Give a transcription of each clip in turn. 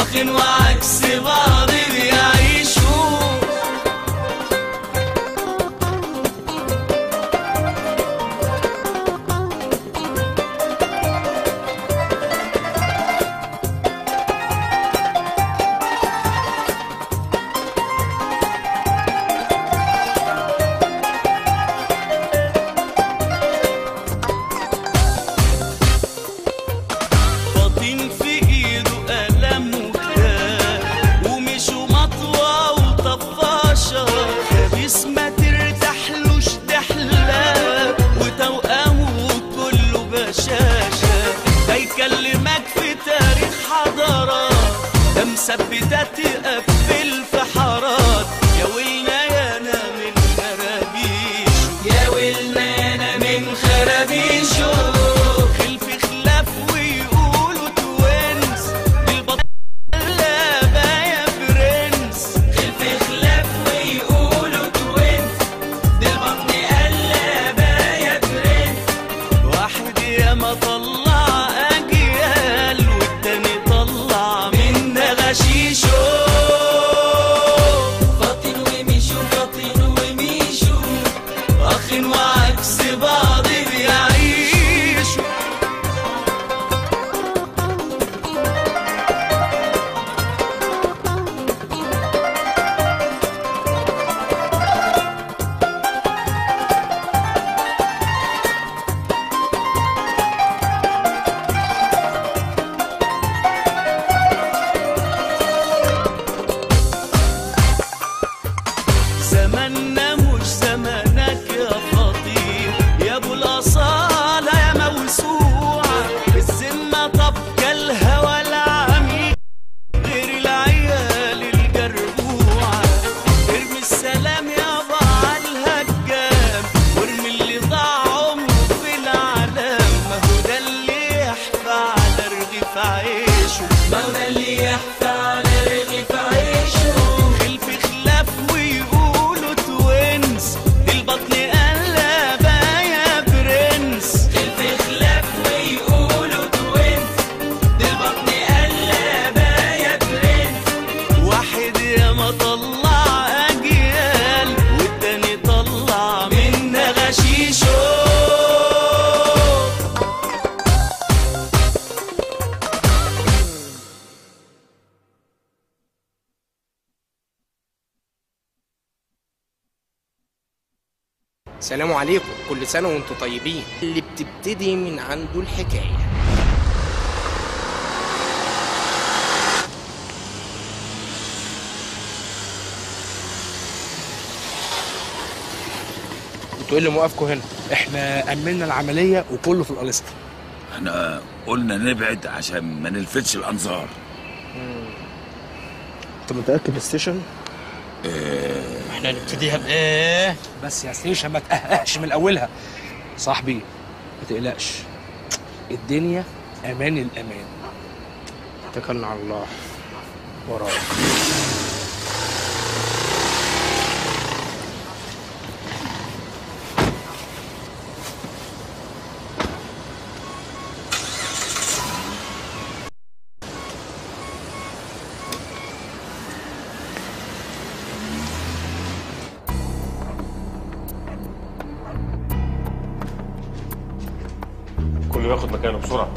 واخن وعكس بعض بيعيشوا فاطين في ايده قلم وكتاب ومشوا مطوى وطفاشة خبيث ما ترتاحلوش تحلى وتوأمه كله بشاشة هيكلمك في تاريخ حضارات ده مثبتة تقفل في حارات يا ويلنا يانا من خرابيشو يا ويلنا يانا من خرابيشو خلف خلاف ويقولوا توينز بالبطل لابا يا برنس خلف خلاف ويقولوا توينز بالبطن قلابا يا برنس واحد ياما طلع اجيال والتاني طلع منا غشيشو فاطين وميشو فاطين وميشو اخين وعكس بعض بيعيشوا زماننا مش زمانك يا فاطين يا ابو الاصاله يا موسوعه الذمه طبقه الهوى العميق غير العيال الجربوعه ارمي السلام يابا على الهجام وارمي اللي ضاع عمره في العالم ما هو ده اللي يحفى على رغيف عيشه ما هو ده اللي يحفى على رغيف عيشه خلف خلاف ويقولوا توينز البطن قلبة يا برنس خلف خلاف ويقولوا توينز البطن قلبة يا برنس واحد يا ما طلع اجيال والتاني طلع منا غشيشو سلام عليكم كل سنة وانتم طيبين اللي بتبتدي من عنده الحكاية انتوا ايه اللي موقفكم هنا؟ احنا امنا العمليه وكله في الاليستا احنا قلنا نبعد عشان ما نلفتش الانظار انت متاكد الستيشن احنا نبتديها بايه بس يا ستيشن ما تقهقش من اولها صاحبي ما تقلقش الدنيا امان الامان اتكلنا على الله وراك كله ياخد مكانه بسرعه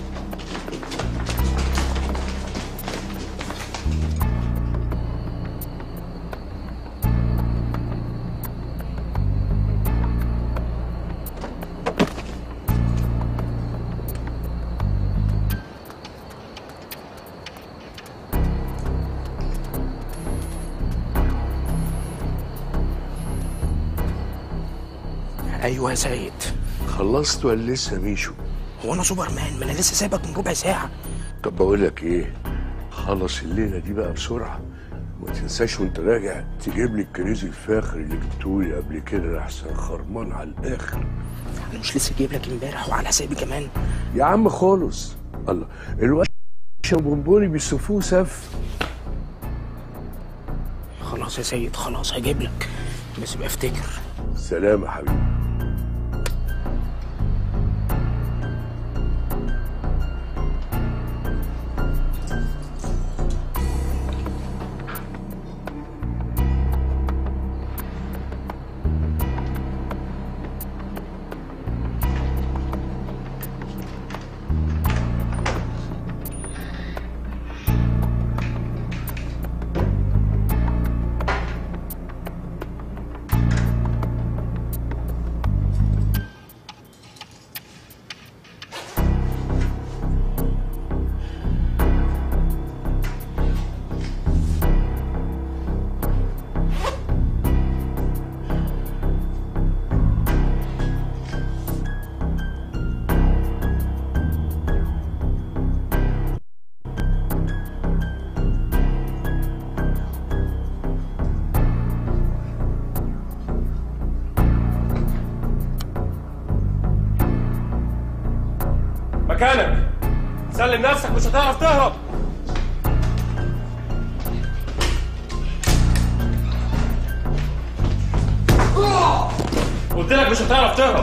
ايوه يا سيد خلصت ولا لسه ميشو هو انا سوبرمان ما انا لسه سايبك من ربع ساعة طب بقول لك ايه خلص الليله دي بقى بسرعه وما تنساش وانت راجع تجيب لي الكريز الفاخر اللي جبتولي قبل كده احسن خرمان على الاخر انا مش لسه جايب لك امبارح وعلى حسابي كمان يا عم خالص الله الواد بونبوني بيصفوه سف خلاص يا سيد خلاص هجيب لك بس يبقى افتكر سلام يا حبيبي مكانك سلم نفسك مش هتعرف تهرب قلت لك مش هتعرف تهرب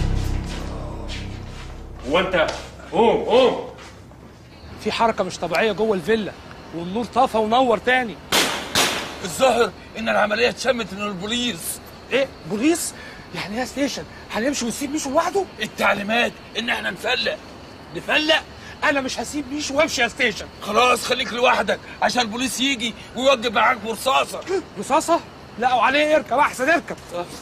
وانت قوم قوم في حركه مش طبيعيه جوه الفيلا والنور طفى ونور تاني الظاهر ان العمليه اتشمت من البوليس ايه بوليس يعني ايه يا ستيشن هنمشي ونسيب ميشو لوحده التعليمات ان احنا نفلق نفلق انا مش هسيب ميشو وامشي يا ستيشن خلاص خليك لوحدك عشان البوليس يجي ويوجب معاك برصاصه رصاصه لا وعليه اركب احسن اركب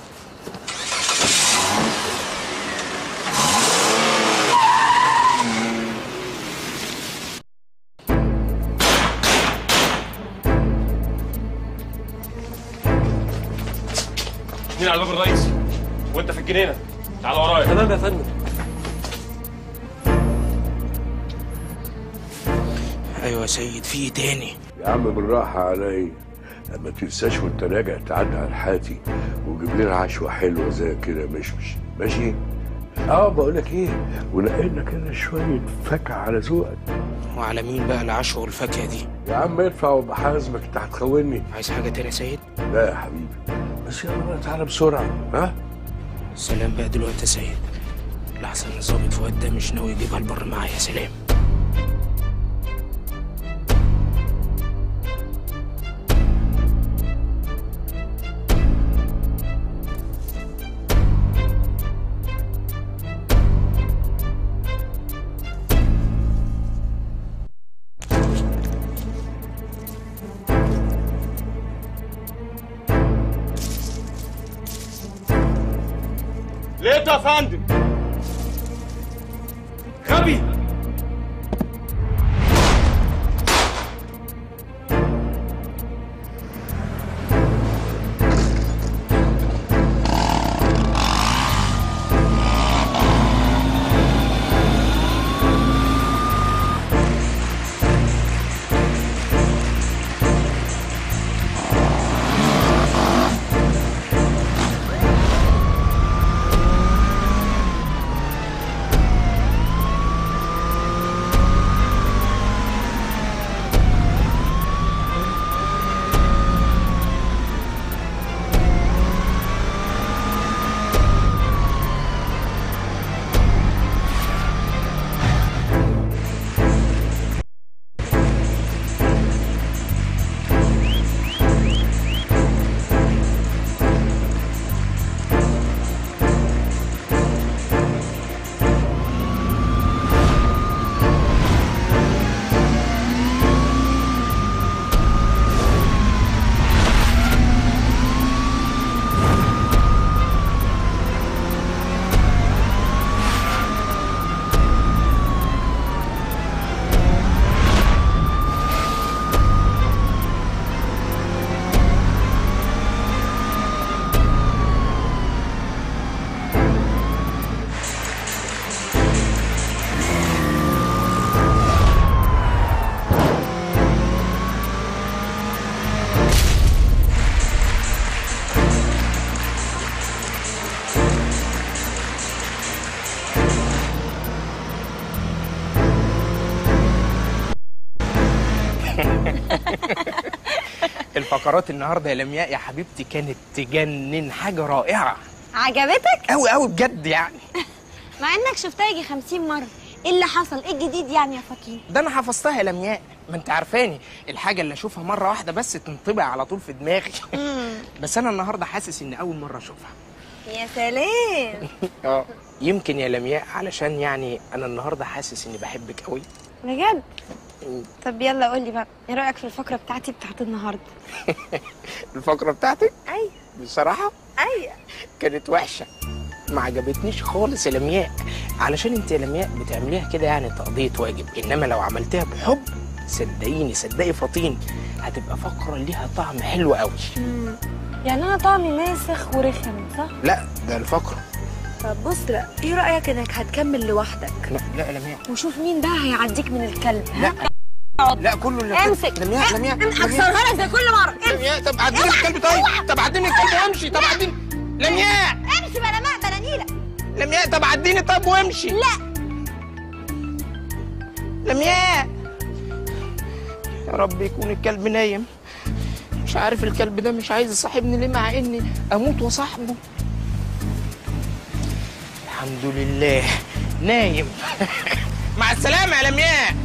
مين على باب الرئيس وانت في الجنينه تعال ورايا تمام يا فندم ايوه يا سيد في ايه تاني يا عم بالراحة عليا ما تنساش وانت راجع تعدي على الحاتي وجيب لنا عشوة حلوة زي كده مشمش ماشي؟ اه بقول لك ايه ونقي لنا كده شوية فاكهة على ذوقك وعلى مين بقى العشوة والفاكهة دي يا عم ادفع وبحاسبك انت هتخوني عايز حاجة تاني يا سيد لا يا حبيبي بس يلا بقى تعالى بسرعة ها؟ سلام بقى دلوقتي يا سيد لحسن الظابط فؤاد ده مش ناوي يجيبها البر معايا سلام لقيته يا فندم غبي الفقرات النهارده يا لمياء يا حبيبتي كانت تجنن حاجة رائعة عجبتك؟ أوي أوي بجد يعني مع انك شفتها يجي 50 مرة ايه اللي حصل؟ ايه الجديد يعني يا فكين؟ ده أنا حفظتها يا لمياء ما أنت عارفاني الحاجة اللي أشوفها مرة واحدة بس تنطبع على طول في دماغي بس أنا النهارده حاسس إن أول مرة أشوفها يا سلام اه يمكن يا لمياء علشان يعني أنا النهارده حاسس إني بحبك أوي بجد؟ طب يلا قول لي بقى ايه رأيك في الفقرة بتاعتي بتاعت النهاردة؟ الفقرة بتاعتك ايوه بصراحة ايوه كانت وحشة ما عجبتنيش خالص يا لمياء علشان انت يا لمياء بتعمليها كده يعني تقضية واجب انما لو عملتها بحب صدقيني صدقي فطين هتبقى فقرة ليها طعم حلو قوي يعني انا طعمي ماسخ ورخم صح؟ لا ده الفقرة طب بص بقى ايه رأيك انك هتكمل لوحدك لا لا يا لمياء وشوف مين بقى هيعديك من الكلب لا لا كله اللي امسك لمياء لمياء لمياء هكسرها لك زي كل مرة امسك لمياء طب عديني الكلب طيب طب عديني الكلب وامشي طب عديني لمياء امشي بلا ماء بلا نيلة لمياء طب عديني طب وامشي لا لمياء يا رب يكون الكلب نايم مش عارف الكلب ده مش عايز يصاحبني ليه مع اني اموت وصاحبه الحمد لله نايم مع السلامة يا لمياء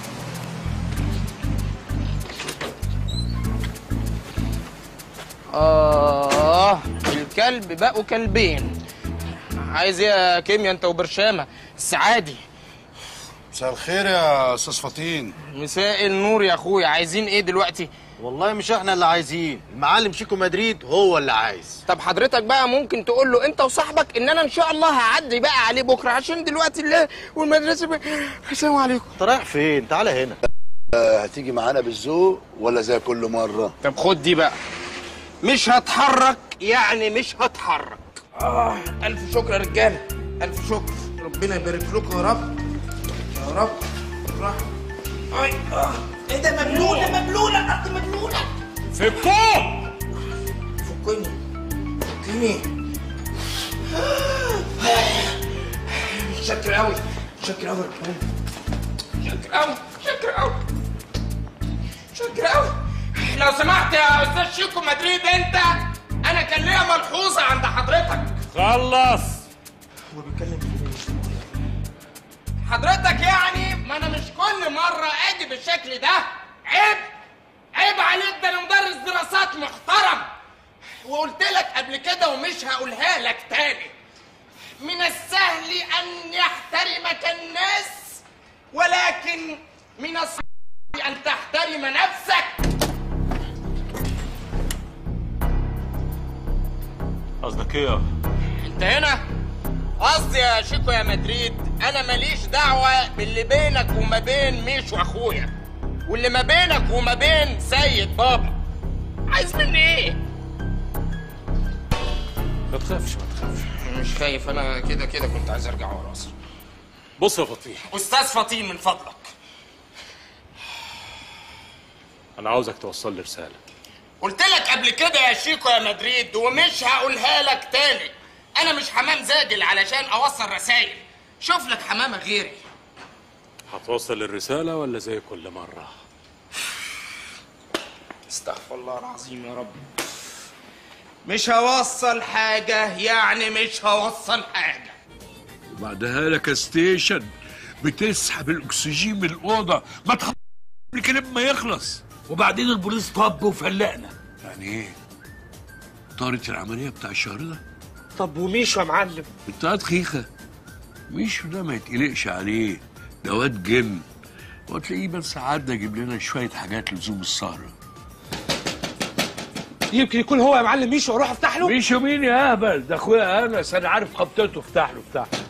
آه الكلب بقوا كلبين عايز ايه يا كيميا انت وبرشامة السعادي مساء الخير يا استاذ فطين مساء النور يا اخويا عايزين ايه دلوقتي والله مش احنا اللي عايزين المعلم شيكو مدريد هو اللي عايز طب حضرتك بقى ممكن تقول له انت وصاحبك ان انا ان شاء الله هعدي بقى عليه بكره عشان دلوقتي الليل والمدرسه بقى. السلام عليكم انت رايح فين تعالى هنا هتيجي معانا بالذوق ولا زي كل مره طب خد دي بقى مش هتحرك يعني مش هتحرك اه الف شكر يا رجاله الف شكر ربنا يبارك لكم يا رب يا رب راح اي اه ايه ده مبلوله مبلوله الارض مبلوله فكوه فكني فكني شكر قوي شكر قوي شكر قوي شكر قوي شكر قوي لو سمحت يا استاذ شيكو مدريد انت انا كان ليا ملحوظه عند حضرتك خلص هو بيتكلم في ايه حضرتك يعني ما انا مش كل مره اجي بالشكل ده عيب عيب عليك ده انا مدرس دراسات محترم وقلت لك قبل كده ومش هقولها لك تاني من السهل ان يحترمك الناس ولكن من الصعب ان تحترم نفسك قصدك ايه انت هنا قصدي يا شيكو يا مدريد انا ماليش دعوه باللي بينك وما بين ميشو اخويا واللي ما بينك وما بين سيد بابا عايز مني ايه ما تخافش ما تخافش مش خايف انا كده كده كنت عايز ارجع ورا اصلا بص يا فطيح استاذ فطين من فضلك انا عاوزك توصل لي رساله قلت لك قبل كده يا شيكو يا مدريد ومش هقولها لك تاني انا مش حمام زاجل علشان اوصل رسايل شوف لك حمامه غيري هتوصل الرساله ولا زي كل مره استغفر الله العظيم يا رب مش هوصل حاجة يعني مش هوصل حاجة بعدها لك ستيشن بتسحب الاكسجين من الاوضه ما تخ الكلام ما يخلص وبعدين البوليس طب وفلقنا يعني ايه طارت العمليه بتاع الشهر ده طب وميشو يا معلم بتاعت خيخه ميشو ده ما يتقلقش عليه ده واد جن وتلاقيه بس عدى يجيب لنا شويه حاجات لزوم السهره يمكن يكون هو يا معلم ميشو اروح افتح له ميشو مين يا اهبل ده اخويا انس انا عارف خبطته افتح له افتح له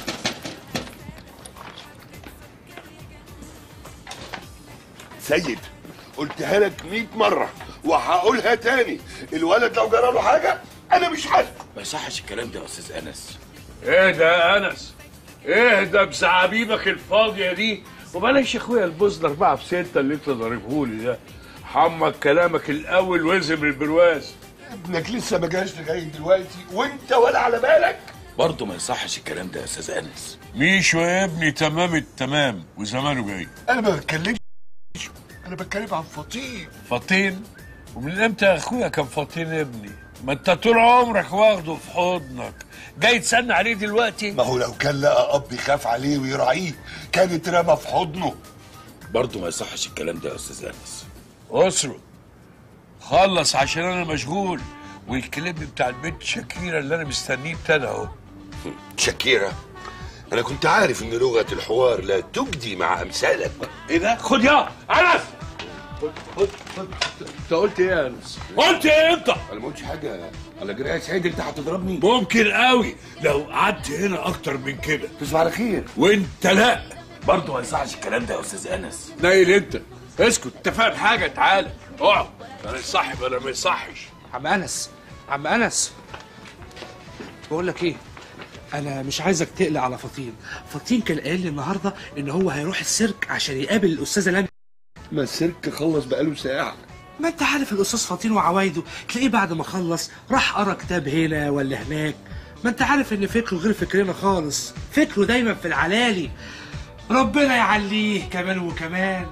سيد قلتها لك 100 مرة وهقولها تاني الولد لو جرى له حاجة أنا مش حاسس ما يصحش الكلام ده يا استاذ انس اهدى يا انس اهدى بزعابيبك الفاضيه دي وبلاش يا اخويا البوز اربعه في سته اللي انت ضاربهولي ده حمك كلامك الاول وزم البرواز ابنك لسه ما جاش لغاية دلوقتي وأنت ولا على بالك برضه ما يصحش الكلام ده يا استاذ انس ميشو يا ابني تمام التمام وزمانه جاي أنا ما بتكلمش أنا بتكلم عن فطين فطين ومن امتى يا اخويا كان فطين ابني ما انت طول عمرك واخده في حضنك جاي تسن عليه دلوقتي ما هو لو كان لقى أب يخاف عليه ويراعيه كان اترمى في حضنه برضه ما يصحش الكلام ده يا استاذ انس اسره خلص عشان انا مشغول والكليب بتاع البنت شاكيرا اللي انا مستنيه ابتدى اهو شاكيرا أنا كنت عارف إن لغة الحوار لا تجدي مع أمثالك ايه ده خد يا انس خد خد خد انت قلت ايه يا انس قلت ايه انت أنا ما قلتش حاجة على جراية سعيد أنت هتضربني ممكن قوي لو قعدت هنا اكتر من كده تصبح على خير وانت لا برضه ما يصحش الكلام ده يا استاذ انس نايل انت اسكت انت فاهم حاجه تعالى اقعد انا صاحب انا ما يصحش عم انس عم انس بقول لك ايه انا مش عايزك تقلق على فطين فطين كان قايل لي النهارده ان هو هيروح السيرك عشان يقابل الاستاذه لميا ما السيرك خلص بقاله ساعة ما انت عارف الاستاذ فطين وعوايده تلاقيه بعد ما خلص راح قرا كتاب هنا ولا هناك ما انت عارف ان فكره غير فكرنا خالص فكره دايما في العلالي ربنا يعليه كمان وكمان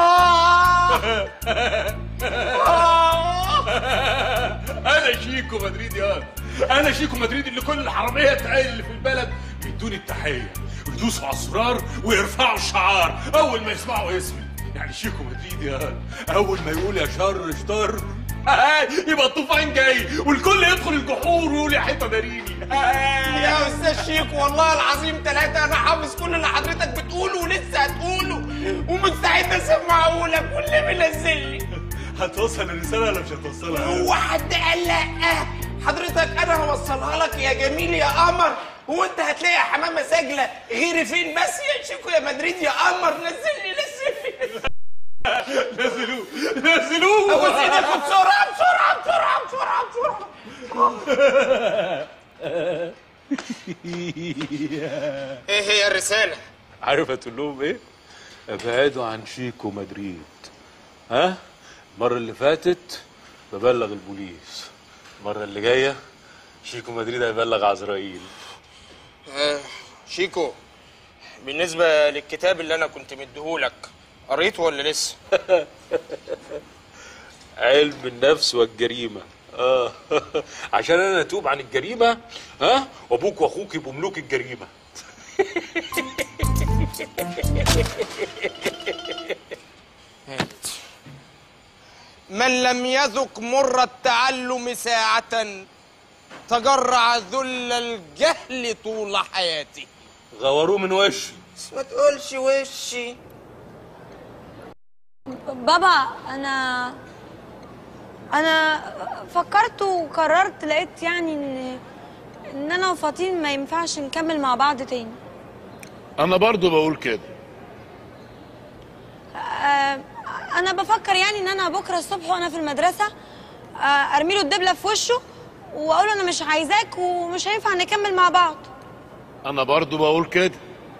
انا شيكو مدريد يا انا شيكو مدريد اللي كل الحراميه التقال اللي في البلد بيدوني التحيه ويدوسوا على الزرار ويرفعوا الشعار اول ما يسمعوا اسمي يعني شيكو مدريد يا اول ما يقول يا شر شطر يبقى الطوفان جاي والكل يدخل الجحور ويقول يا حته داريني يا استاذ شيكو والله العظيم ثلاثة انا حافظ كل اللي حضرتك بتقوله ولسه هتقوله ومستعد اسمعه لك واللي منزلني هتوصل الرساله ولا مش هتوصلها؟ هو حد قال لا حضرتك انا هوصلها لك يا جميل يا قمر هو انت هتلاقي حمامه سجله غيري فين بس يا شيكو يا مدريد يا قمر نزلني نزلني نزلوه نزلوه ابو ايدك بسرعه بسرعه بسرعه بسرعه بسرعه ايه هي الرساله عارف هتقول لهم ايه؟ ابعدوا عن شيكو مدريد ها؟ المرة اللي فاتت ببلغ البوليس المرة اللي جاية شيكو مدريد هيبلغ عزرائيل آه، شيكو بالنسبه للكتاب اللي انا كنت مديهولك قريته ولا لسه علم النفس والجريمة اه عشان انا اتوب عن الجريمة ها وابوك واخوك يبقوا ملوك الجريمة من لم يذق مر التعلم ساعة تجرع ذل الجهل طول حياته غوروه من وشي بس ما تقولش وشي بابا انا انا فكرت وقررت لقيت يعني ان ان انا وفاطين ما ينفعش نكمل مع بعض تاني انا برضو بقول كده آه، انا بفكر يعني ان انا بكره الصبح وانا في المدرسه آه، ارمي له الدبله في وشه واقول له انا مش عايزاك ومش هينفع نكمل مع بعض انا برضو بقول كده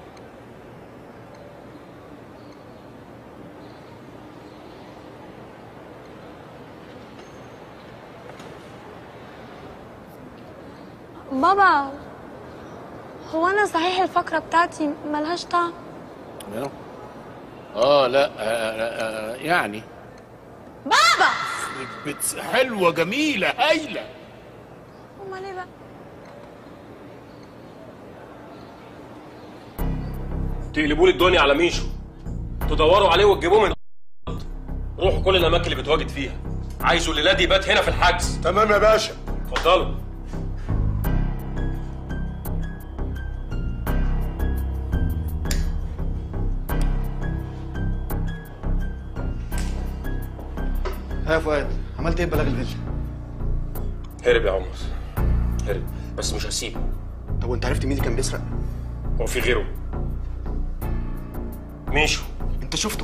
بابا هو انا صحيح الفقره بتاعتي ملهاش طعم اه لا آه آه آه يعني بابا بت- حلوه جميله هايله امال ايه بقى تقلبوا لي الدنيا على ميشو تدوروا عليه وتجيبوه من الأرض. روحوا كل الاماكن اللي بتواجد فيها عايزه الليله دي يبات هنا في الحجز تمام يا باشا اتفضلوا ها يا فؤاد عملت ايه ببلاغ الفيديو هرب يا عمر هرب بس مش هسيبه طب وانت عرفت مين اللي كان بيسرق هو في غيره ميشو انت شفته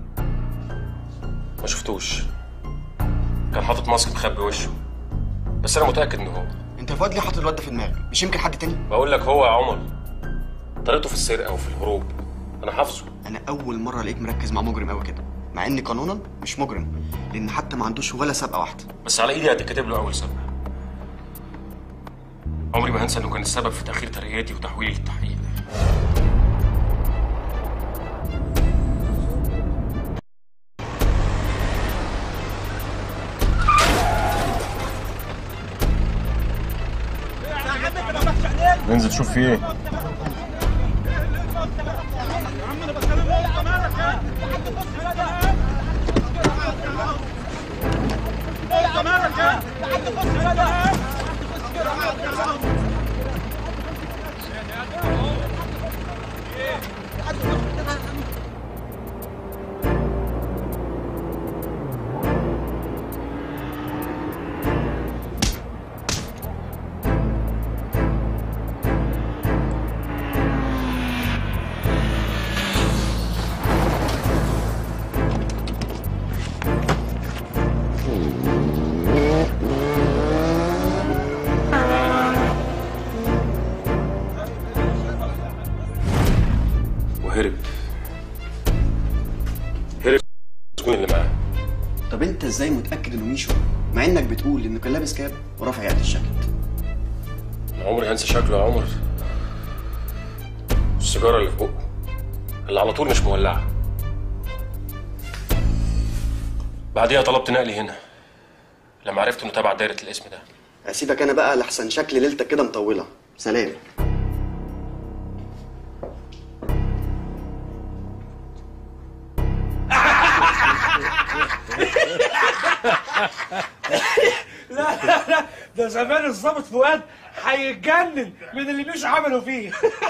ما شفتوش كان حاطط ماسك مخبي وشه بس انا متاكد ان هو انت يا فؤاد ليه حاطط الواد ده في دماغك مش يمكن حد تاني بقول لك هو يا عمر طريقته في السرقه وفي الهروب انا حافظه انا اول مره الاقيك مركز مع مجرم قوي كده مع ان قانونا مش مجرم لان حتى ما عندوش ولا سابقه واحده بس على ايدي هتكتب له اول سبب عمري ما هنسى انه كان السبب في تاخير ترقياتي وتحويلي للتحقيق ننزل شوف في ايه وهرب هرب السكون اللي معاه طب انت ازاي متاكد انه ميشو مع انك بتقول انه كان لابس كاب ورافع يد الشكل أنا عمري هنسى شكله يا عمر السيجاره اللي في بقه اللي على طول مش مولعه بعديها طلبت نقلي هنا لما عرفت انه تبع دايره الاسم ده هسيبك انا بقى لحسن شكل ليلتك كده مطوله سلام لا لا لا ده زمان الظابط فؤاد هيتجنن من اللي مش عملوا فيه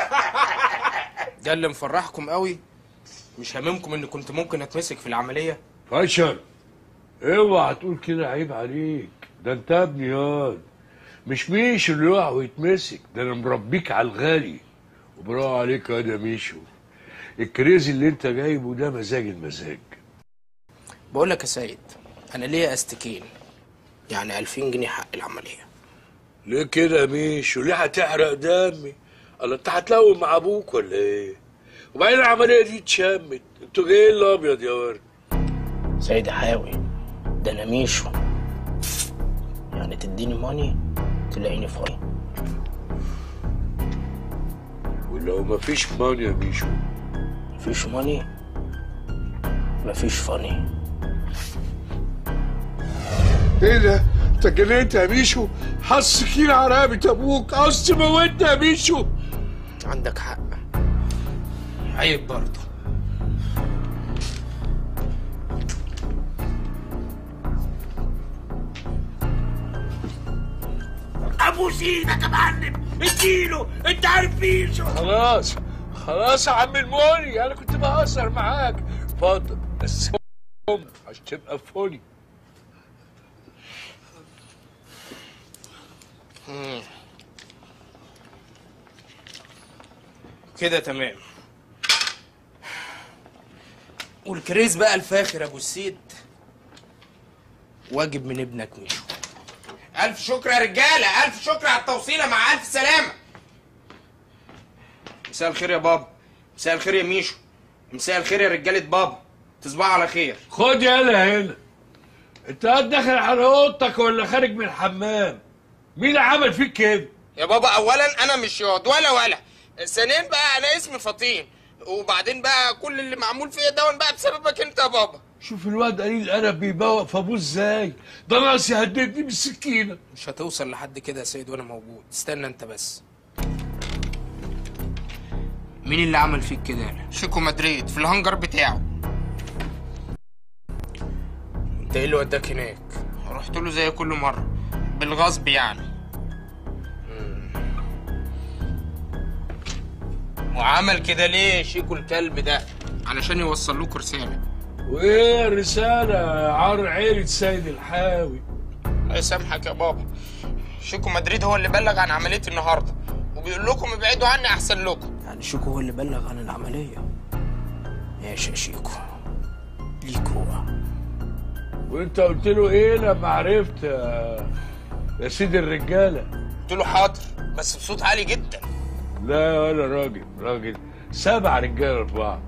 ده اللي مفرحكم قوي مش هاممكم ان كنت ممكن اتمسك في العمليه فشل اوعى تقول كده عيب عليك ده انت ابني ياض مش ميشو اللي يقع ويتمسك ده انا مربيك على الغالي وبرافو عليك يا ده ميشو الكريزي اللي انت جايبه ده مزاج المزاج بقول لك يا سيد انا ليا استكين يعني 2000 جنيه حق العمليه ليه كده يا ميشو ليه هتحرق دمي الله انت هتلون مع ابوك ولا ايه وبعدين العمليه دي اتشمت انتوا جايين الابيض يا ورد سيد حاوي ده انا ميشو يعني تديني ماني تلاقيني فاين ولو مفيش ماني يا ميشو مفيش ماني مفيش فاني ايه ده انت جننت يا ميشو حص سكينة على رقبة ابوك عاوز تموتنا يا ميشو عندك حق عيب برضه ابوس ايدك يا معلم اديله انت عارف ميشو خلاص خلاص يا عم الموني انا كنت بهزر معاك اتفضل بس قوم عشان تبقى فولي مم. كده تمام والكريز بقى الفاخر يا ابو السيد واجب من ابنك ميشو الف شكر يا رجاله الف شكر على التوصيله مع الف سلامه مساء الخير يا بابا مساء الخير يا ميشو مساء الخير يا رجاله بابا تصبحوا على خير خد يالا هنا انت قاعد داخل على اوضتك ولا خارج من الحمام مين اللي عمل فيك كده يا بابا اولا انا مش ياض ولا ولا ثانيا بقى انا اسمي فطين وبعدين بقى كل اللي معمول فيا دون بقى بسببك انت يا بابا شوف الواد قليل الادب بيبوق في ابوه ازاي ده ناقص يهددني بالسكينه مش هتوصل لحد كده يا سيد وانا موجود استنى انت بس مين اللي عمل فيك كده يالا شيكو مدريد في الهانجر بتاعه انت ايه اللي وداك هناك رحت له زي كل مره بالغصب يعني وعمل كده ليه شيكو الكلب ده علشان يوصل لكم رساله وايه الرساله عار عيلة سيد الحاوي الله يسامحك يا بابا شيكو مدريد هو اللي بلغ عن عمليه النهارده وبيقول لكم ابعدوا عني احسن لكم يعني شيكو هو اللي بلغ عن العمليه ماشي يا شيكو ليك هو وانت قلت له ايه لما عرفت يا, يا سيدي الرجاله قلت له حاضر بس بصوت عالي جدا لا ولا راجل راجل سبع رجاله في بعض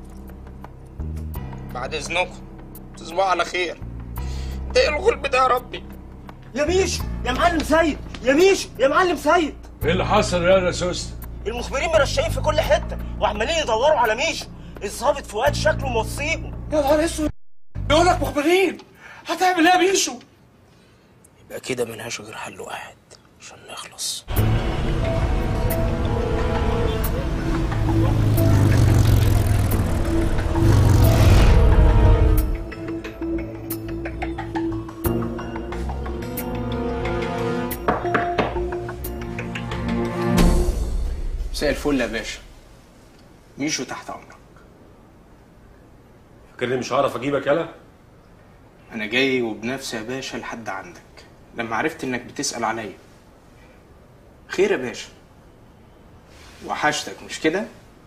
بعد اذنكم تصبحوا على خير ايه الغلب ده يا ربي يا ميشو يا معلم سيد يا ميشو يا معلم سيد ايه اللي حصل يا سوسته المخبرين مرشقين في كل حته وعمالين يدوروا على ميشو الظابط فؤاد شكله موصيهم يا نهار اسود يقول لك مخبرين هتعمل ايه يا ميشو يبقى كده ملهاش غير حل واحد عشان نخلص مساء الفل يا باشا ميشو تحت امرك فاكرني مش هعرف اجيبك يالا انا جاي وبنفسي يا باشا لحد عندك لما عرفت انك بتسأل عليا خير يا باشا وحشتك مش كده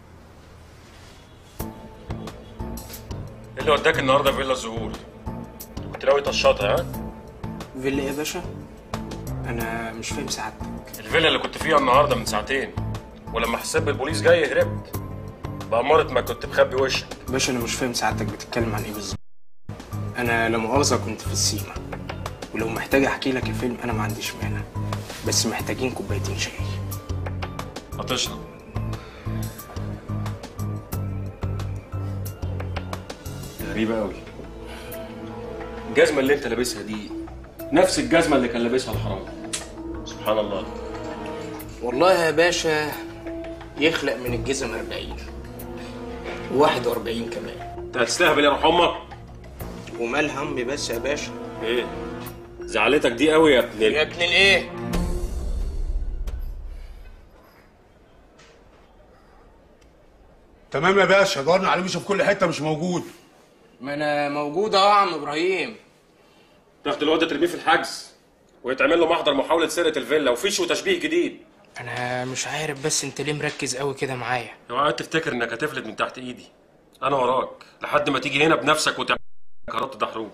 ايه اللي وداك النهارده فيلا الزهور كنت ناوي تشاطها ها فيلا ايه يا باشا انا مش فاهم سعادتك الفيلا اللي كنت فيها النهارده من ساعتين ولما حسيت بالبوليس جاي هربت بأمارة ما كنت مخبي وشك باشا انا مش فاهم سعادتك بتتكلم عن ايه بالظبط انا لا مؤاخذه كنت في السيما ولو محتاج احكي لك الفيلم انا ما عنديش مانع بس محتاجين كوبايتين شاي هتشرب غريبة قوي الجزمة اللي انت لابسها دي نفس الجزمة اللي كان لابسها الحرامي سبحان الله والله يا باشا يخلق من الجزم 40 و41 كمان انت هتستهبل يا روح امك ومال همي بس يا باشا ايه زعلتك دي قوي يا ابن يا ابن الايه تمام يا باشا دورنا على ميشو في كل حته مش موجود ما انا موجود اهو يا عم ابراهيم تاخد الواد ترميه في الحجز ويتعمل له محضر محاولة سرقة الفيلا وفيش وتشبيه جديد انا مش عارف بس انت ليه مركز قوي كده معايا اوعى تفتكر انك هتفلت من تحت ايدي انا وراك لحد ما تيجي هنا بنفسك وتعمل كرات دحروج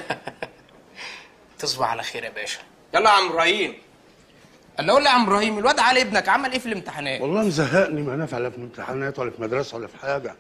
تصبح على خير يا باشا يلا يا عم ابراهيم انا اقول لي يا عم ابراهيم الواد علي ابنك عمل ايه في الامتحانات والله مزهقني ما نافع لا في امتحانات ولا في مدرسه ولا في حاجه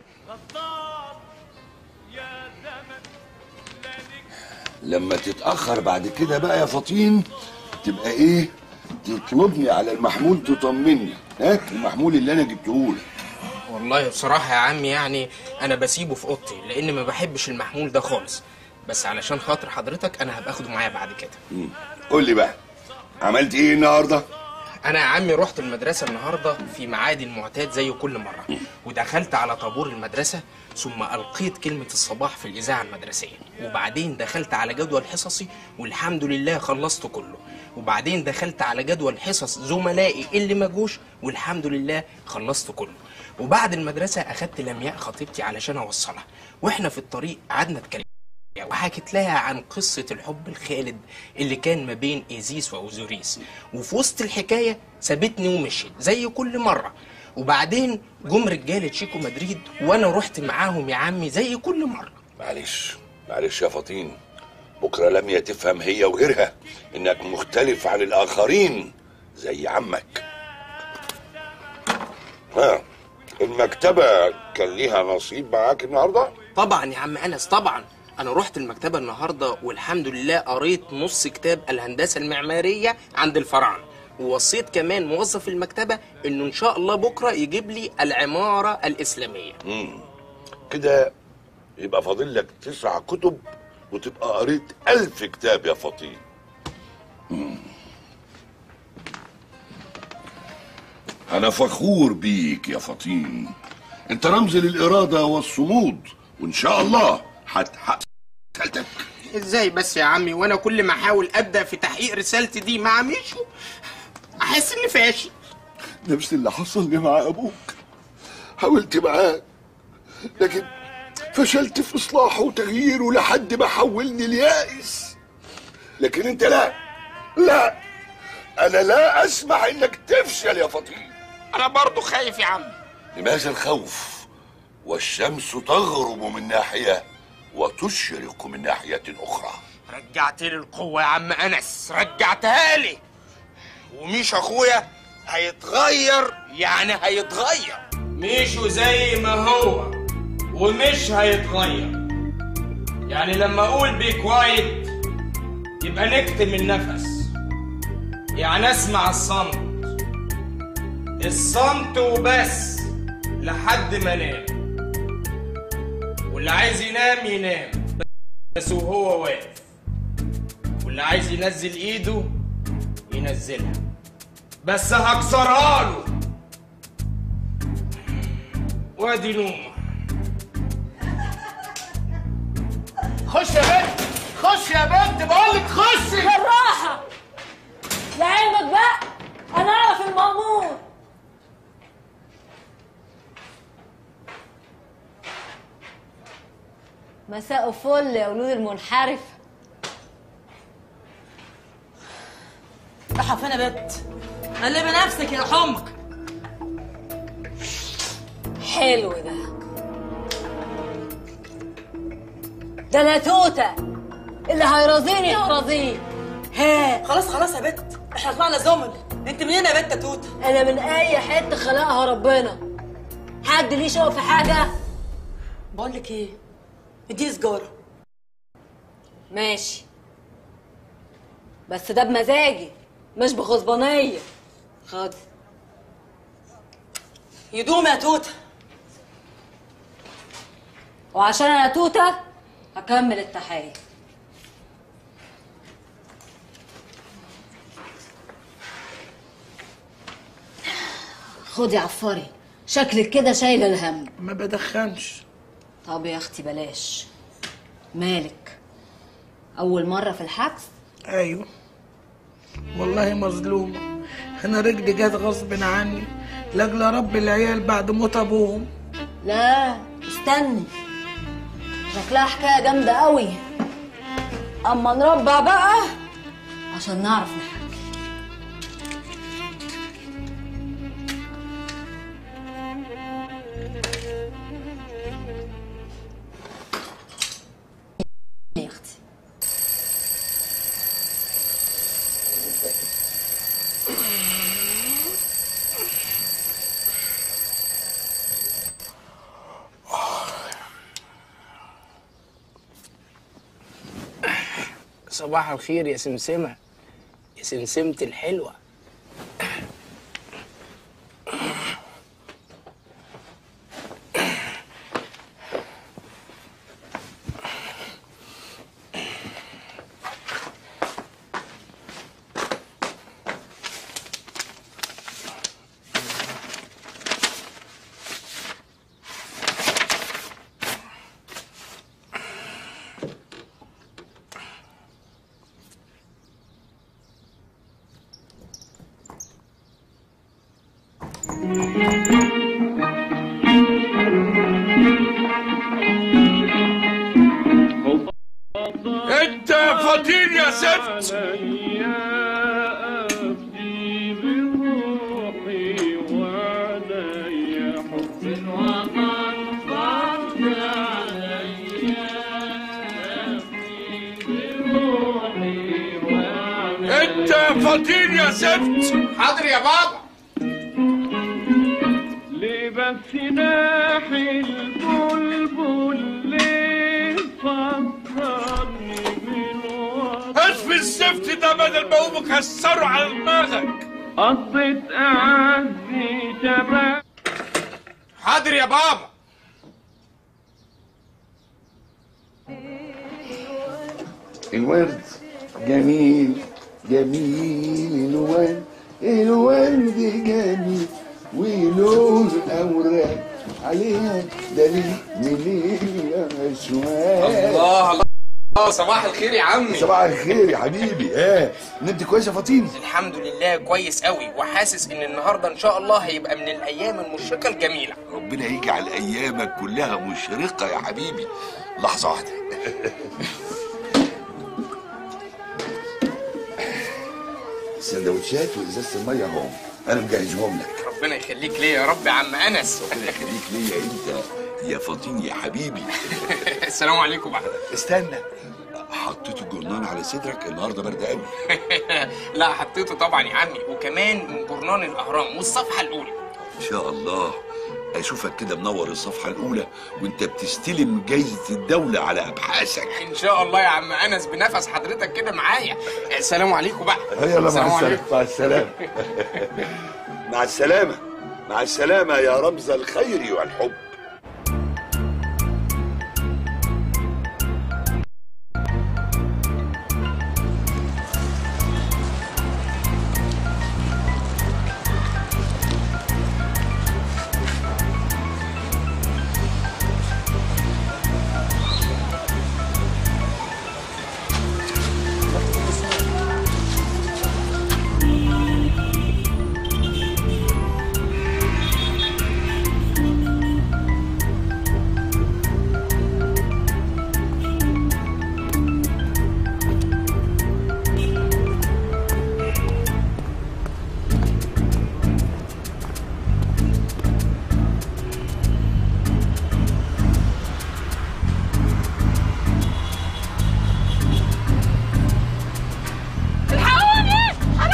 لما تتأخر بعد كده بقى يا فطين تبقى ايه تطلبني على المحمول تطمني ها المحمول اللي انا جبته لك والله بصراحة يا عمي يعني أنا بسيبه في أوضتي لأن ما بحبش المحمول ده خالص بس علشان خاطر حضرتك أنا هبقى أخده معايا بعد كده قول لي بقى عملت ايه النهارده أنا يا عمي رحت المدرسة النهاردة في ميعادي المعتاد زي كل مرة ودخلت على طابور المدرسة ثم ألقيت كلمة الصباح في الإذاعة المدرسية وبعدين دخلت على جدول حصصي والحمد لله خلصت كله وبعدين دخلت على جدول حصص زملائي اللي ما جوش والحمد لله خلصت كله وبعد المدرسة أخدت لمياء خطيبتي علشان أوصلها وإحنا في الطريق قعدنا اتكلمنا وحكيت لها عن قصة الحب الخالد اللي كان ما بين إيزيس وأوزوريس وفي وسط الحكاية سابتني ومشيت زي كل مرة وبعدين جم رجالة شيكو مدريد وأنا رحت معاهم يا عمي زي كل مرة معلش معلش يا فطين بكره لميا تفهم هي وغيرها انك مختلف عن الاخرين زي عمك ها المكتبه كان ليها نصيب معاك النهارده طبعا يا عم أنس طبعا أنا رحت المكتبة النهاردة والحمد لله قريت نص كتاب الهندسة المعمارية عند الفراعنة ووصيت كمان موظف المكتبة إنه إن شاء الله بكرة يجيب لي العمارة الإسلامية مم. كده يبقى فاضل لك تسع كتب وتبقى قريت ألف كتاب يا فطين مم. أنا فخور بيك يا فطين أنت رمز للإرادة والصمود وإن شاء الله هتحقق رسالتك ازاي بس يا عمي وانا كل ما احاول ابدا في تحقيق رسالتي دي مع ميشو احس اني فاشل نفس اللي حصل لي مع أبوك حاولت معاه لكن فشلت في إصلاحه وتغييره لحد ما حولني اليائس لكن أنت لا لا أنا لا أسمح إنك تفشل يا فطين انا برضو خايف يا عم لماذا الخوف والشمس تغرب من ناحية وتشرق من ناحية أخرى رجعت لي القوه يا عم انس رجعتها لي وميشو اخويا هيتغير يعني هيتغير ميشو زي ما هو ومش هيتغير يعني لما اقول بي كوايت يبقى نكتم النفس يعني اسمع الصمت الصمت وبس لحد ما انام واللي عايز ينام ينام بس وهو واقف واللي عايز ينزل ايده ينزلها بس هكسرها له وادي نومه خش يا بنت خش يا بنت بقول لك خشي بالراحة لعلمك بقى أنا أعرف المأمور مساء الفل يا ولود المنحرف راحة فين يا بنت قلبي نفسك يا حمك حلو ده ده انا توته اللي هيرضيني يرضيه ها خلاص خلاص يا بنت احنا طلعنا زمل انت منين يا بنت يا توته انا من اي حته خلقها ربنا حد ليه شوق في حاجه بقول لك ايه اديني سجاره ماشي بس ده بمزاجي مش بغصبانيه خد يدوم يا توته وعشان انا توته هكمل التحية خدي عفاري شكلك كده شايله الهم ما بدخنش طب يا اختي بلاش مالك اول مره في الحبس ايوه والله مظلومة انا رجلي جت غصب عني لاجل رب العيال بعد موت ابوهم لا استني شكلها حكايه جامده قوي اما نربع بقى عشان نعرف نحكي يا اختي صباح الخير يا سمسمة يا سمسمة الحلوة انت فطين يا زفت انت فطين يا زفت حاضر يا بابا ليه بس ناحي البلبل ليه فكرني بالوطن اسف الزفت ده بدل ما هو مكسره على دماغك قضيت أعزي شباب حاضر يا بابا الورد جميل جميل الورد الورد جميل ولون الأوراق عليها دليل من الأشواق الله الله الله صباح الخير يا عمي صباح الخير يا حبيبي ايه نمت كويس يا فاطين الحمد لله كويس قوي وحاسس ان النهارده ان شاء الله هيبقى من الايام المشرقه الجميله ربنا يجعل ايامك كلها مشرقه يا حبيبي لحظه واحده سندوتشات وازازه الميه اهو انا مجهزهم لك ربنا يخليك ليا يا رب يا عم انس ربنا يخليك ليا انت يا فاطين يا حبيبي السلام عليكم بقى استنى حطيت الجرنان على صدرك النهارده برد قوي لا حطيته طبعا يا عمي وكمان من جرنان الاهرام والصفحه الاولى ان شاء الله اشوفك كده منور الصفحه الاولى وانت بتستلم جايزه الدوله على ابحاثك ان شاء الله يا عم انس بنفس حضرتك كده معايا السلام عليكم بقى يلا السلام مع عليكم. السلامه مع السلامه مع السلامه مع السلامه يا رمز الخير والحب الحقوني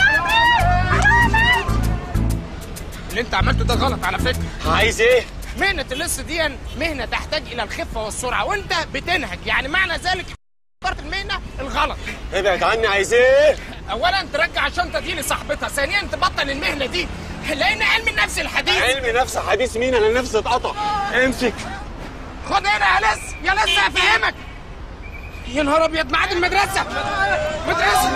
اللي انت عملته ده غلط على فكره عايز ايه؟ مهنة اللص دي مهنة تحتاج إلى الخفة والسرعة وأنت بتنهج يعني معنى ذلك اخترت المهنة الغلط ابعد عني عايز ايه؟ أولا ترجع الشنطة دي لصاحبتها ثانيا تبطل المهنة دي لأن علم النفس الحديث علم نفس حديث مين انا نفسي اتقطع امسك خد هنا يا لص يا لص هفهمك يا نهار ابيض ميعاد المدرسه مدرسه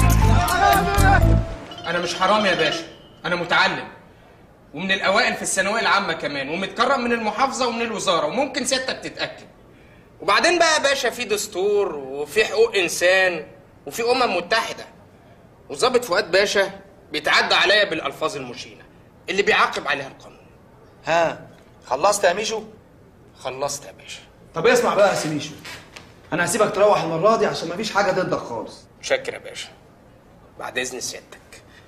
انا مش حرامي يا باشا انا متعلم ومن الاوائل في الثانويه العامه كمان ومتكرم من المحافظه ومن الوزاره وممكن سيادتك تتاكد وبعدين بقى يا باشا في دستور وفي حقوق انسان وفي امم متحده وظابط فؤاد باشا بيتعدى عليا بالالفاظ المشينه اللي بيعاقب عليها القانون ها خلصت يا ميشو خلصت يا باشا طب اسمع بقى يا سميشو انا هسيبك تروح المره دي عشان مفيش حاجه ضدك خالص شكر يا باشا بعد اذن سيادتك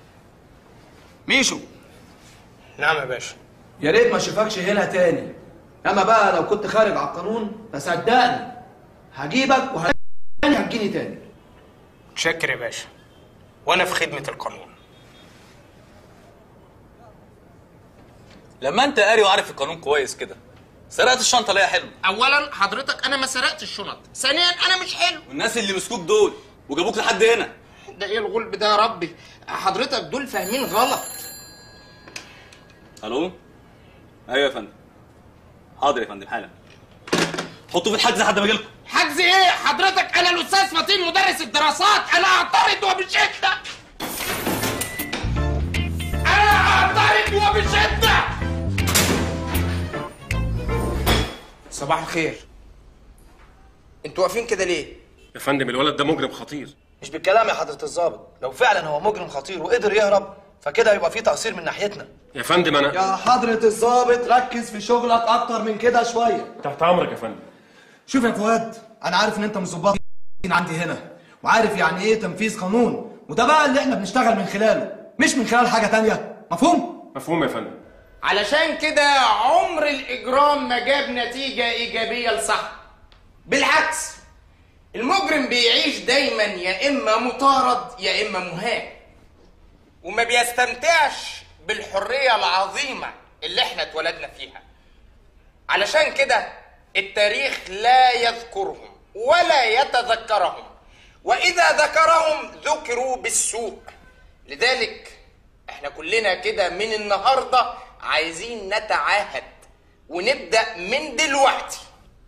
ميشو نعم يا باشا يا ريت ما اشوفكش هنا تاني اما بقى لو كنت خارج على القانون فصدقني هجيبك وهتجيني تاني شكر يا باشا وانا في خدمه القانون لما انت قاري وعارف القانون كويس كده سرقت الشنطه ليه يا حلو اولا حضرتك انا ما سرقتش الشنط ثانيا انا مش حلو والناس اللي مسكوك دول وجابوك لحد هنا ده ايه الغلب ده يا ربي حضرتك دول فاهمين غلط الو ايوه يا فندم حاضر يا فندم حالا حطوه في الحجز لحد ما اجي لكم حجز ايه حضرتك انا الاستاذ فطين مدرس الدراسات انا اعترض وبشده انا اعترض وبشده صباح الخير انتوا واقفين كده ليه يا فندم الولد ده مجرم خطير مش بالكلام يا حضره الضابط لو فعلا هو مجرم خطير وقدر يهرب فكده يبقى في تقصير من ناحيتنا يا فندم انا يا حضره الضابط ركز في شغلك اكتر من كده شويه تحت امرك يا فندم شوف يا فؤاد انا عارف ان انت مش ظباط عندي هنا وعارف يعني ايه تنفيذ قانون وده بقى اللي احنا بنشتغل من خلاله مش من خلال حاجه تانية مفهوم مفهوم يا فندم علشان كده عمر الإجرام ما جاب نتيجة إيجابية لصاحبه بالعكس المجرم بيعيش دايما يا إما مطارد يا إما مهان وما بيستمتعش بالحرية العظيمة اللي احنا اتولدنا فيها علشان كده التاريخ لا يذكرهم ولا يتذكرهم وإذا ذكرهم ذكروا بالسوء لذلك احنا كلنا كده من النهارده عايزين نتعاهد ونبدا من دلوقتي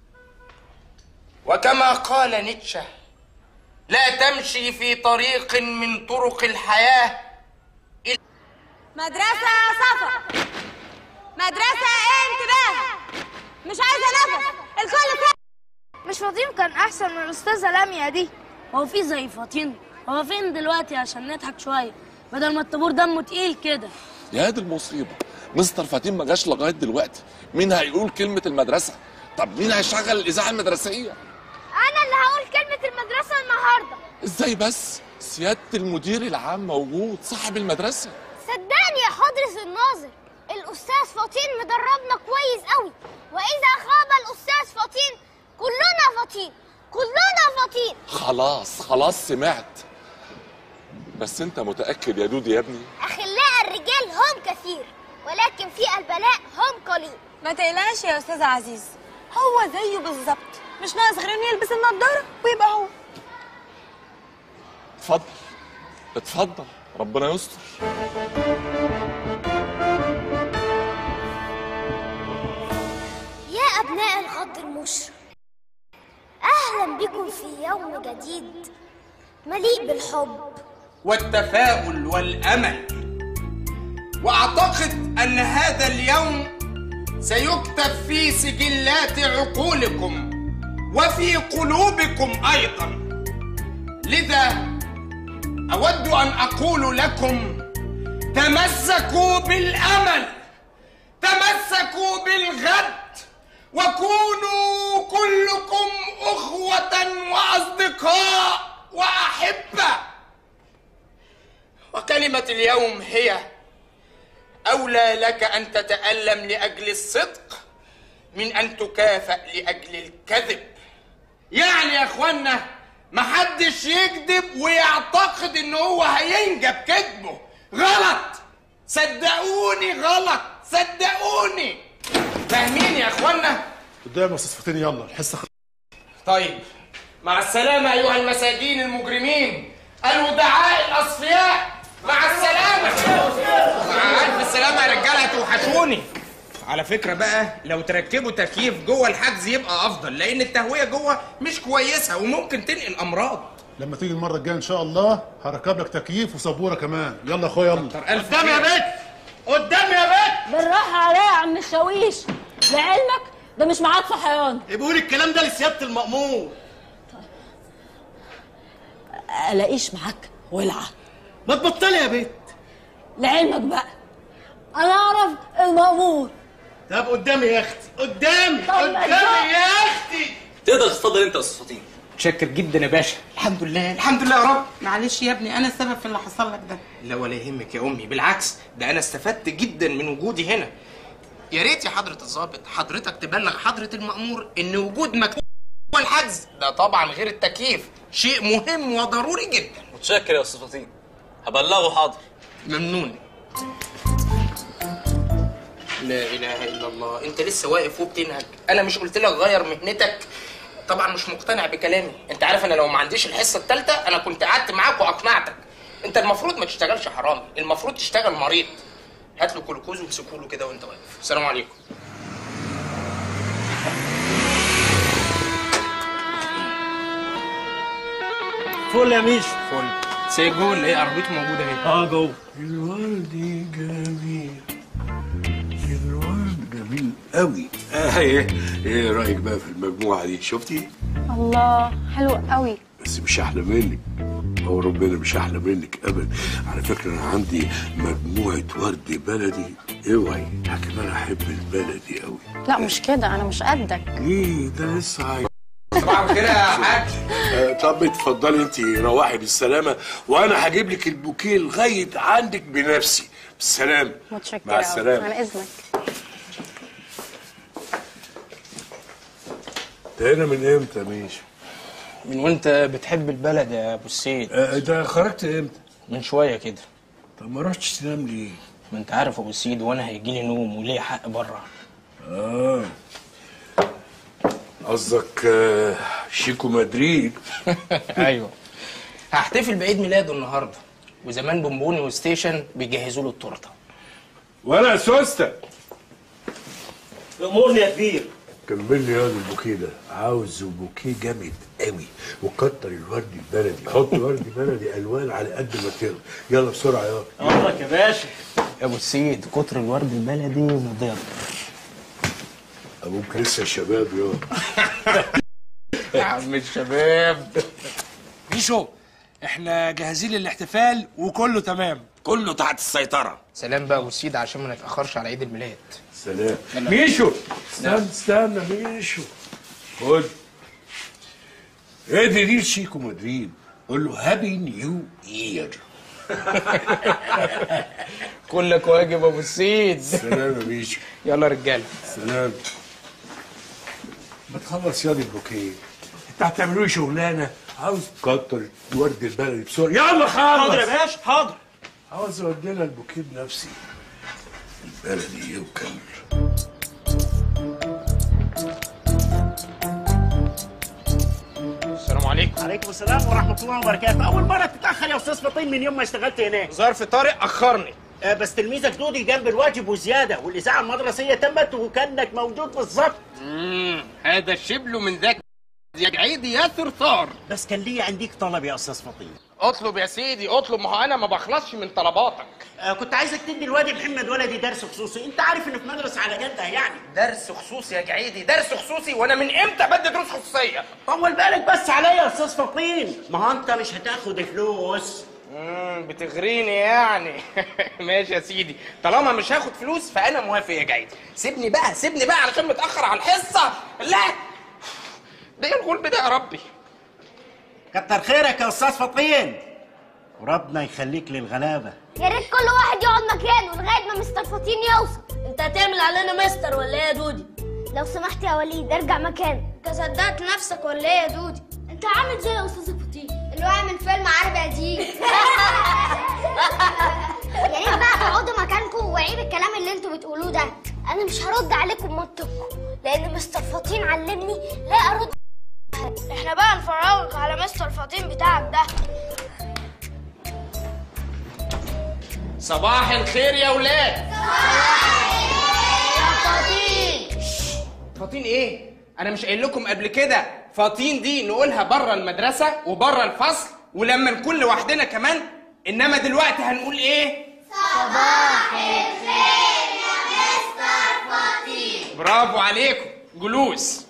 وكما قال نيتشه لا تمشي في طريق من طرق الحياه مدرسة صفا مدرسة ايه انتباه مش عايزة نفس الكل ساكت مش فاطين كان احسن من الاستاذه لميا دي هو في زي فاطين هو فين دلوقتي عشان نضحك شويه بدل ما الطابور دمه تقيل كده يا دي المصيبه مستر فاتين ما جاش لغايه دلوقتي مين هيقول كلمه المدرسه طب مين هيشغل الاذاعه المدرسيه انا اللي هقول كلمه المدرسه النهارده ازاي بس سياده المدير العام موجود صاحب المدرسه صدقني يا حضرة الناظر الأستاذ فطين مدربنا كويس قوي وإذا خاب الأستاذ فطين كلنا فطين كلنا فطين خلاص خلاص سمعت بس انت متاكد يا دودي يا ابني أخلاء الرجال هم كثير ولكن في البلاء هم قليل ما تقلقش يا استاذ عزيز هو زيه بالظبط مش ناقص غير انه يلبس النضاره ويبقى هو اتفضل اتفضل ربنا يستر يا أبناء الغد المشرق أهلا بكم في يوم جديد مليء بالحب والتفاؤل والامل واعتقد ان هذا اليوم سيكتب في سجلات عقولكم وفي قلوبكم ايضا لذا اود ان اقول لكم تمسكوا بالامل تمسكوا بالغد وكونوا كلكم اخوه واصدقاء واحبه وكلمة اليوم هي أولى لك أن تتألم لأجل الصدق من أن تكافأ لأجل الكذب يعني يا أخوانا محدش يكذب ويعتقد إن هو هينجب كذبه غلط صدقوني غلط صدقوني فاهمين يا أخوانا قدام يا استاذ فطين يلا الحصه خ... طيب مع السلامة أيها المساجين المجرمين الودعاء الأصفياء مع السلامة مع ألف السلامة يا رجالة هتوحشوني على فكره بقى لو تركبوا تكييف جوه الحجز يبقى افضل لان التهويه جوه مش كويسه وممكن تنقل امراض لما تيجي المره الجايه ان شاء الله هركب لك تكييف وسبوره كمان يلا يا اخويا يلا قدام يا بنت قدام يا بنت بالراحه عليا يا عم الشاويش لعلمك ده مش معاك صحيان بيقول الكلام ده لسياده المأمور الاقيش معاك ولعه ما تبطلي يا بنت لعلمك بقى انا اعرف المأمور طب قدامي يا اختي قدامي طب ما قدامي تشوف. يا اختي تقدر تفضل انت يا استاذ فطين متشكر جدا يا باشا الحمد لله الحمد لله يا رب معلش يا ابني انا السبب في اللي حصل لك ده لا ولا يهمك يا امي بالعكس ده انا استفدت جدا من وجودي هنا يا ريت يا حضره الضابط حضرتك تبلغ حضره المأمور ان وجود مكتوب جوه الحجز ده طبعا غير التكييف شيء مهم وضروري جدا متشكر يا استاذ فطين هبلغه حاضر ممنون لا اله الا الله انت لسه واقف وبتنهج انا مش قلت لك غير مهنتك طبعا مش مقتنع بكلامي انت عارف انا لو ما عنديش الحصه الثالثه انا كنت قعدت معاك واقنعتك انت المفروض ما تشتغلش حرامي المفروض تشتغل مريض هات له جلوكوز وامسكه له كده وانت واقف السلام عليكم فل يا ميشو فل سيجول ايه عربيته موجوده اهي اه جوه الورد جميل الورد جميل قوي آه ايه ايه رايك بقى في المجموعه دي شفتي الله حلو قوي بس مش احلى منك هو ربنا مش احلى منك ابدا على فكره انا عندي مجموعه ورد بلدي اوعي لكن انا احب البلدي قوي لا مش كده انا مش قدك ليه ده لسه عايز صباح الخير يا حاج آه، طب اتفضلي انت روحي بالسلامه وانا هجيب لك البوكيه لغايه عندك بنفسي بالسلامه متشكرة مع أوي. السلامه على اذنك انت هنا من امتى ماشي من وانت بتحب البلد يا ابو السيد آه، ده خرجت امتى من شويه كده طب ما رحتش تنام ليه ما انت عارف يا ابو السيد وانا هيجيلي نوم وليه حق بره اه قصدك آه، شيكو مدريد ايوه هحتفل بعيد ميلاده النهارده وزمان بونبوني وستيشن بيجهزوا له التورته ولا سوسته امورني يا كبير كمل لي هذا البوكيه ده عاوز بوكيه جامد قوي وكتر الورد البلدي حط ورد بلدي الوان على قد ما تقدر يلا بسرعه يلا امرك يا باشا يا ابو السيد كتر الورد البلدي مضر ابوك لسه شباب يا يا عم الشباب ميشو احنا جاهزين للاحتفال وكله تمام كله تحت السيطره سلام بقى ابو السيد عشان ما نتاخرش على عيد الميلاد سلام يلا. ميشو استنى استنى ميشو خد ادي دي شيكو مدريد قول له هابي نيو يير كلك واجب ابو السيد سلام يا ميشو يلا يا رجاله سلام ما تخلص ياض البوكيه انت هتعملوا لي شغلانه عاوز تكتر الورد البلدي بسرعه يلا خلص حاضر يا باشا حاضر عاوز اودي لها البوكيه بنفسي البلدي يوكل السلام عليكم عليكم السلام ورحمه الله وبركاته اول مره تتاخر يا استاذ فطين من يوم ما اشتغلت هناك ظرف طارق اخرني آه بس تلميذك دودي جنب الواجب وزياده والاذاعه المدرسيه تمت وكانك موجود بالظبط امم هذا الشبل من ذاك يا عيدي يا ثرثار بس كان لي عنديك طلب يا استاذ فطين اطلب يا سيدي اطلب ما هو انا ما بخلصش من طلباتك آه كنت عايزك تدي الواد محمد ولدي درس خصوصي انت عارف انه في مدرسه على جدها يعني درس خصوصي يا جعيدي درس خصوصي وانا من امتى بدي دروس خصوصيه طول بالك بس عليا يا استاذ فطين ما هو انت مش هتاخد فلوس امم بتغريني يعني ماشي يا سيدي طالما مش هاخد فلوس فانا موافق يا جعيدي سيبني بقى سيبني بقى علشان متاخر على الحصه لا ده ايه الغلب ده يا ربي كتر خيرك يا استاذ فطين وربنا يخليك للغلابه يا ريت كل واحد يقعد مكانه لغايه ما مستر فطين يوصل انت هتعمل علينا مستر ولا ايه يا دودي لو سمحت يا وليد ارجع مكانك انت صدقت نفسك ولا ايه يا دودي انت عامل زي استاذ فطين اللي هو عامل فيلم عربي قديم يا ريت بقى تقعدوا مكانكم وعيب الكلام اللي انتوا بتقولوه ده انا مش هرد عليكم بمنطقكم لان مستر فطين علمني لا ارد احنا بقى نفرجك على مستر فطين بتاعك ده صباح الخير يا ولاد يا فاطين ايه انا مش قايل لكم قبل كده فاطين دي نقولها بره المدرسه وبره الفصل ولما نكون لوحدنا كمان انما دلوقتي هنقول ايه صباح الخير يا مستر فاطين برافو عليكم جلوس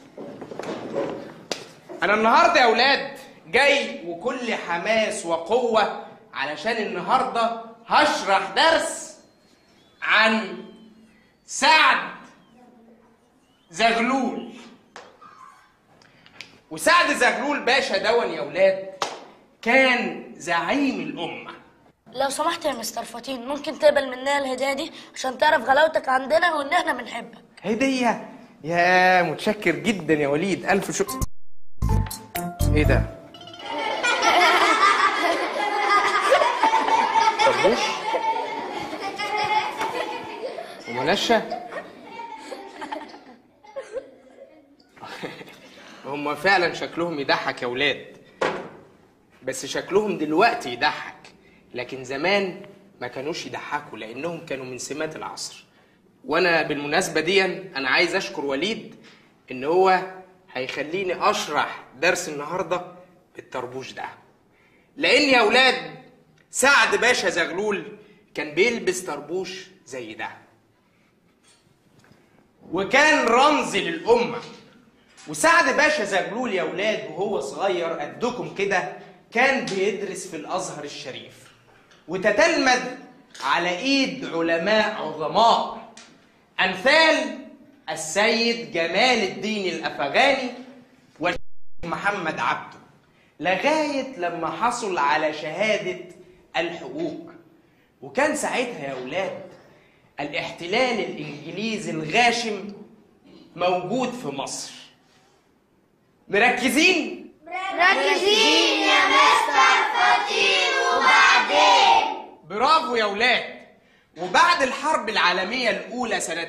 انا النهارده يا اولاد جاي وكل حماس وقوه علشان النهارده هشرح درس عن سعد زغلول وسعد زغلول باشا دون يا اولاد كان زعيم الامه لو سمحت يا مستر فاطين ممكن تقبل مننا الهديه دي عشان تعرف غلاوتك عندنا وان احنا بنحبك هديه يا متشكر جدا يا وليد الف شكر ايه ده طربوش ومنشة هم فعلا شكلهم يضحك يا ولاد بس شكلهم دلوقتي يضحك لكن زمان ما كانوش يضحكوا لانهم كانوا من سمات العصر وانا بالمناسبه دي انا عايز اشكر وليد ان هو هيخليني اشرح درس النهارده بالطربوش ده لان يا اولاد سعد باشا زغلول كان بيلبس طربوش زي ده وكان رمز للامه وسعد باشا زغلول يا اولاد وهو صغير قدكم كده كان بيدرس في الازهر الشريف وتتلمذ على ايد علماء عظماء امثال السيد جمال الدين الافغاني والشيخ محمد عبده لغايه لما حصل على شهاده الحقوق وكان ساعتها يا اولاد الاحتلال الانجليزي الغاشم موجود في مصر مركزين مركزين يا مستر فاطين وبعدين برافو يا ولاد وبعد الحرب العالمية الأولى سنة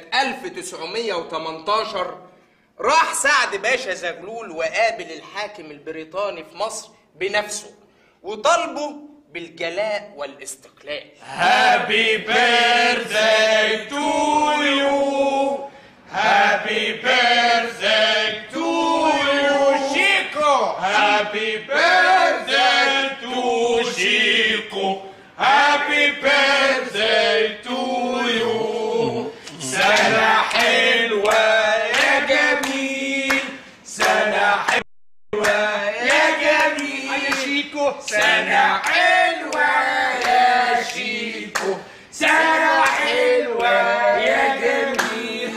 1918 راح سعد باشا زغلول وقابل الحاكم البريطاني في مصر بنفسه وطالبه بالجلاء والاستقلال Happy birthday to you. Happy birthday to you, Chico. Happy birthday to Chico. Happy birthday to you. سنة حلوة يا جميل. سنة حلوة يا جميل. يا شيكو. سنة حلوة يا شيكو. سنة حلوة يا جميل.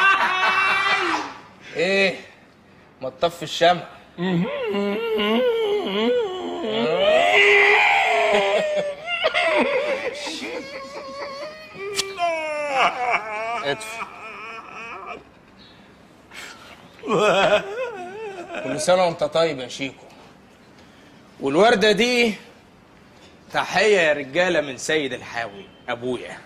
ايه ما تطفي الشمع اطفي كل سنة وانت طيب يا شيكو والوردة دي تحية يا رجالة من سيد الحاوي أبويا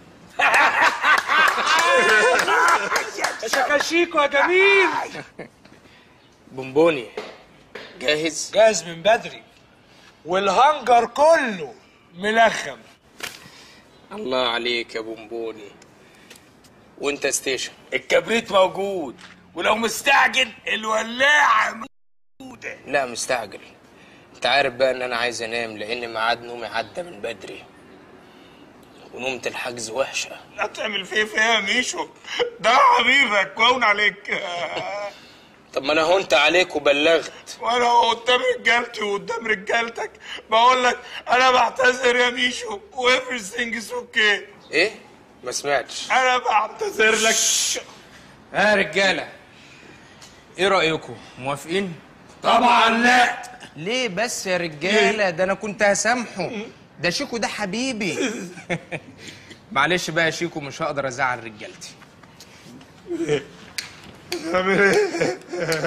شيكو يا جميل بونبوني جاهز؟ جاهز من بدري والهنجر كله ملخم الله عليك يا بونبوني وانت ستيشن الكبريت موجود ولو مستعجل الولاعة لا مستعجل انت عارف بقى ان انا عايز انام لان ميعاد نومي عدى من بدري ونومة الحجز وحشة لا تعمل فيه فيها يا ميشو ده حبيبك كون عليك طب ما انا هونت عليك وبلغت وانا قدام رجالتي وقدام رجالتك بقول لك انا بعتذر يا ميشو وافريثينج از اوكي ايه؟ ما سمعتش انا بعتذر لك ها رجالة ايه رأيكم؟ موافقين؟ طبعا لا ليه بس يا رجالة ده انا كنت هسامحه ده شيكو ده حبيبي معلش بقى يا شيكو مش هقدر ازعل رجالتي نعمل ايه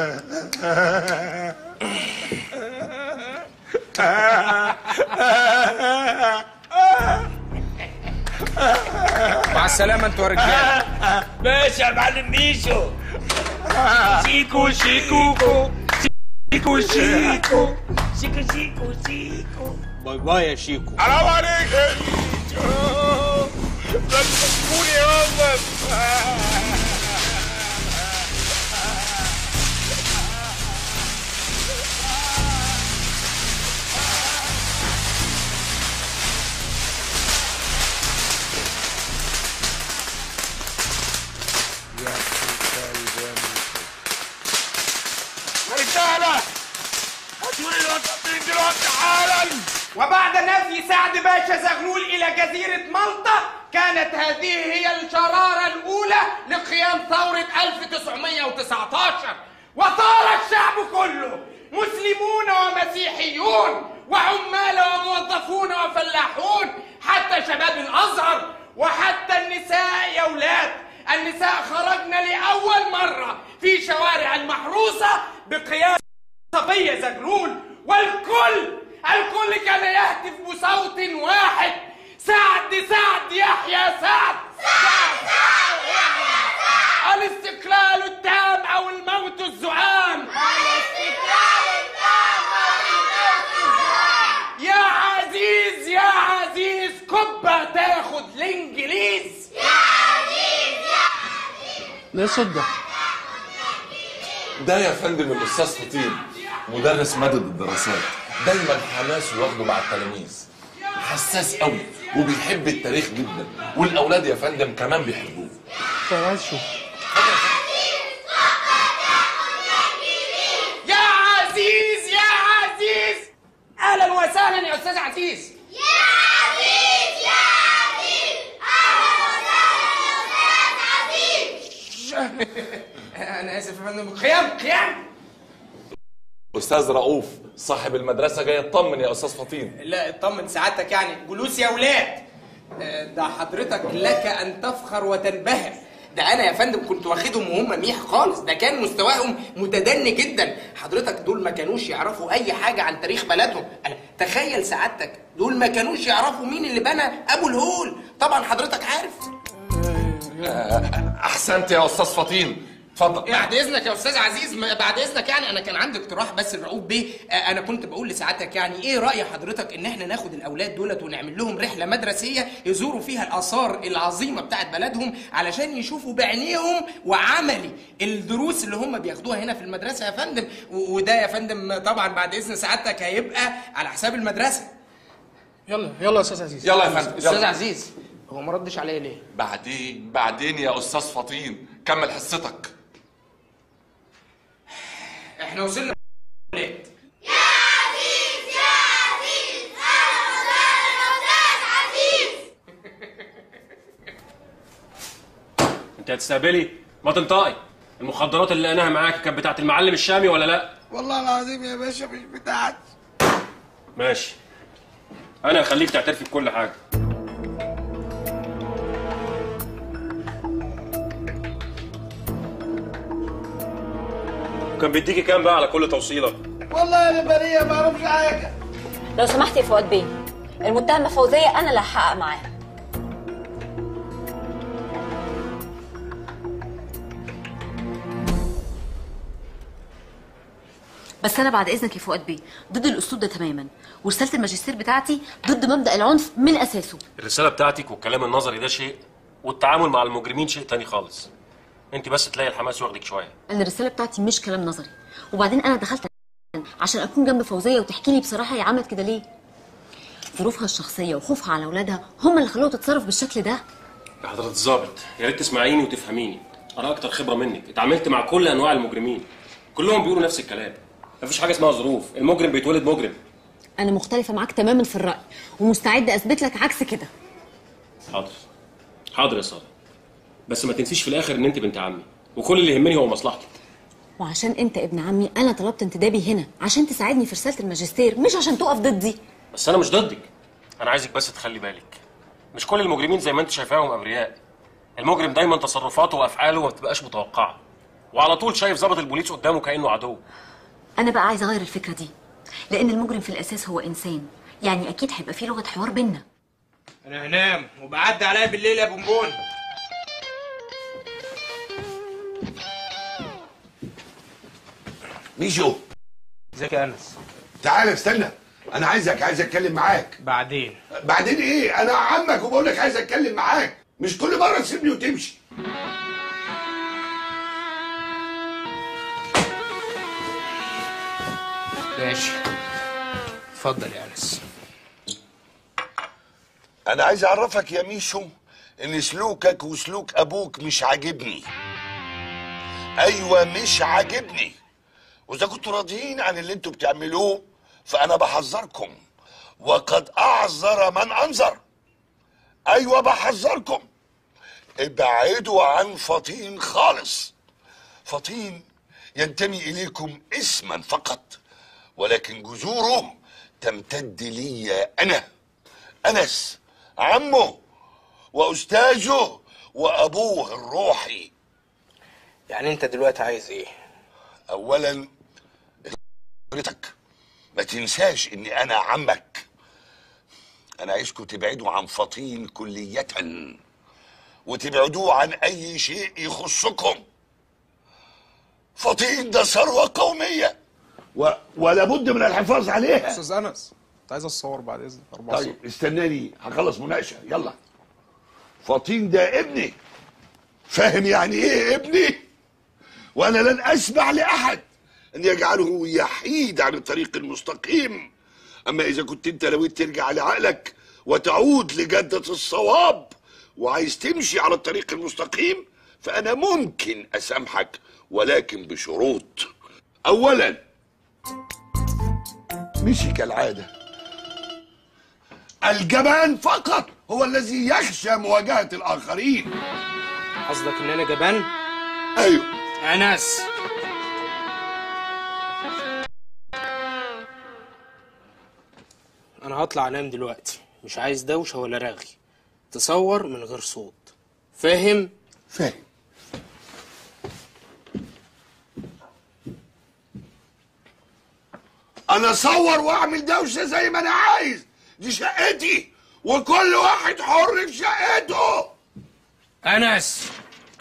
مع السلامة انتوا يا رجالة ماشي يا معلم ميشو شيكو شيكو شيكو شيكو شيكو شيكو شيكو باي باي يا شيكو حرام عليك يا ميشو ده تسيبوني يا امك وبعد نفي سعد باشا زغلول إلى جزيرة مالطا كانت هذه هي الشرارة الأولى لقيام ثورة 1919 وطار الشعب كله مسلمون ومسيحيون وعمال وموظفون وفلاحون حتى شباب الأزهر وحتى النساء يا ولاد النساء خرجن لأول مرة في شوارع المحروسة بقيام صبية زغلول والكل الكل كان يهتف بصوت واحد سعد سعد يحيى سعد سعد سعد يحيى سعد الاستقلال التام او الموت الزعام الاستقلال التام او الموت الزعام يا عزيز يا عزيز كبة تاخد الانجليز يا عزيز يا لا صدق ده يا فندم الاستاذ فطين مدرس ماده الدراسات دايما حماسه واخده مع التلاميذ حساس قوي وبيحب التاريخ جدا والاولاد يا فندم كمان بيحبوه طب عايز اشوف يا عزيز يا عزيز اهلا وسهلا يا استاذ عزيز يا عزيز يا عزيز اهلا وسهلا يا استاذ عزيز انا اسف يا فندم قيام قيام استاذ رؤوف صاحب المدرسه جاي يطمن يا استاذ فطين لا اطمن سعادتك يعني جلوس يا ولاد آه، ده حضرتك لك ان تفخر وتنبهر ده انا يا فندم كنت واخدهم وهم ميح خالص ده كان مستواهم متدني جدا حضرتك دول ما كانوش يعرفوا اي حاجه عن تاريخ بلدهم أنا تخيل سعادتك دول ما كانوش يعرفوا مين اللي بنى ابو الهول طبعا حضرتك عارف احسنت يا استاذ فطين اتفضل بعد اذنك يا استاذ عزيز ما- بعد اذنك يعني انا كان عندي اقتراح بس الرؤوف بيه آه، انا كنت بقول لسعادتك يعني ايه راي حضرتك ان احنا ناخد الاولاد دولت ونعمل لهم رحله مدرسيه يزوروا فيها الاثار العظيمه بتاعت بلدهم علشان يشوفوا بعينيهم وعملي الدروس اللي هم بياخدوها هنا في المدرسه يا فندم و- وده يا فندم طبعا بعد اذن سعادتك هيبقى على حساب المدرسه يلا يلا يا استاذ عزيز يلا يا فندم، استاذ يلا. عزيز هو ما ردش عليا ليه بعدين بعدين يا استاذ فطين كمل حصتك احنا وصلنا ولاد عزيز يا عزيز اهلا وسهلا يا استاذ عزيز انت هتستقبلي ما تنطقي المخدرات اللي لقيناها معاك كانت بتاعت المعلم الشامي ولا لا والله العظيم يا باشا مش بتاعتي ماشي انا هخليك تعترفي بكل حاجه كان بيديكي كام بقى على كل توصيله والله انا بريء ما اعرفش حاجه لو سمحت يا فؤاد بيه المتهمة فوزية أنا اللي هحقق معاها بس أنا بعد إذنك يا فؤاد بيه ضد الأسلوب ده تماما ورسالة الماجستير بتاعتي ضد مبدأ العنف من أساسه الرساله بتاعتك والكلام النظري ده شيء والتعامل مع المجرمين شيء تاني خالص انت بس تلاقي الحماس واخدك شويه أنا الرسالة بتاعتي مش كلام نظري وبعدين أنا دخلت عشان أكون جنب فوزية وتحكي لي بصراحة هي عملت كده ليه ظروفها الشخصية وخوفها على أولادها هم اللي خلوها تتصرف بالشكل ده يا حضرة الظابط يا ريت تسمعيني وتفهميني انا اكتر خبره منك اتعاملت مع كل انواع المجرمين كلهم بيقولوا نفس الكلام مفيش حاجه اسمها ظروف المجرم بيتولد مجرم أنا مختلفة معاك تماما في الرأي ومستعدة أثبت لك عكس كده حاضر حاضر يا ساره بس ما تنسيش في الاخر ان انت بنت عمي وكل اللي يهمني هو مصلحتك وعشان أنت ابن عمي أنا طلبت انتدابي هنا عشان تساعدني في رسالة الماجستير مش عشان تقف ضدي بس انا مش ضدك انا عايزك بس تخلي بالك مش كل المجرمين زي ما انت شايفاهم ابرياء المجرم دايما تصرفاته وافعاله ما بتبقاش متوقعه وعلى طول شايف ضابط البوليس قدامه كانه عدو أنا بقى عايزة أغير الفكرة دي لأن المجرم في الأساس هو إنسان يعني أكيد هيبقى فيه لغة حوار بينا انا هنام وبعدي عليا بالليل يا بونبون ميشو ازيك يا انس تعال استنى انا عايزك عايز اتكلم معاك بعدين بعدين ايه انا عمك وبقول لك عايز اتكلم معاك مش كل مره تسيبني وتمشي ماشي اتفضل يا انس انا عايز اعرفك يا ميشو ان سلوكك وسلوك ابوك مش عاجبني ايوه مش عاجبني واذا كنتوا راضيين عن اللي انتوا بتعملوه فانا بحذركم وقد أعذر من أنذر أيوة بحذركم ابعدوا عن فطين خالص فطين ينتمي إليكم اسما فقط ولكن جذوره تمتد لي أنا أنس عمه وأستاذه وأبوه الروحي يعني انت دلوقتي عايز ايه أولا حضرتك ما تنساش إني أنا عمك أنا عايزكم تبعدوا عن فطين كلية وتبعدوه عن أي شيء يخصكم فطين ده ثروة قومية و... ولا بد من الحفاظ عليها استاذ انس كنت عايز اتصور بعد اذنك اربع صور. طيب استناني هخلص مناقشه يلا فطين ده ابني فاهم يعني ايه ابني وانا لن اسمح لاحد ان يجعله يحيد عن الطريق المستقيم اما اذا كنت انت نويت ترجع لعقلك وتعود لجده الصواب وعايز تمشي على الطريق المستقيم فانا ممكن اسامحك ولكن بشروط اولا مشي كالعاده الجبان فقط هو الذي يخشى مواجهه الاخرين قصدك ان انا جبان ايوه انس انا هطلع انام دلوقتي مش عايز دوشه ولا رغي تصور من غير صوت فاهم فاهم انا اصور واعمل دوشه زي ما انا عايز دي شقتي وكل واحد حر في شقته انس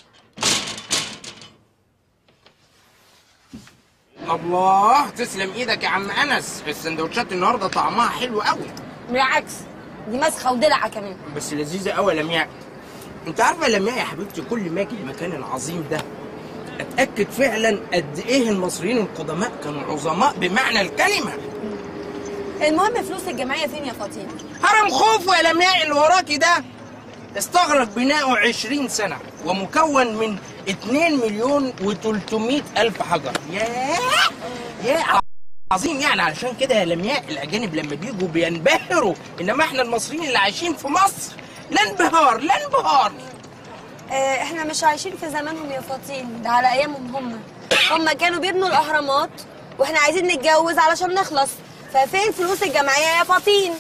الله تسلم ايدك يا عم انس السندوتشات النهارده طعمها حلو قوي بالعكس دي مسخه ودلعه كمان بس لذيذه قوي يا لمياء انت عارفه يا لمياء يا حبيبتي كل ما اجي المكان العظيم ده اتاكد فعلا قد ايه المصريين القدماء كانوا عظماء بمعنى الكلمه المهم فلوس الجمعيه فين يا فاطمه هرم خوفو يا لمياء اللي وراكي ده استغرق بناؤه 20 سنة ومكون من 2 مليون و300 ألف حجر ياه ياه عظيم يعني علشان كده يا لمياء الأجانب لما بيجوا بينبهروا إنما إحنا المصريين اللي عايشين في مصر لا انبهار لا انبهار آه احنا مش عايشين في زمانهم يا فاطين ده على ايامهم هم هم كانوا بيبنوا الاهرامات واحنا عايزين نتجوز علشان نخلص ففين فلوس الجمعيه يا فاطين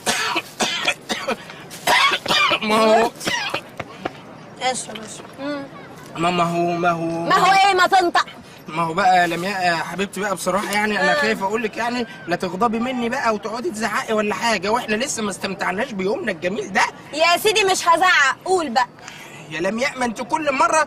ما هو اشرب اشرب مم. ما ما هو ما هو ما هو ايه ما تنطق ما هو بقى يا لمياء يا حبيبتي بقى بصراحه يعني انا آه. خايف اقول لك يعني لا تغضبي مني بقى وتقعدي تزعقي ولا حاجه واحنا لسه ما استمتعناش بيومنا الجميل ده يا سيدي مش هزعق قول بقى يا لمياء ما انت كل مره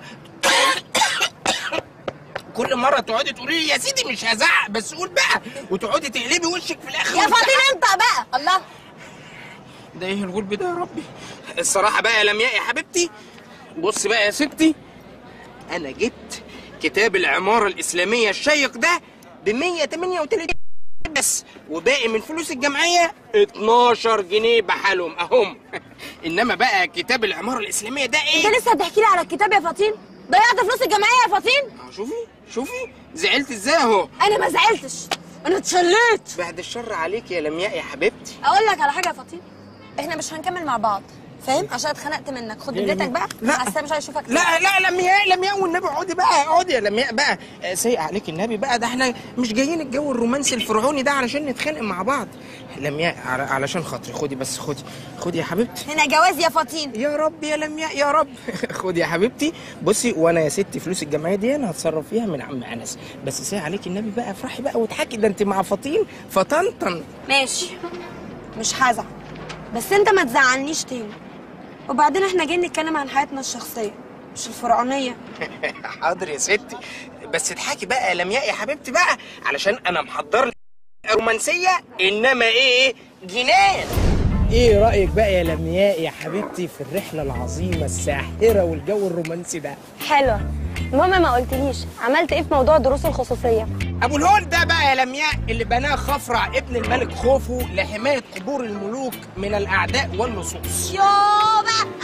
كل مره تقعدي تقولي لي يا سيدي مش هزعق بس قول بقى وتقعدي تقلبي وشك في الاخر يا وتزعقي. فاطين انت بقى الله ده ايه الغلب ده يا ربي الصراحه بقى يا لمياء يا حبيبتي بص بقى يا ستي انا جبت كتاب العماره الاسلاميه الشيق ده ب 138 بس وباقي من فلوس الجمعيه 12 جنيه بحالهم اهم انما بقى كتاب العماره الاسلاميه ده ايه انت لسه بتحكي لي على الكتاب يا فاطين ضيعت فلوس الجمعيه يا فاطين شوفي شوفي زعلت ازاي اهو انا ما زعلتش انا اتشليت بعد الشر عليك يا لمياء يا حبيبتي اقول لك على حاجه يا فاطين احنا مش هنكمل مع بعض فاهم عشان اتخنقت منك خد ليه دبلتك بقى لا. مع السلامه مش عايز اشوفك لا لا لمياء لمياء والنبي اقعدي بقى اقعدي يا لمياء بقى آه، سيء عليك النبي بقى ده احنا مش جايين الجو الرومانسي الفرعوني ده علشان نتخانق مع بعض لمياء على- علشان خاطري خدي بس خدي خدي يا حبيبتي هنا جواز يا فاطين يا رب يا لمياء يا رب خدي يا حبيبتي بصي وانا يا ستي فلوس الجمعيه دي انا هتصرف فيها من عم انس بس سيء عليك النبي بقى افرحي بقى واضحكي ده انت مع فطين فطنطن ماشي مش هزعل بس انت ما تزعلنيش تاني وبعدين احنا جايين نتكلم عن حياتنا الشخصيه مش الفرعونيه حاضر يا ستي بس اضحكي بقى يا لمياء يا حبيبتي بقى علشان انا محضر لك رومانسيه انما ايه جنان ايه رايك بقى يا لمياء يا حبيبتي في الرحله العظيمه الساحره والجو الرومانسي ده حلوه المهم ما قلتليش عملت ايه في موضوع الدروس الخصوصيه ابو الهول ده بقى يا لمياء اللي بناه خفرع ابن الملك خوفو لحمايه قبور الملوك من الاعداء واللصوص يابا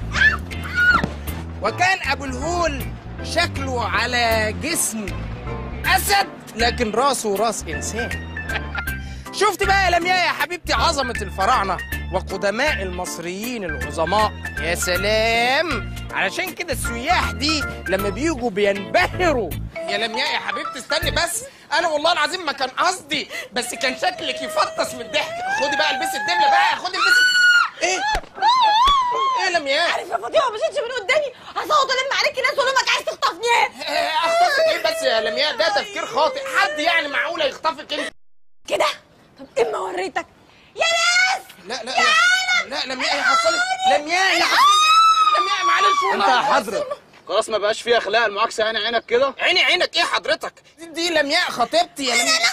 وكان ابو الهول شكله على جسم اسد لكن راسه راس انسان شفت بقى يا لمياء يا حبيبتي عظمة الفراعنة وقدماء المصريين العظماء يا سلام علشان كده السياح دي لما بيجوا بينبهروا يا لمياء يا حبيبتي استني بس انا والله العظيم ما كان قصدي بس كان شكلك يفطس من الضحك خدي بقى البسي الدبله بقى خدي البسي ايه ايه يا لمياء عارف يا فاطمه ما مشيتش من قدامي هصوت الم عليك ناس واقول لك عايز تخطفني ايه اخطفك ايه بس يا لمياء ده تفكير خاطئ حد يعني معقوله يخطفك انت كده طب اما وريتك يا ناس لا لا لا لا لمياء يا حصلت لمياء يا حصلت لمياء معلش انت والله يا حضرة خلاص ما بقاش فيها اخلاق المعاكسه يعني عينك كده عيني عينك ايه حضرتك دي, دي لمياء خطيبتي يا لمياء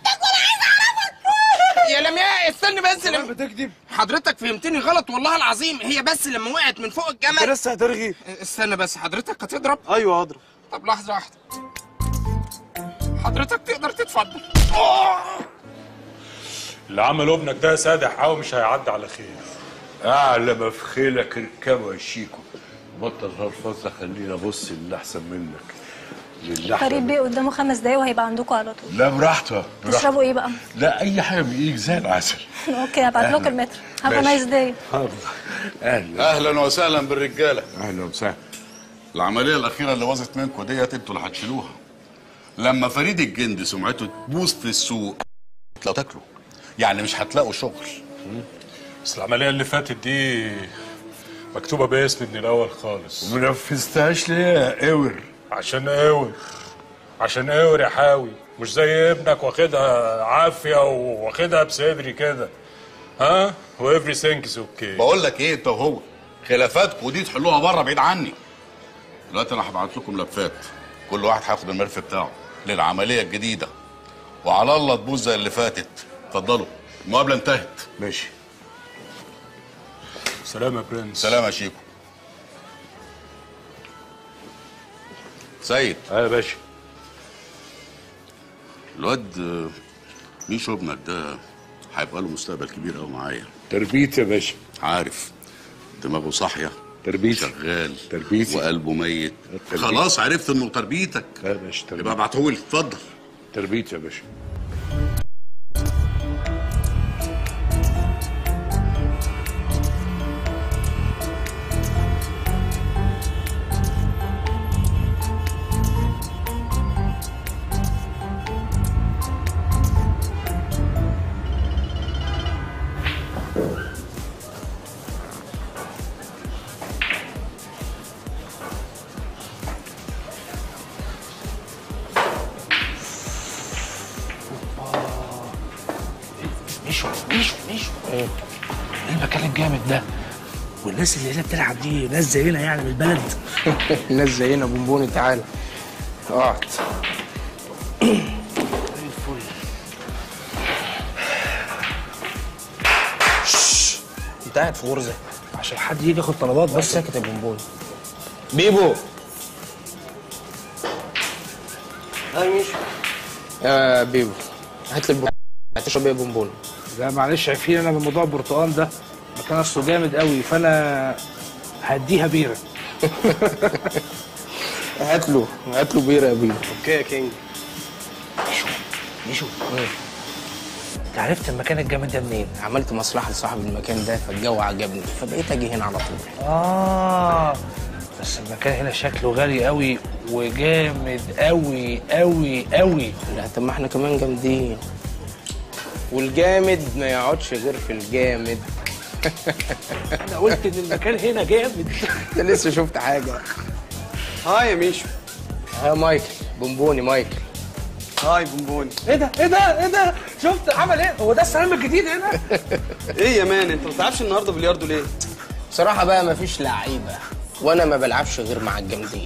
يا لمياء استني بس لم... بتكذب حضرتك فهمتني غلط والله العظيم هي بس لما وقعت من فوق الجمل انت لسه هترغي استنى بس حضرتك هتضرب ايوه هضرب طب لحظه واحده حضرتك تقدر تتفضل اللي عمله ابنك ده يا سادة حاوي مش هيعدي على خير اعلى ما في خيلك اركبه يا شيكو بطل هرفصه خلينا ابص اللي احسن منك لله فريد بيه قدامه خمس دقايق وهيبقى عندكم على طول لا براحته براحته. تشربوا ايه بقى؟ لا اي حاجه بايدك زي العسل اوكي هبعت لكم أهلا. المتر هاف ماشي. نايس داي حاضر اهلا اهلا وسهلا بالرجاله اهلا وسهلا العمليه الاخيره اللي باظت منكم ديت انتوا اللي هتشيلوها لما فريد الجندي سمعته تبوظ في السوق لو تاكلوا يعني مش هتلاقوا شغل بس العملية اللي فاتت دي مكتوبة باسمي من الأول خالص وما نفذتهاش ليه يا قور عشان قاور عشان قاور يا حاوي مش زي ابنك واخدها عافية واخدها بصدري كده ها وافري ثينكس اوكي بقول لك ايه انت وهو خلافاتكم دي تحلوها بره بعيد عني دلوقتي انا هبعت لكم لفات كل واحد هياخد الملف بتاعه للعمليه الجديده وعلى الله تبوظ زي اللي فاتت اتفضلوا المقابله انتهت ماشي سلام يا برنس سلام يا شيكو سيد اه يا باشا الواد آه، ميشو ابنك ده هيبقى له مستقبل كبير قوي معايا تربيتي يا باشا عارف دماغه صاحيه تربيتي شغال تربيتي وقلبه ميت تربيتي. خلاص عرفت انه تربيتك لا يا باشا تربيتي يبقى ابعتهولي اتفضل تربيتي يا باشا مشوا مشوا مشوا ايه المكان الجامد ده والناس اللي هنا بتلعب دي ناس زينا يعني من البلد الناس زينا بونبوني تعالى اقعد شش. انت قاعد في غرزه عشان حد يجي ياخد طلبات بس بس ساكت يا بونبوني بيبو هاي ميشو يا بيبو هات لي البرتقال هتشرب ايه يا بونبوني لا معلش عارفين انا من موضوع البرتقال ده مكان اصله جامد قوي فانا هديها بيره هات له هات له بيره يا بيبو اوكي يا كينج مشوا انت عرفت المكان الجامد ده منين؟ عملت مصلحه لصاحب المكان ده فالجو عجبني فبقيت اجي هنا على طول اه بس المكان هنا شكله غالي قوي وجامد قوي قوي قوي لا طب ما احنا كمان جامدين والجامد ما يقعدش غير في الجامد انا قلت ان المكان هنا جامد انت لسه شفت حاجه هاي يا ميشو يا مايكل بونبوني مايكل هاي بونبوني ايه ده ايه ده ايه ده شفت عمل ايه هو ده السلام الجديد هنا ايه يا مان انت ما بتلعبش النهارده بلياردو ليه بصراحه بقى مفيش لعيبه وانا ما بلعبش غير مع الجامدين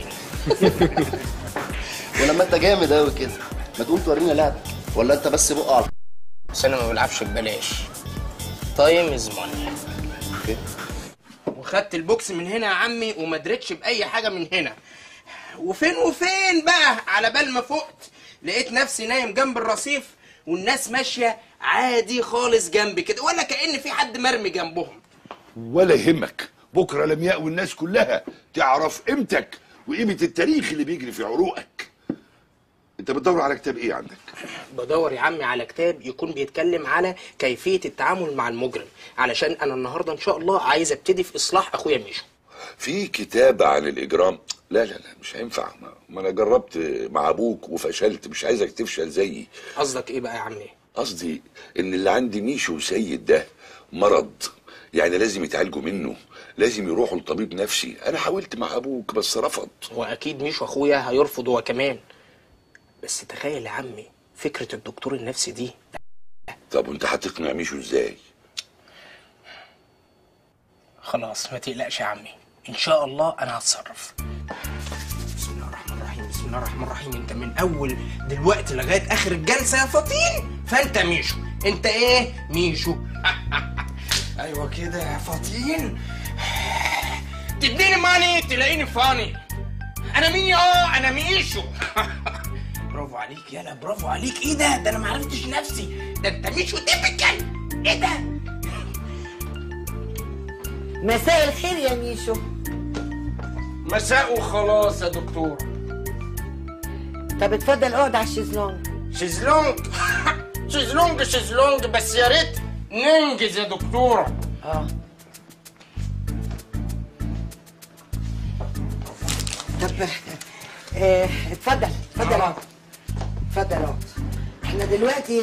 ولما انت جامد قوي كده ما تقوم تورينا لعبك ولا انت بس بقى على بس انا ما بلعبش ببلاش تايم از ماني وخدت البوكس من هنا يا عمي وما دريتش باي حاجه من هنا وفين وفين بقى على بال ما فقت لقيت نفسي نايم جنب الرصيف والناس ماشيه عادي خالص جنبي كده ولا كأن في حد مرمي جنبهم ولا يهمك بكره لمياء والناس كلها تعرف قيمتك وقيمه التاريخ اللي بيجري في عروقك انت بتدور على كتاب ايه عندك بدور يا عمي على كتاب يكون بيتكلم على كيفيه التعامل مع المجرم علشان انا النهارده ان شاء الله عايز ابتدي في اصلاح اخويا ميشو في كتاب عن الاجرام لا لا لا مش هينفع ما, ما انا جربت مع ابوك وفشلت مش عايزك تفشل زيي قصدك ايه بقى يا عمي قصدي ان اللي عندي ميشو سيد ده مرض يعني لازم يتعالجوا منه لازم يروحوا لطبيب نفسي انا حاولت مع ابوك بس رفض واكيد ميشو اخويا هيرفض هو كمان بس تخيل يا عمي فكره الدكتور النفسي دي طب وانت هتقنع ميشو ازاي خلاص ما تقلقش يا عمي ان شاء الله انا هتصرف بسم الله الرحمن الرحيم بسم الله الرحمن الرحيم انت من اول دلوقتي لغايه اخر الجلسه يا فطين فانت ميشو انت ايه ميشو ايوه كده يا فطين تديني ماني تلاقيني فاني انا مين اه انا ميشو برافو عليك يلا برافو عليك ايه ده ده انا ما عرفتش نفسي ده انت ميشو تيبيكال ايه ده مساء الخير يا ميشو مساء وخلاص يا دكتور طب اتفضل اقعد على الشيزلونج شيزلونج شيزلونج شيزلونج بس يا ريت ننجز يا دكتورة اه طب آه، اتفضل اتفضل اقعد اتفضل اقعد احنا دلوقتي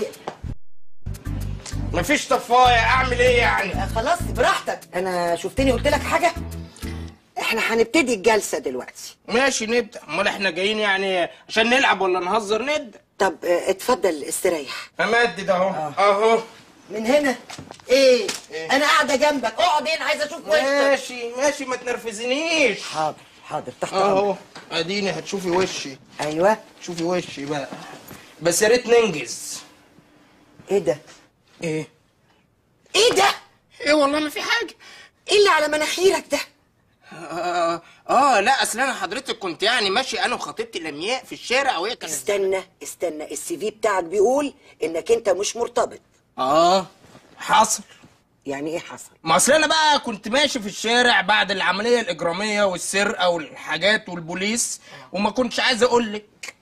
مفيش طفايه اعمل ايه يعني خلاص براحتك انا شفتني قلت لك حاجه احنا هنبتدي الجلسه دلوقتي ماشي نبدا امال احنا جايين يعني عشان نلعب ولا نهزر نبدا طب آه، اتفضل استريح امدد اهو اهو من هنا ايه, انا قاعده جنبك اقعد هنا عايزه اشوف وشك ماشي ماشي ما تنرفزنيش حاضر حاضر تحت اهو امرك اديني هتشوفي وشي ايوه شوفي وشي بقى بس يا ريت ننجز ايه ده ايه ايه ده ايه والله ما في حاجه ايه اللي على مناخيرك ده آه, اه لا اصل انا حضرتك كنت يعني ماشي انا وخطيبتي لمياء في الشارع وهي كانت استنى استنى السي في بتاعك بيقول انك انت مش مرتبط اه حصل يعني ايه حصل ما اصل انا بقى كنت ماشي في الشارع بعد العمليه الاجراميه والسرقه والحاجات والبوليس وما كنتش عايز اقول لك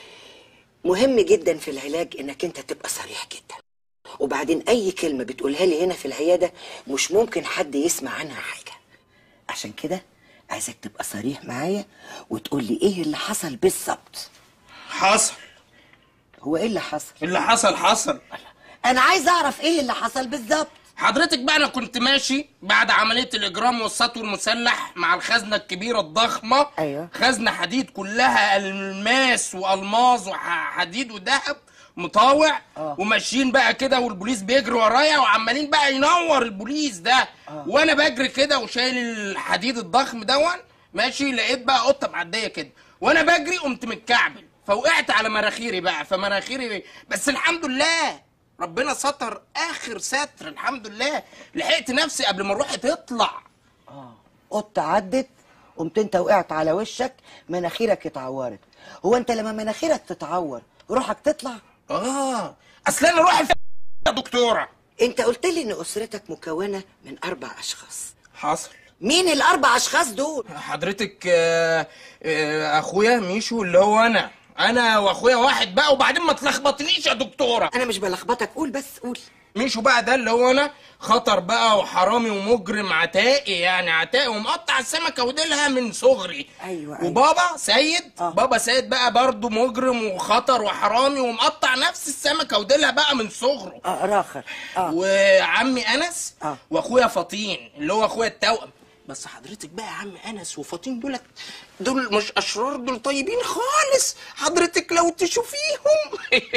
مهم جدا في العلاج انك انت تبقى صريح جدا وبعدين اي كلمه بتقولها لي هنا في العياده مش ممكن حد يسمع عنها حاجه عشان كده عايزك تبقى صريح معايا وتقول لي ايه اللي حصل بالظبط حصل هو ايه اللي حصل اللي حصل حصل انا عايز اعرف ايه اللي حصل بالظبط حضرتك بقى انا كنت ماشي بعد عمليه الاجرام والسطو المسلح مع الخزنه الكبيره الضخمه ايوه خزنه حديد كلها الماس والماظ وحديد وذهب مطاوع آه. وماشيين بقى كده والبوليس بيجري ورايا وعمالين بقى ينور البوليس ده آه. وانا بجري كده وشايل الحديد الضخم دون ماشي لقيت بقى قطه معديه كده وانا بجري قمت متكعبل فوقعت على مناخيري بقى فمناخيري بس الحمد لله ربنا ستر اخر ستر الحمد لله لحقت نفسي قبل ما روحي تطلع قطه عدت قمت انت وقعت على وشك مناخيرك اتعورت هو انت لما مناخيرك تتعور روحك تطلع اه اصل انا روحي في يا دكتوره انت قلت لي ان اسرتك مكونه من اربع اشخاص حصل مين الاربع اشخاص دول حضرتك آه، آه، اخويا ميشو اللي هو انا انا واخويا واحد بقى وبعدين ما تلخبطنيش يا دكتوره انا مش بلخبطك قول بس قول ميشو بقى ده اللي هو انا خطر بقى وحرامي ومجرم عتائي يعني عتائي ومقطع السمكه وديلها من صغري ايوه ايوه وبابا سيد آه. بابا سيد بقى برضه مجرم وخطر وحرامي ومقطع نفس السمكه وديلها بقى من صغره اه راخر اه وعمي انس آه. واخويا فطين اللي هو اخويا التوأم بس حضرتك بقى يا عم انس وفطين دولت دول مش اشرار دول طيبين خالص حضرتك لو تشوفيهم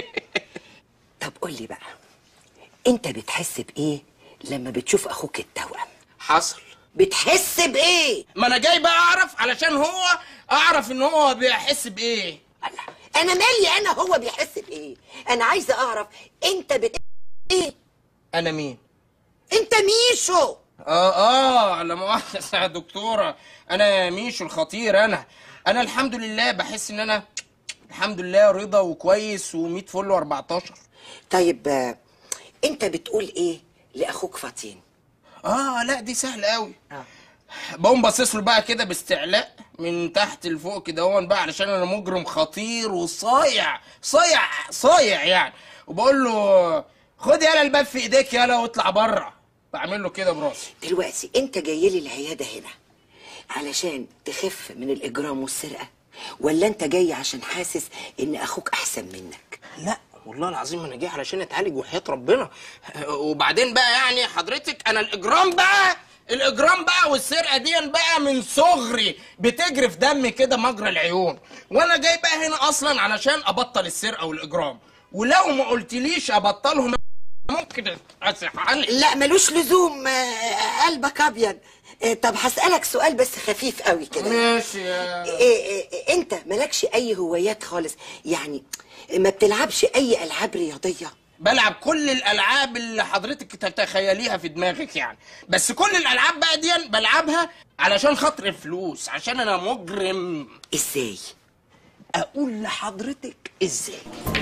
طب قول لي بقى انت بتحس بايه لما بتشوف اخوك التوأم حصل بتحس بايه ما انا جاي بقى اعرف علشان هو اعرف ان هو بيحس بايه انا مالي انا هو بيحس بايه انا عايزه اعرف انت بت ايه انا مين انت ميشو اه اه لا مؤاخذة يا دكتورة انا ميشو الخطير انا انا الحمد لله بحس ان انا الحمد لله رضا وكويس و100 فل و14 طيب آه، انت بتقول ايه لاخوك فطين اه لا دي سهلة قوي بقوم باصص له بقى كده باستعلاء من تحت لفوق كده هون بقى علشان انا مجرم خطير وصايع صايع صايع يعني وبقول له خد يالا الباب في ايديك يالا واطلع بره بعمل له كده براسي دلوقتي انت جاي لي العياده هنا علشان تخف من الاجرام والسرقه ولا انت جاي عشان حاسس ان اخوك احسن منك لا والله العظيم انا جاي علشان اتعالج وحياه ربنا وبعدين بقى يعني حضرتك انا الاجرام بقى الاجرام بقى والسرقه دي بقى من صغري بتجري في دمي كده مجرى العيون وانا جاي بقى هنا اصلا علشان ابطل السرقه والاجرام ولو ما قلتليش ابطلهم ممكن اسح عني لا ملوش لزوم آه، قلبك ابيض آه، طب هسألك سؤال بس خفيف قوي كده ماشي يا إيه إيه انت مالكش اي هوايات خالص يعني ما بتلعبش اي العاب رياضيه بلعب كل الالعاب اللي حضرتك تتخيليها في دماغك يعني بس كل الالعاب بقى دي بلعبها علشان خاطر الفلوس عشان انا مجرم ازاي اقول لحضرتك ازاي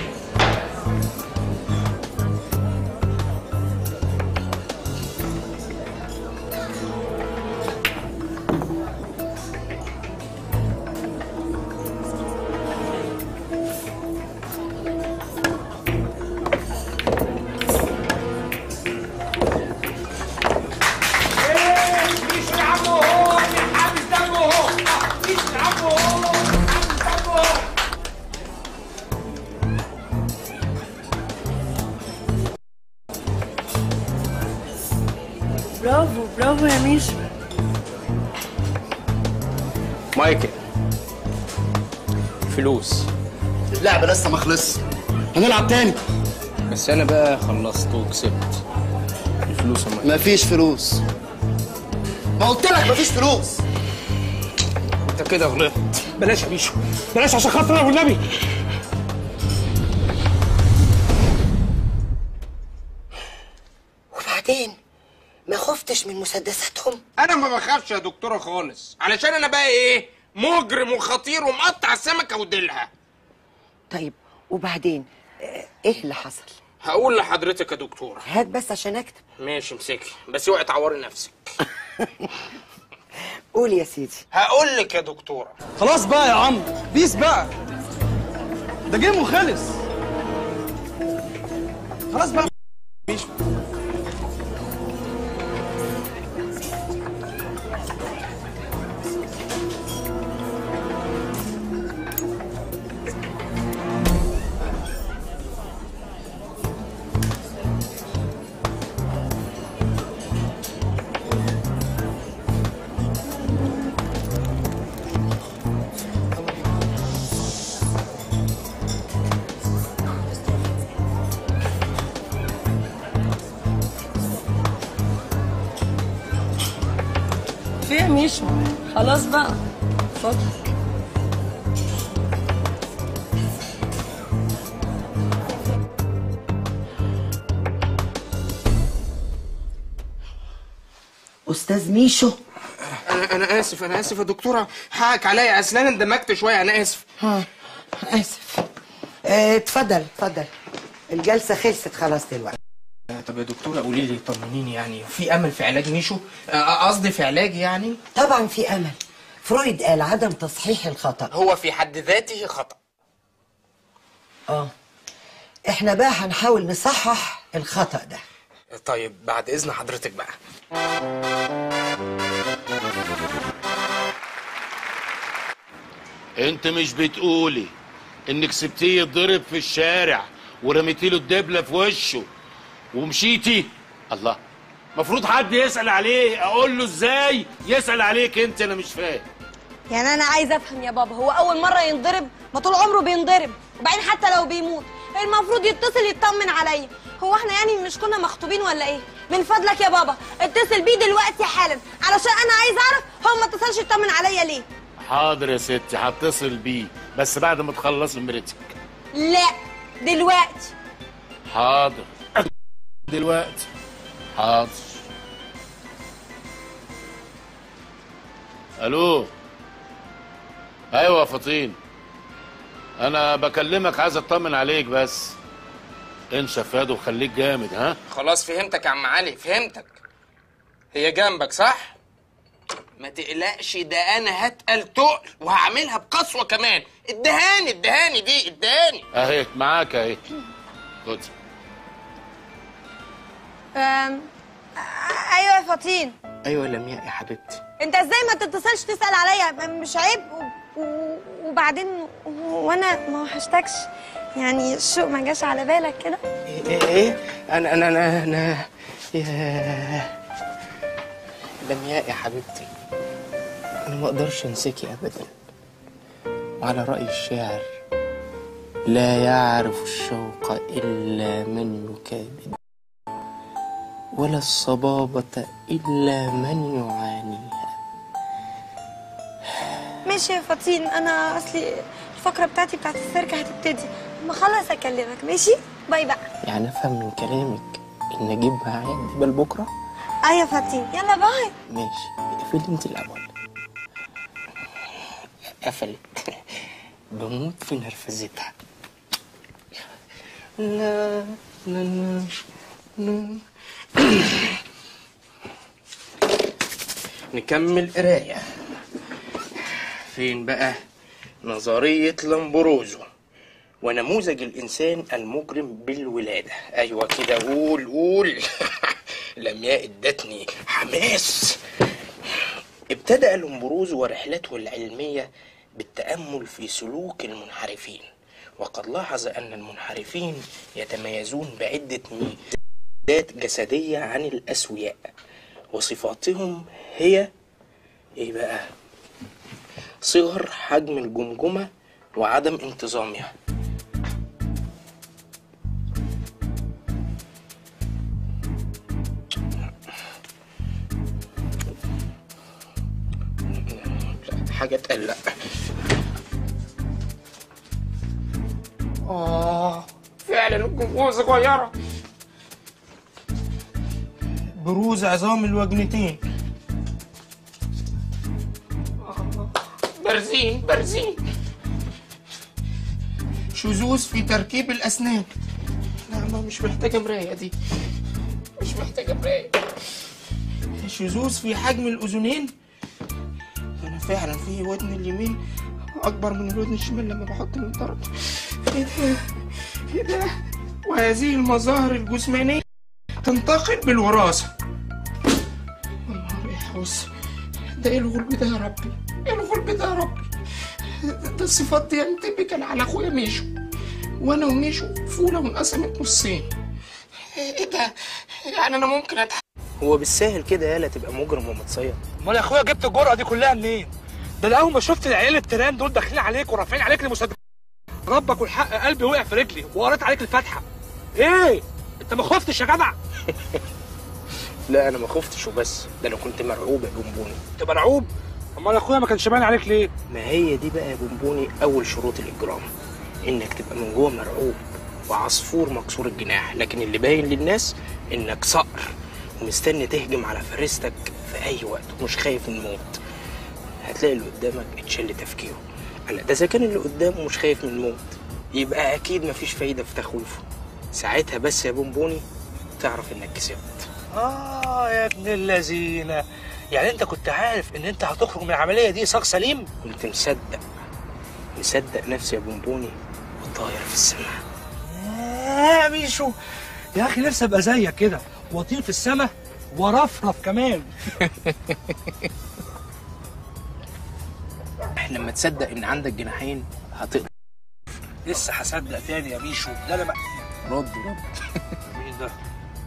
مش يا عم هو حابس دمه هو مش يا عم هو حابس دمه هو برافو برافو يا ميشو مايكل فلوس اللعب لسه ما خلصش هنلعب تاني بس انا بقى خلصت وكسبت الفلوس يا مايكل مفيش فلوس ما قلت لك مفيش فلوس انت كده غلطت بلاش يا بيشو بلاش عشان خاطر ابو النبي وبعدين ما خفتش من مسدساتهم انا ما بخافش يا دكتوره خالص علشان انا بقى ايه مجرم وخطير ومقطع السمكه وديلها طيب وبعدين آه، ايه اللي حصل هقول لحضرتك يا دكتوره هات بس عشان اكتب ماشي امسكي بس اوعي تعوري نفسك قول يا سيدي هقول لك يا دكتوره خلاص بقى يا عم بيس بقى ده جيم وخلص خلاص بقى مفيش في يا ميشو خلاص بقى اتفضل استاذ ميشو انا انا اسف انا اسف يا دكتوره حقك عليا اصل انا اندمجت شويه انا اسف ها اسف آه، اتفضل اتفضل الجلسه خلصت خلاص دلوقتي طب يا دكتوره قولي لي طمنيني يعني في امل في علاج ميشو آه، قصدي في علاج يعني طبعا في امل فرويد قال عدم تصحيح الخطا هو في حد ذاته خطا اه احنا بقى هنحاول نصحح الخطا ده طيب بعد اذن حضرتك بقى انت مش بتقولي انك سبتيه يتضرب في الشارع ورميتي له الدبله في وشه ومشيتي الله المفروض حد يسال عليه اقول له ازاي يسال عليك انت انا مش فاهم يعني انا عايزه افهم يا بابا هو اول مره ينضرب ما طول عمره بينضرب وبعدين حتى لو بيموت المفروض يتصل يطمن عليا هو احنا يعني مش كنا مخطوبين ولا ايه من فضلك يا بابا اتصل بيه دلوقتي حالا علشان انا عايز اعرف هو ما اتصلش يطمن عليا ليه حاضر يا ستي هتصل بيه بس بعد ما تخلصي مرتك لا دلوقتي حاضر دلوقتي حاضر الو ايوه يا فطين انا بكلمك عايز اطمن عليك بس انشف فاد وخليك جامد ها خلاص فهمتك يا عم علي فهمتك هي جنبك صح ما تقلقش ده انا هتقل تقل وهعملها بقسوه كمان ادهاني ادهاني دي ادهاني اهي معاك اهي خد أم... ايوه يا فطين ايوه لمياء يا حبيبتي انت ازاي ما تتصلش تسال عليا مش عيب و... و... وبعدين وانا ما وحشتكش يعني الشوق ما جاش على بالك كده ايه ايه انا انا انا انا يا لمياء يا حبيبتي انا ما اقدرش انساكي ابدا وعلى راي الشاعر لا يعرف الشوق الا من يكابد ولا الصبابه الا من يعانيها ماشي يا فطين انا اصلي الفقره بتاعتي بتاعت السيرك هتبتدي اما اخلص اكلمك ماشي باي بقى يعني افهم من كلامك ان اجيب معايا الدبل بكره ايوه يا فطين يلا باي ماشي اقفلي انت الاول قفلت بموت في نرفزتها لا لا لا لا نكمل قرايه فين بقى نظريه لامبروزو ونموذج الانسان المجرم بالولاده ايوه كده قول قول لمياء ادتني حماس ابتدأ لومبروزو ورحلته العلمية بالتأمل في سلوك المنحرفين وقد لاحظ أن المنحرفين يتميزون بعدة ميزات جسدية عن الأسوياء وصفاتهم هي إيه بقى؟ صغر حجم الجمجمة وعدم انتظامها حاجة تقلق آه فعلا الجمجمة صغيرة بروز عظام الوجنتين آه، برزين برزين شذوذ في تركيب الأسنان لا ما مش محتاجة مراية دي مش محتاجة مراية شذوذ في حجم الأذنين انا فعلا في ودن اليمين اكبر من الودن الشمال لما بحط الانطرد ايه ده ايه ده وهذه المظاهر الجسمانيه تنتقل بالوراثه والله يحوس ده ايه الغلب ده يا ربي ايه الغلب ده يا ربي ده الصفات دي تبكل على اخويا ميشو وانا وميشو فوله وانقسمت نصين ايه ده يعني انا ممكن اتح هو بالساهل كده يالا تبقى مجرم ومتصيد امال يا اخويا جبت الجرأه دي كلها منين؟ ده انا اول ما شفت العيال التيران دول داخلين عليك ورافعين عليك المسدسات ربك والحق قلبي وقع في رجلي وقريت عليك الفاتحه. ايه؟ انت ما خفتش يا جدع؟ لا انا ما خفتش وبس ده انا كنت مرعوب يا بونبوني انت مرعوب؟ امال يا اخويا ما كانش باين عليك ليه؟ ما هي دي بقى يا بونبوني اول شروط الاجرام انك تبقى من جوه مرعوب وعصفور مكسور الجناح لكن اللي باين للناس انك صقر ومستني تهجم على فريستك في اي وقت ومش خايف من الموت هتلاقي اللي قدامك اتشل تفكيره لا ده اذا كان اللي قدامه مش خايف من الموت يبقى اكيد مفيش فايده في تخويفه ساعتها بس يا بونبوني تعرف انك كسبت اه يا ابن اللذينه يعني انت كنت عارف ان انت هتخرج من العمليه دي صاغ سليم؟ كنت مصدق مصدق نفسي يا بونبوني وطاير في السماء يا ميشو يا اخي نفسي ابقى زيك كده واطير في السماء ورفرف كمان لما تصدق ان عندك جناحين هتقدر لسه هصدق تاني يا ميشو ده انا ما رد رد مين ده؟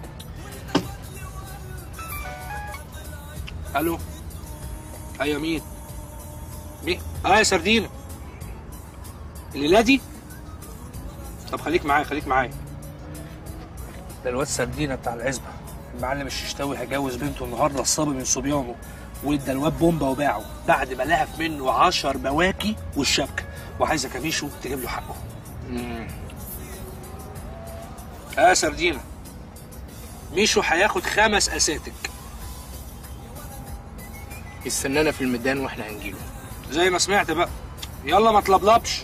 الو ايوه مين؟ مين؟ اه يا سردينة الليلة دي؟ طب خليك معايا خليك معايا ده الواد سردينة بتاع العزبة المعلم الششتاوي هيجوز بنته النهارده الصبي من صبيانه وادى الواد بومبا وباعه بعد ما لهف منه عشر بواكي والشبكة وعايزة كميشو تجيب له حقه اه يا سردينة ميشو هياخد خمس اساتك استنانا في الميدان واحنا هنجيله زي ما سمعت بقى يلا ما تلبلبش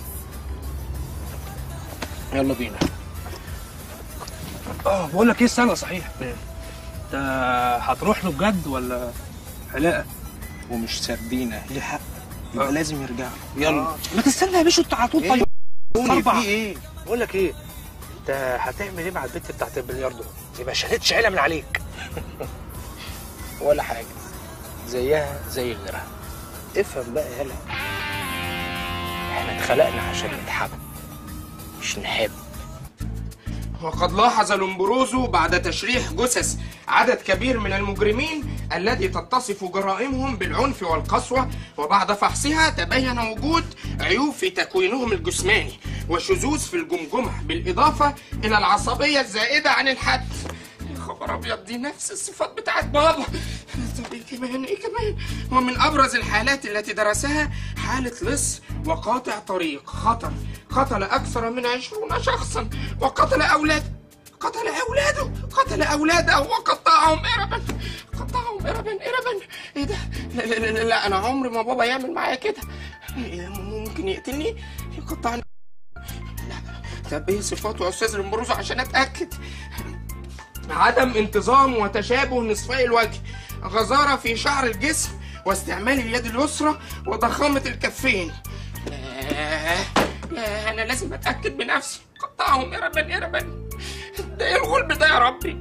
يلا بينا اه بقول لك ايه استنى صحيح انت هتروح له بجد ولا حلاقه ومش سردينه ليه حق يبقى لازم يرجع له يلا ما تستنى يا باشا انت على طول إيه؟ طيب أربعة. في ايه؟ بقول لك ايه؟ انت هتعمل ايه مع البت بتاعت البلياردو؟ يبقى شالتش عيله من عليك ولا حاجه زيها زي غيرها افهم بقى يالا احنا اتخلقنا عشان نتحب مش نحب وقد لاحظ لومبروزو بعد تشريح جثث عدد كبير من المجرمين الذي تتصف جرائمهم بالعنف والقسوة وبعد فحصها تبين وجود عيوب في تكوينهم الجسماني وشذوذ في الجمجمة بالإضافة إلى العصبية الزائدة عن الحد يا خبر أبيض دي نفس الصفات بتاعت بابا طب إيه كمان إيه كمان ومن أبرز الحالات التي درسها حالة لص وقاطع طريق خطر قتل أكثر من عشرون شخصا وقتل أولاد قتل أولاده قتل أولاده وقطعهم إربا قطعهم إربا إربا إيه ده لا, لا, لا, لا, لا أنا عمري ما بابا يعمل معايا كده إيه ممكن يقتلني يقطعني لا طب إيه صفاته يا أستاذ المبروز عشان أتأكد عدم انتظام وتشابه نصفي الوجه غزارة في شعر الجسم واستعمال اليد اليسرى وضخامة الكفين لا لا أنا لازم أتأكد بنفسي قطعهم إربا إربا ده إيه الغلب ده يا ربي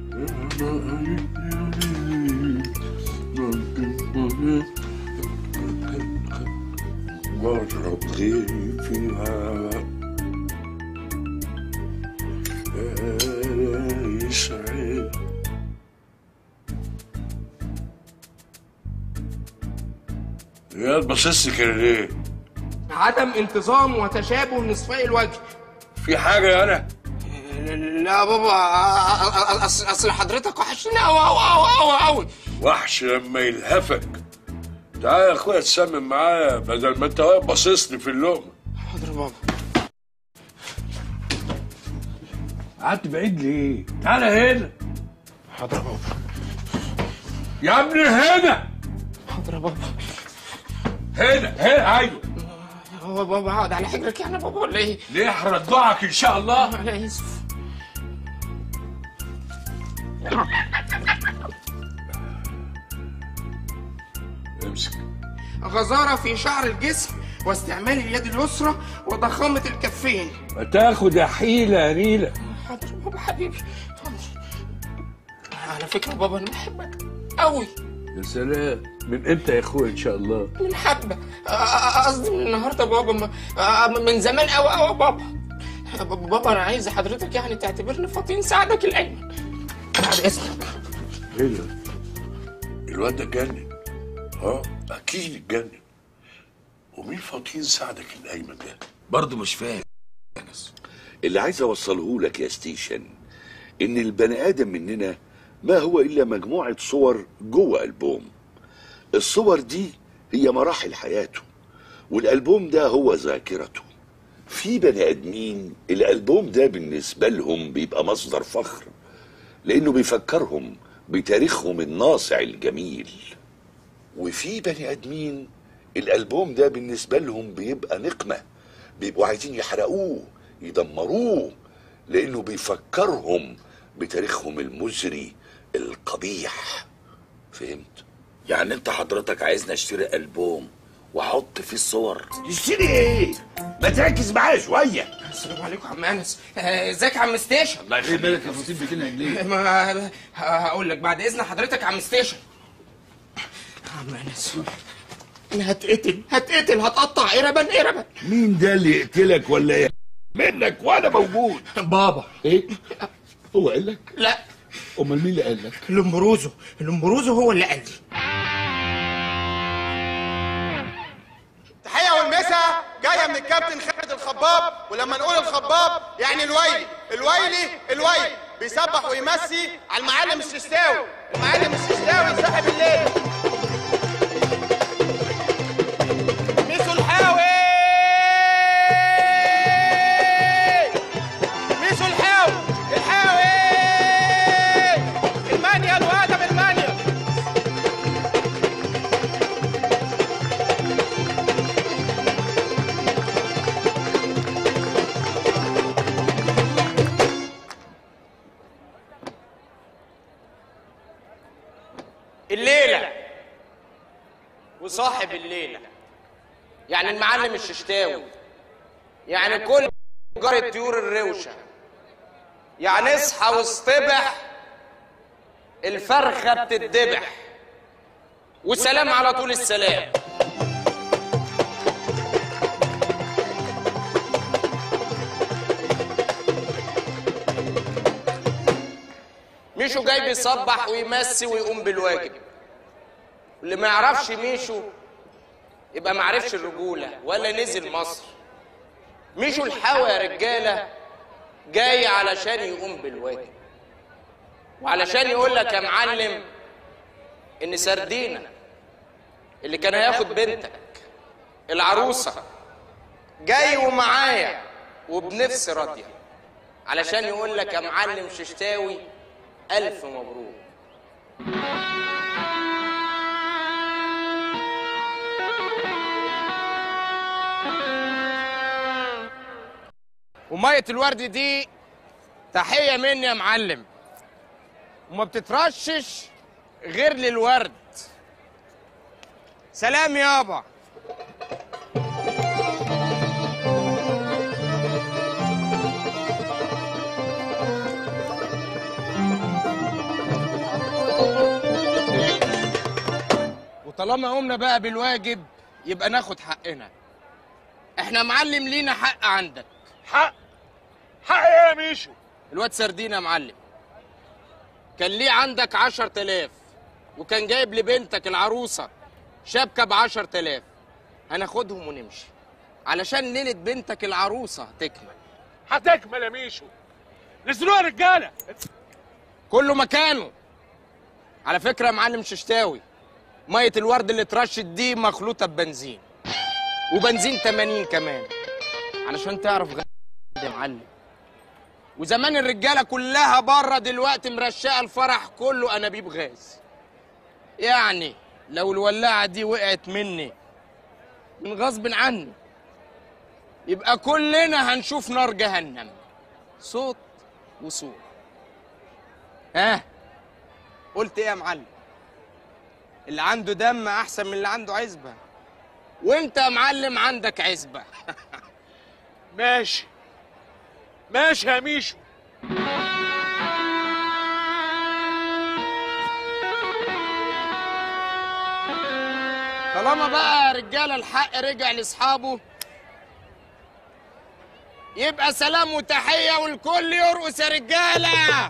جرب غيري فيها يسعد يا باصص كده ليه؟ عدم انتظام وتشابه نصفي الوجه في حاجة يا أنا؟ لا يا بابا أصل أصل حضرتك وحشني أوي أوي أوي أوي أوي وحش لما يلهفك تعالى يا اخويا تسمم معايا بدل ما انت واقف باصص لي في اللقمه حاضر يا بابا قعدت بعيد ليه؟ تعالى هنا حاضر يا بابا يا ابني هنا حاضر يا بابا هنا هنا ايوه هو بابا اقعد على حجرك يعني يا بابا ولا ايه؟ ليه هردعك ان شاء الله انا اسف امسك غزارة في شعر الجسم واستعمال اليد اليسرى وضخامة الكفين ما تاخد يا حيله يا نيله حاضر يا بابا حبيبي حاضر على فكرة بابا أنا بحبك أوي يا سلام من امتى يا اخويا ان شاء الله من حبة آه، آه، قصدي من النهاردة بابا ما- آه، من زمان أوي أوي يا بابا آه، بابا بابا أنا عايز حضرتك يعني تعتبرني فطين ساعدك الأيمن بعد إذنك ايه ده؟ الواد ده اتجنن اه اكيد اتجنن ومين فاطين ساعدك الايمن ده؟ برضه مش فاهم اللي عايز اوصله لك يا ستيشن ان البني ادم مننا ما هو الا مجموعه صور جوه البوم الصور دي هي مراحل حياته والالبوم ده هو ذاكرته في بني ادمين الالبوم ده بالنسبه لهم بيبقى مصدر فخر لانه بيفكرهم بتاريخهم الناصع الجميل وفي بني ادمين الالبوم ده بالنسبه لهم بيبقى نقمه بيبقوا عايزين يحرقوه يدمروه لانه بيفكرهم بتاريخهم المزري القبيح فهمت يعني انت حضرتك عايزني اشتري البوم واحط فيه الصور تشتري ايه ما تركز معايا شويه السلام عليكم يا عم أنس آه، ازيك يا عم ستيشن الله يخليك بالك يا فطين بكلمه ليه ما هقول لك بعد اذن حضرتك يا عم ستيشن عم انس انا هتقتل هتقتل هتقطع قربا قربا مين ده اللي يقتلك ولا ايه؟ منك وانا موجود بابا ايه؟ هو قال لك؟ لا امال مين اللي قال لك؟ لومبروزو لومبروزو هو اللي قال لي التحية والمسا جاية من الكابتن خالد الخباب ولما نقول الخباب يعني الويلي الويلي الويلي بيسبح ويمسي على المعلم الششتاوي المعلم الششتاوي صاحب الليل ميسو الحاوي ميسو الحاوي الحاوي المانيا وادم المانيا الليله وصاحب الليله يعني المعلم الششتاوي يعني كل تجار الطيور الروشه يعني اصحى واصطبح الفرخه بتتذبح وسلام على طول السلام ميشو جاي بيصبح ويمسي ويقوم بالواجب واللي ما يعرفش ميشو يبقى ما عرفش الرجوله ولا نزل مصر ميشو الحاوي يا رجاله جاي علشان يقوم بالواجب وعلشان يقول لك يا معلم ان سردينه اللي كان هياخد بنتك العروسه جاي ومعايا وبنفس راضيه علشان يقول لك يا معلم ششتاوي الف مبروك ومية الورد دي تحية مني يا معلم وما بتترشش غير للورد سلام يابا وطالما قمنا بقى بالواجب يبقى ناخد حقنا احنا معلم لينا حق عندك حق حق ايه يا ميشو الواد سردينة يا معلم كان ليه عندك عشر تلاف وكان جايب لبنتك العروسة شبكة بعشر تلاف هناخدهم ونمشي علشان ليلة بنتك العروسة تكمل هتكمل يا ميشو نزلوها يا رجاله كله مكانه على فكرة يا معلم ششتاوي مية الورد اللي اترشت دي مخلوطة ببنزين وبنزين 80 كمان علشان تعرف غد يا معلم وزمان الرجالة كلها بره دلوقتي مرشقة الفرح كله أنابيب غاز يعني لو الولاعة دي وقعت مني من غصب عني يبقى كلنا هنشوف نار جهنم صوت وصورة ها قلت ايه يا معلم اللي عنده دم احسن من اللي عنده عزبه وانت يا معلم عندك عزبه ماشي ماشي يا ميشو طالما بقى يا رجاله الحق رجع لاصحابه يبقى سلام وتحيه والكل يرقص يا رجاله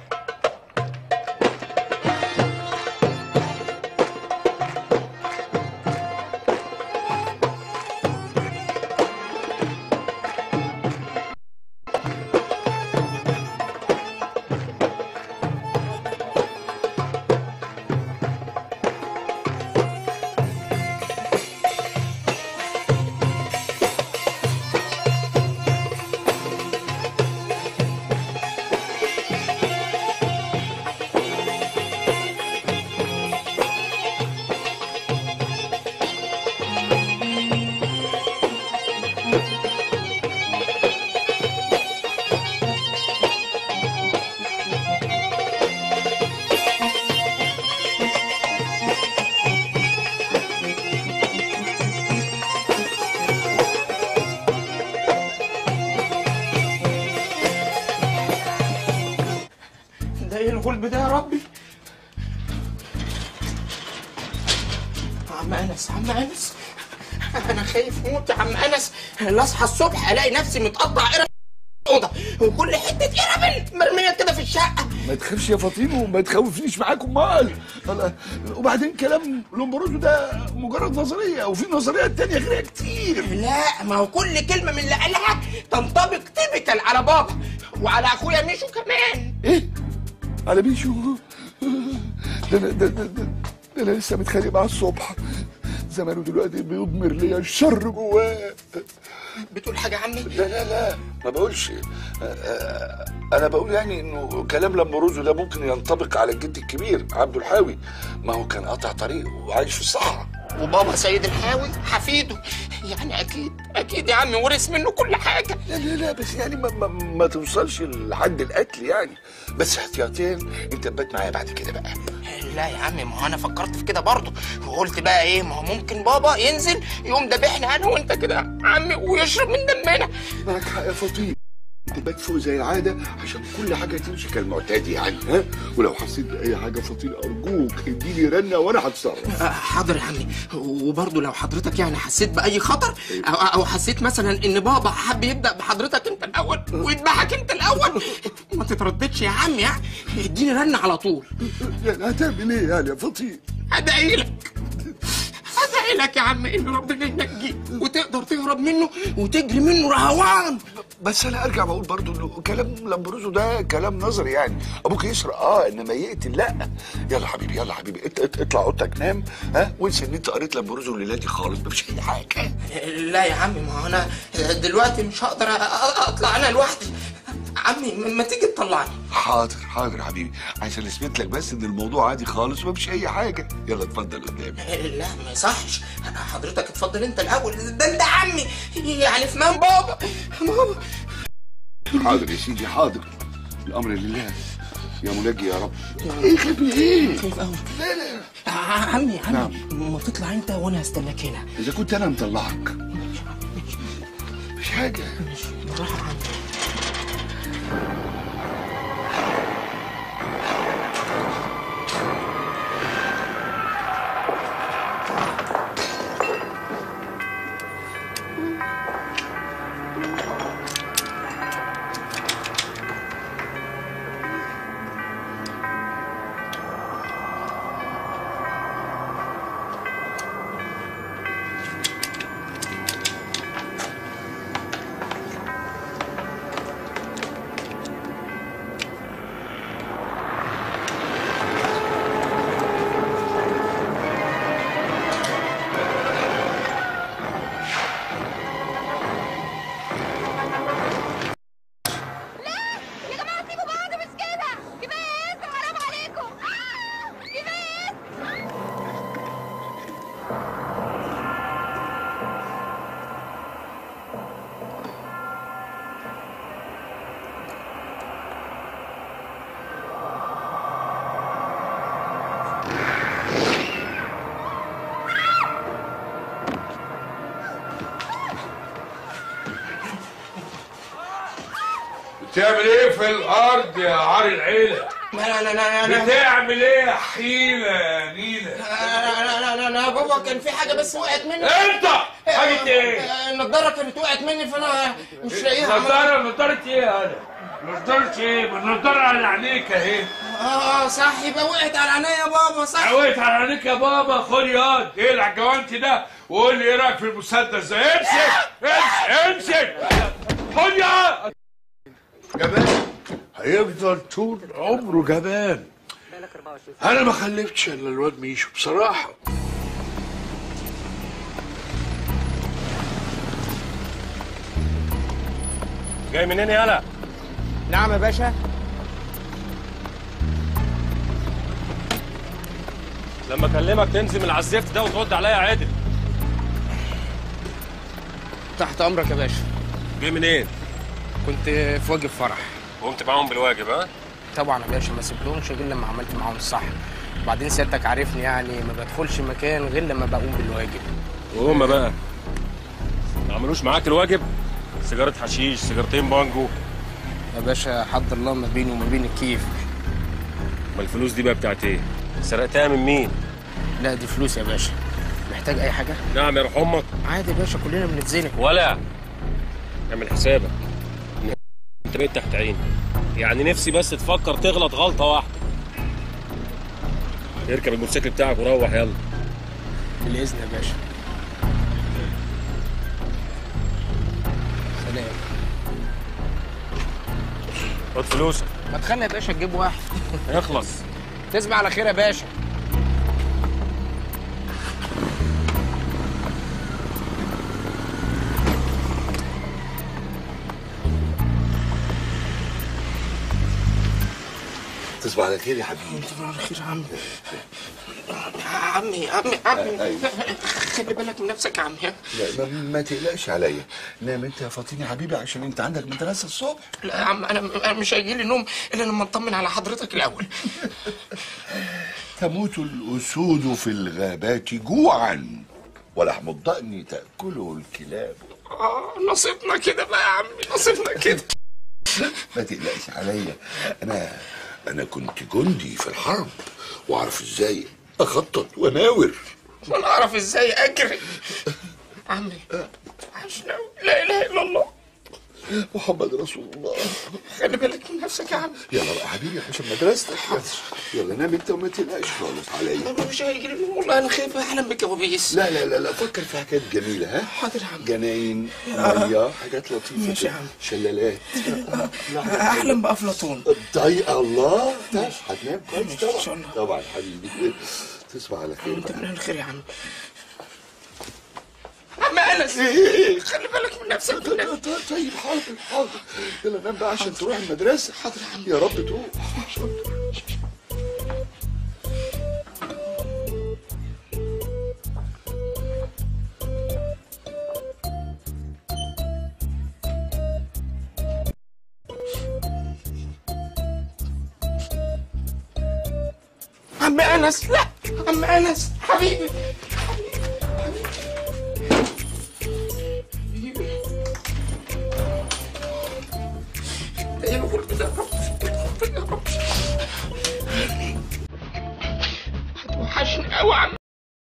ده ايه الغلب ده يا ربي عم انس عم انس انا خايف موت يا عم انس لا اصحى الصبح الاقي نفسي متقطع قرب اوضه وكل حته قرب مرميه كده في الشقه ما تخافش يا فاطين وما تخوفنيش معاك امال أنا- وبعدين كلام لومبروزو ده مجرد نظريه وفي نظريات تانية غيرها كتير لا ما هو كل كلمه من اللي قالها تنطبق تيبيكال على بابا وعلى اخويا ميشو كمان ايه على بيشو ده انا ده, ده, ده, ده انا لسه متخانق معاه الصبح زمانه دلوقتي بيضمر ليا الشر جواه بتقول حاجه عني لا لا لا ما بقولش آه، آه، انا بقول يعني انه كلام لمبروزو ده ممكن ينطبق على الجد الكبير عبد الحاوي ما هو كان قاطع طريق وعايش في الصحراء وبابا سيد الحاوي حفيده يعني اكيد اكيد يا عم ورث منه كل حاجه لا لا لا بس يعني ما, ما, ما توصلش لحد القتل يعني بس احتياطيا انت تبات معايا بعد كده بقى لا يا عم ما هو انا فكرت في كده برضه وقلت بقى ايه ما هو ممكن بابا ينزل يقوم ذابحنا انا وانت كده يا عمي ويشرب من دمنا معاك حق يا فطين تبات فوق زي العاده عشان كل حاجه تمشي كالمعتاد يعني ها ولو حسيت باي حاجه فطين ارجوك اديني رنه وانا هتصرف آه، حاضر يا عمي وبرضه لو حضرتك يعني حسيت باي خطر او, أو حسيت مثلا ان بابا حب يبدا بحضرتك انت الاول ويذبحك انت الاول ما تترددش يا عم يعني اديني رن على طول يعني هتعمل ايه يعني يا فطين ادعي لك ادعي لك يا عم ان ربنا ينجيك وتقدر تهرب منه وتجري منه رهوان بس انا ارجع بقول برضو انه كلام لامبروزو ده كلام نظري يعني ابوك يسرق اه انما يقتل لا يلا حبيبي يلا حبيبي ات- ات- اطلع اوضتك نام ها وانسى ان انت قريت لامبروزو الليله دي خالص مفيش اي حاجه لا يا عمي ما هو انا دلوقتي مش هقدر أ- أ- اطلع انا لوحدي عمي ما تيجي تطلعني حاضر حاضر يا حبيبي عشان اثبت لك بس ان الموضوع عادي خالص ومفيش اي حاجه يلا اتفضل قدامي لا ما يصحش حضرتك اتفضل انت الاول ده انت عمي يعني في مان بابا بابا حاضر يا سيدي حاضر الامر لله يا منجي يا رب ايه خبي ايه خايف قوي لا لا عمي عمي نعم. ما تطلع انت وانا هستناك هنا اذا كنت انا مطلعك مش حاجه بالراحه يا عمي يا جماعه سيبوا بعض مش كده كفايه اسم حرام عليكم آه، كفايه اسم بتعمل ايه في الارض يا عار العيله لا لا لا لا لا بتعمل ايه يا حيله يا نيله لا لا لا لا بابا كان في حاجه بس وقعت مني انت حاجه ايه آه، النضاره كانت وقعت مني فانا مش لاقيها نضاره نضاره ايه انا نضاره ايه النضاره على عينيك اهي اه اه صح يبقى وقعت على عينيا يا بابا صح عويت على عينيك يا بابا خد ياض اقلع الجوانتي ده وقول لي ايه رايك في المسدس ده امسك امسك امسك خد ياض جبان هيفضل طول عمره جبان انا ما خلفتش الا الواد ميشو بصراحه جاي منين يالا نعم يا باشا لما اكلمك تنزل من على الزفت ده وترد عليا عادل تحت امرك يا باشا جاي منين كنت في واجب فرح وقمت معاهم بالواجب ها طبعا يا باشا ما سيبلهمش غير لما عملت معاهم الصح وبعدين سيادتك عارفني يعني ما بدخلش مكان غير لما بقوم بالواجب وهم بقى ما عملوش معاك الواجب سيجاره حشيش سيجارتين بانجو يا باشا حد الله ما بيني وما بين الكيف ما الفلوس دي بقى بتاعت ايه سرقتها من مين لا دي فلوس يا باشا محتاج اي حاجه نعم يا روح امك عادي يا باشا كلنا بنتزنق ولا اعمل حسابك إن انت بقيت تحت عيني يعني نفسي بس تفكر تغلط غلطه واحده اركب الموتوسيكل بتاعك وروح يلا بالاذن يا باشا سلام خد فلوسك ما تخلي يا باشا تجيب واحد اخلص تصبح على خير يا باشا تصبح على خير يا حبيبي تصبح على خير يا عم عمي عمي عمي أيوة. خلي بالك من نفسك يا عمي لا ما, ما تقلقش عليا نام انت يا فاطين يا حبيبي عشان انت عندك مدرسه الصبح لا يا عم انا انا مش هيجي لي نوم الا لما اطمن على حضرتك الاول تموت الاسود في الغابات جوعا ولحم الضأن تاكله الكلاب اه نصيبنا كده بقى يا عمي نصيبنا كده ما تقلقش عليا انا انا كنت جندي في الحرب واعرف ازاي اخطط واناور وانا اعرف ازاي اجري عمي عشنا لا اله الا الله محمد رسول الله خلي بالك من نفسك يا عم يلا بقى حبيبي عشان مدرستك يلا نام انت وما تقلقش خالص عليا مش هيجي لي نوم والله انا خايف احلم بالكوابيس لا لا لا لا فكر في حاجات جميله ها حاضر يا عم جناين ميه حاجات لطيفه ماشي يا كده. عم. شلالات احلم بافلاطون ضيق الله طيب هتنام كويس طبعا طبعا حبيبي تصبح على خير انت بقى. من الخير يا عم عم انس إيه؟ خلي بالك من نفسك طيب حاضر حاضر يلا نام بقى عشان تروح المدرسه حاضر يا عم يا رب تروح عم انس لا عم انس حبيبي يا رب يا رب يا رب هتوحشني قوي يا عم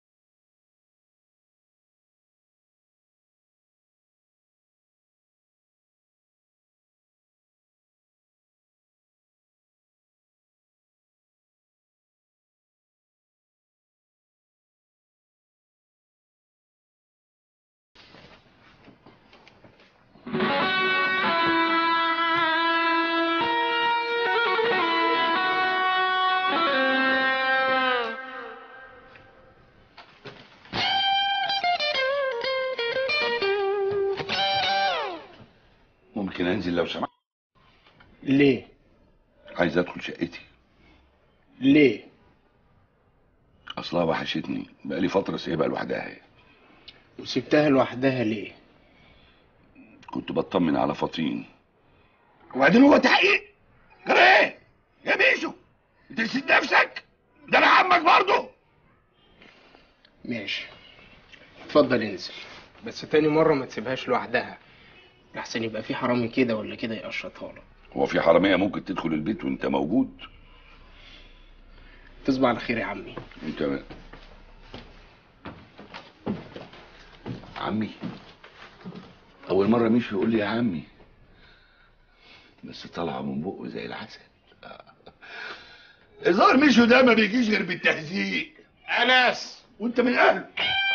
ممكن انزل لو سمحت ليه عايز ادخل شقتي ليه اصلها وحشتني بقالي فتره سايبها لوحدها هي وسبتها لوحدها ليه كنت بطمن على فطين وبعدين هو تحقيق جرى ايه يا بيشو انت نسيت نفسك ده انا عمك برضه ماشي اتفضل انزل بس تاني مرة ما تسيبهاش لوحدها لحسن يبقى في حرامي كده ولا كده يقشطها لك هو في حراميه ممكن تدخل البيت وانت موجود تصبح على خير يا عمي انت م- عمي اول مره مشي يقول لي يا عمي بس طالعه من بقه زي العسل الظاهر مشو ده ما بيجيش غير بالتهزيق انس وانت من اهله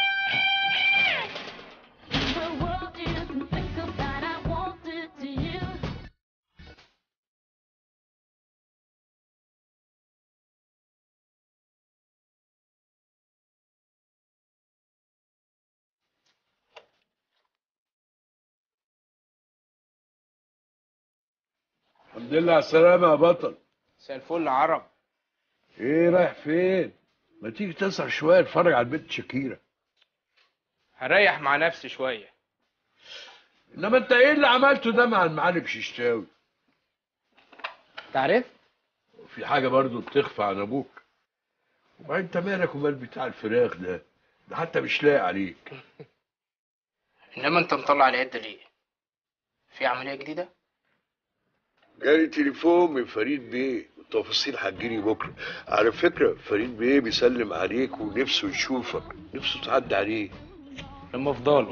الحمد لله على السلامة يا بطل مساء الفل يا عرب ايه رايح فين؟ ما تيجي تسهر شوية اتفرج على البنت شكيرة هريح مع نفسي شوية انما انت ايه اللي عملته ده مع المعلم ششتاوي؟ تعرف؟ في حاجة برضو بتخفى عن ابوك وبعدين انت مالك ومال بتاع الفراخ ده ده حتى مش لاقي عليك انما انت مطلع العد ليه؟ في عملية جديدة؟ جالي تليفون من فريد بيه التفاصيل هتجيلي بكره على فكره فريد بيه بيسلم عليك ونفسه يشوفك نفسه تعدي عليه لما افضله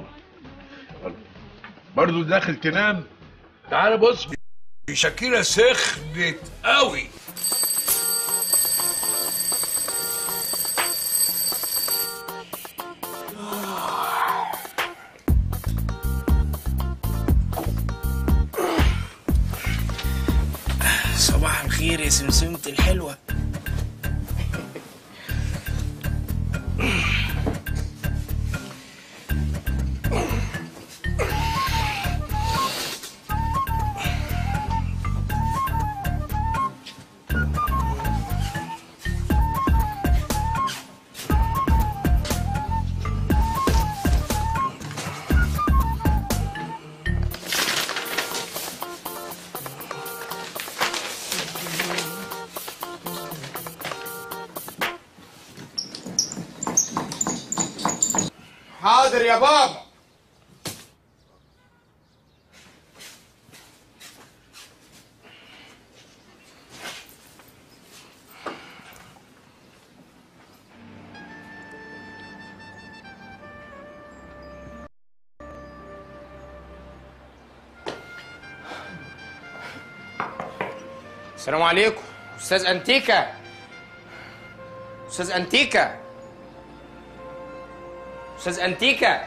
برضه داخل تنام تعال بص شكيرة سخنت قوي صباح الخير يا سمسمة الحلوة حاضر يا بابا السلام عليكم استاذ انتيكا استاذ انتيكا استاذ انتيكا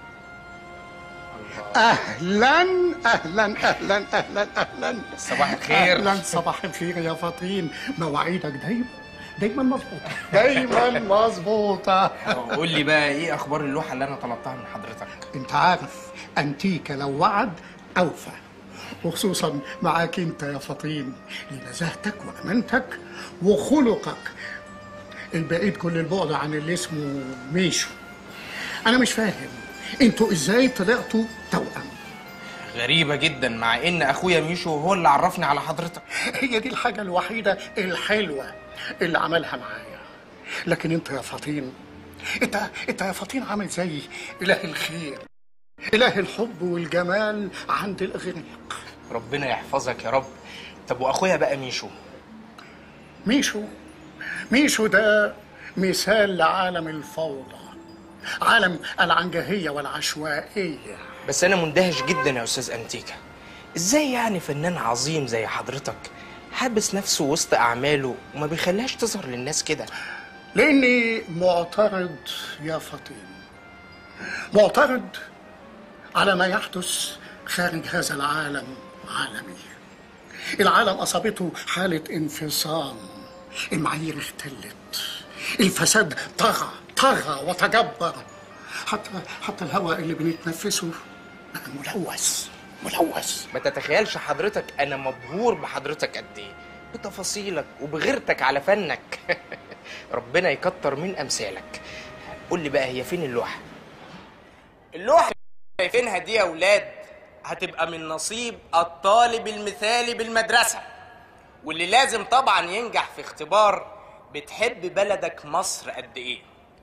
اهلا اهلا اهلا اهلا اهلا صباح الخير. اهلا صباح الخير يا فطين مواعيدك دايما دايما مظبوطه دايما مظبوطه قول لي بقى ايه اخبار اللوحه اللي انا طلبتها من حضرتك انت عارف انتيكا لو وعد اوفى وخصوصا معاك انت يا فطين لنزاهتك وامانتك وخلقك البعيد كل البعد عن اللي اسمه ميشو انا مش فاهم انتوا ازاي طلعتوا توأم غريبه جدا مع ان اخويا ميشو هو اللي عرفني على حضرتك هي دي الحاجة الوحيدة الحلوة اللي عملها معايا لكن انت يا فطين انت انت يا فطين عامل زي اله الخير اله الحب والجمال عند الاغنياء ربنا يحفظك يا رب طب واخويا بقى ميشو ميشو ميشو ده مثال لعالم الفوضى عالم العنجهية والعشوائية بس انا مندهش جدا يا استاذ انتيكا ازاي يعني فنان عظيم زي حضرتك حابس نفسه وسط اعماله وما بيخليهاش تظهر للناس كده لاني معترض يا فطين معترض على ما يحدث خارج هذا العالم عالمي العالم اصابته حاله انفصام المعايير اختلت الفساد طغى طغى وتجبر حتى حتى الهواء اللي بنتنفسه بقى ملوث ملوث ما تتخيلش حضرتك انا مبهور بحضرتك قد ايه بتفاصيلك وبغيرتك على فنك ربنا يكتر من امثالك قول لي بقى هي فين اللوحه اللوحه اللي شايفينها دي يا ولاد هتبقى من نصيب الطالب المثالي بالمدرسه واللي لازم طبعا ينجح في اختبار بتحب بلدك مصر قد ايه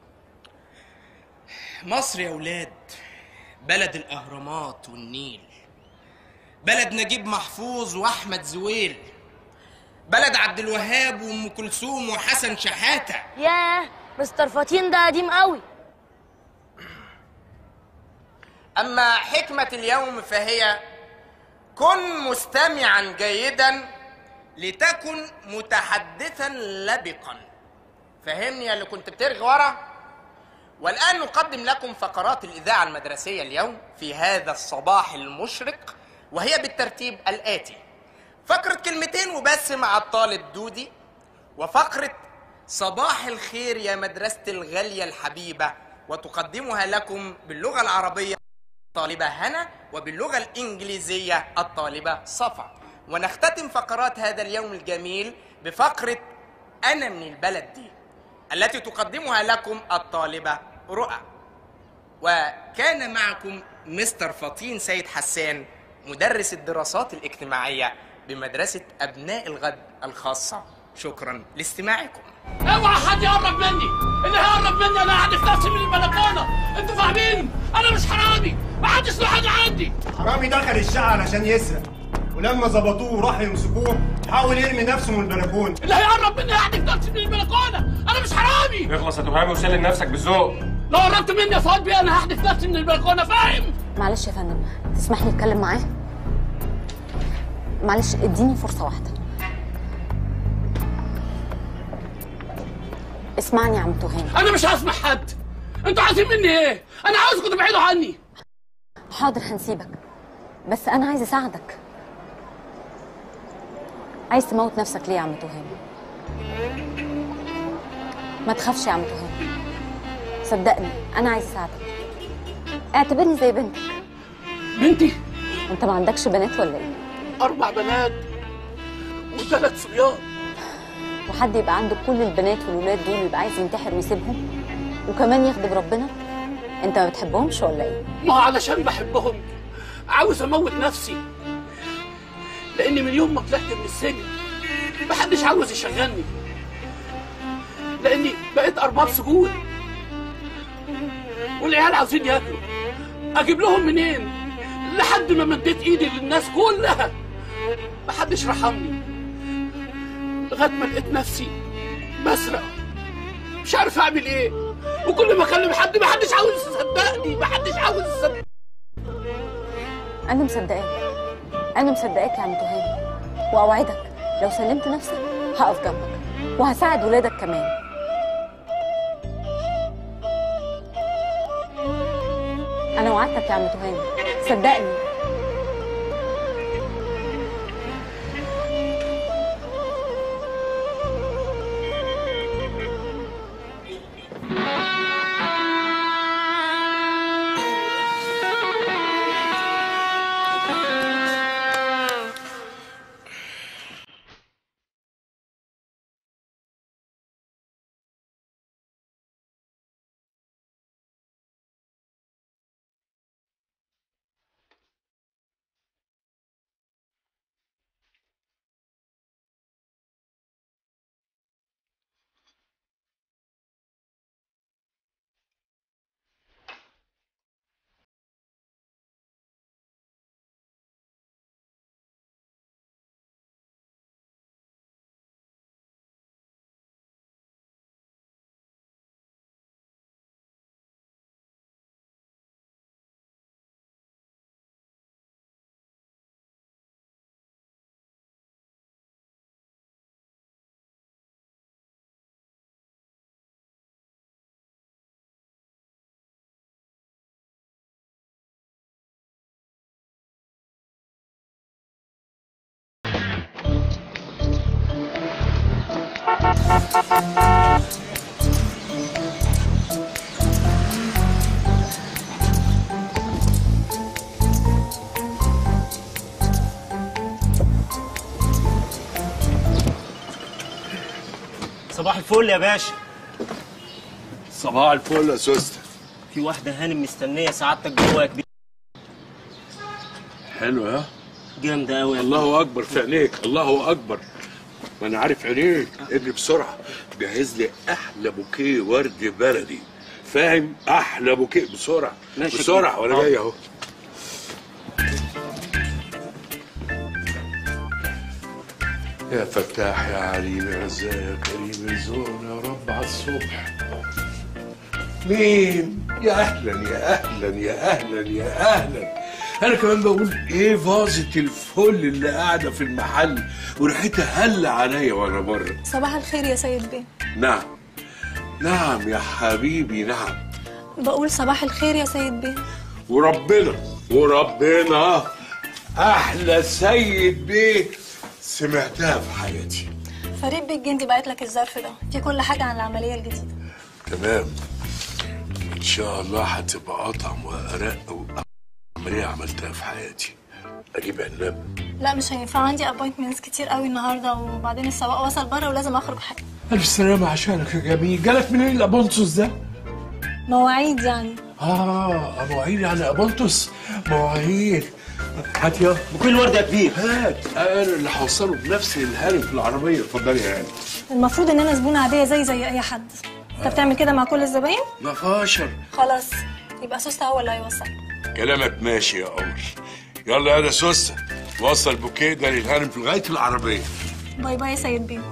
مصر يا ولاد بلد الاهرامات والنيل بلد نجيب محفوظ واحمد زويل بلد عبد الوهاب وام كلثوم وحسن شحاته ياه مستر فطين ده قديم قوي اما حكمه اليوم فهي كن مستمعا جيدا لتكن متحدثا لبقا فهمني يا اللي كنت بترغي ورا والان نقدم لكم فقرات الاذاعه المدرسيه اليوم في هذا الصباح المشرق وهي بالترتيب الاتي فقره كلمتين وبس مع الطالب دودي وفقره صباح الخير يا مدرسه الغاليه الحبيبه وتقدمها لكم باللغه العربيه الطالبه هنا وباللغه الانجليزيه الطالبه صفا ونختتم فقرات هذا اليوم الجميل بفقره انا من البلد دي التي تقدمها لكم الطالبه رؤى وكان معكم مستر فطين سيد حسان مدرس الدراسات الاجتماعيه بمدرسه ابناء الغد الخاصه شكرا لاستماعكم اوعى حد يقرب مني اللي هيقرب مني انا هحدف نفسي من البلكونه انتوا فاهمين انا مش حرامي ما حدش له حاجه عندي حرامي دخل الشقة علشان يسرق ولما ظبطوه وراحوا يمسكوه حاول يرمي نفسه من البلكونة اللي هيقرب مني هحدف نفسي من البلكونه انا مش حرامي اخلص يا تهامي وسلم نفسك بالذوق لو قربت مني يا فؤاد بيه انا هحدف نفسي من البلكونه فاهم معلش يا فندم تسمح لي اتكلم معاه معلش اديني فرصه واحده اسمعني يا عم تهاني انا مش هسمع حد انتوا عايزين مني ايه انا عاوزكم تبعدوا عني حاضر هنسيبك بس انا عايز اساعدك عايز تموت نفسك ليه يا عم تهاني ما تخافش يا عم تهاني صدقني انا عايز اساعدك اعتبرني زي بنتك بنتي انت ما عندكش بنات ولا ايه اربع بنات وثلاث صبيان وحد يبقى عنده كل البنات والولاد دول ويبقى عايز ينتحر ويسيبهم وكمان يغضب ربنا انت ما بتحبهمش ولا ايه ما هو علشان بحبهم عاوز اموت نفسي لان من يوم ما طلعت من السجن محدش عاوز يشغلني لاني بقيت ارباب سجون والعيال عاوزين ياكلوا اجيب لهم منين لحد ما مديت ايدي للناس كلها محدش رحمني لغايه ما لقيت نفسي بسرق مش عارف اعمل ايه وكل ما اكلم حد محدش عاوز يصدقني محدش عاوز يصدقني انا مصدقاك انا مصدقاك يا عم تهاني واوعدك لو سلمت نفسك هقف جنبك وهساعد ولادك كمان انا وعدتك يا عم تهاني صدقني صباح الفل يا باشا صباح الفل يا سوستة في واحدة هانم مستنية سعادتك جوه يا كبير حلو ها جامدة أوي الله اكبر في عينيك الله اكبر ما انا عارف عينيك اجري بسرعه جهز لي احلى بوكيه ورد بلدي فاهم احلى بوكيه بسرعه ماشي بسرعه كده. وانا آه. جاي اهو يا فتاح يا عليم يا رزاق يا كريم ارزقنا يا رب على الصبح مين يا اهلا يا اهلا يا اهلا يا اهلا انا كمان بقول ايه فازة الفل اللي قاعده في المحل وريحتها هل عليا وانا بره صباح الخير يا سيد بيه نعم نعم يا حبيبي نعم بقول صباح الخير يا سيد بيه وربنا وربنا احلى سيد بيه سمعتها في حياتي فريد بيه الجندي بعت لك الظرف ده في كل حاجه عن العمليه الجديده تمام ان شاء الله هتبقى اطعم وارق عمليه عملتها في حياتي اجيب عناب لا مش هينفع عندي ابوينتمنتس كتير قوي النهارده وبعدين السواق وصل بره ولازم اخرج حاجه الف سلامه عشانك يا جميل جالك منين الابونتوس ده مواعيد يعني اه مواعيد يعني ابونتوس مواعيد هات يا بكل ورده يا كبير هات انا اللي هوصله بنفسي الهاري في العربيه اتفضلي يا هاني المفروض ان انا زبونه عاديه زي زي اي حد انت بتعمل كده مع كل الزباين ما فاشر خلاص يبقى سوسته هو اللي هيوصل كلامك ماشي يا قمر يلا يا سوسه وصل بوكيه ده للهانم في لغايه العربيه باي باي يا سيد بيه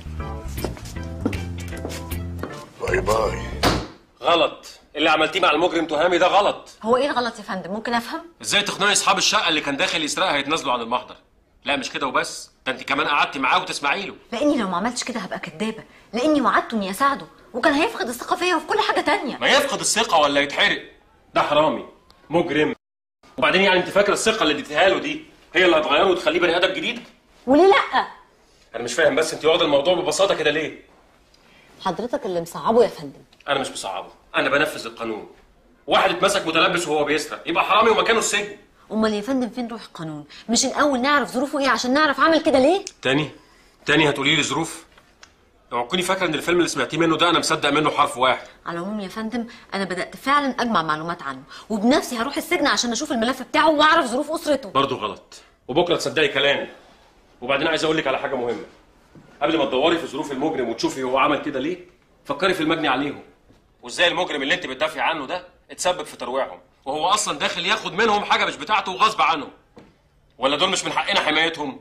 باي باي غلط اللي عملتيه مع المجرم تهامي ده غلط هو ايه الغلط يا فندم ممكن افهم ازاي تقنعي اصحاب الشقه اللي كان داخل يسرقها يتنازلوا عن المحضر لا مش كده وبس ده انت كمان قعدتي معاه وتسمعي له لاني لو ما عملتش كده هبقى كدابه لاني وعدته اني اساعده وكان هيفقد الثقه فيا وفي كل حاجه تانية ما يفقد الثقه ولا يتحرق ده حرامي مجرم وبعدين يعني انت فاكره الثقه اللي اديتها له دي هي اللي هتغيره وتخليه بني ادم جديد وليه لا انا مش فاهم بس انت واخده الموضوع ببساطه كده ليه حضرتك اللي مصعبه يا فندم انا مش مصعبه انا بنفذ القانون واحد اتمسك متلبس وهو بيسرق يبقى حرامي ومكانه السجن امال يا فندم فين روح القانون مش الاول نعرف ظروفه ايه عشان نعرف عمل كده ليه تاني تاني هتقولي لي ظروف لو تكوني فاكره ان الفيلم اللي سمعتيه منه ده انا مصدق منه حرف واحد على العموم يا فندم انا بدات فعلا اجمع معلومات عنه وبنفسي هروح السجن عشان اشوف الملف بتاعه واعرف ظروف اسرته برضه غلط وبكره تصدقي كلامي وبعدين عايز اقول لك على حاجه مهمه قبل ما تدوري في ظروف المجرم وتشوفي هو عمل كده ليه فكري في المجني عليهم وازاي المجرم اللي انت بتدافعي عنه ده اتسبب في ترويعهم وهو اصلا داخل ياخد منهم حاجه مش بتاعته وغصب عنه ولا دول مش من حقنا حمايتهم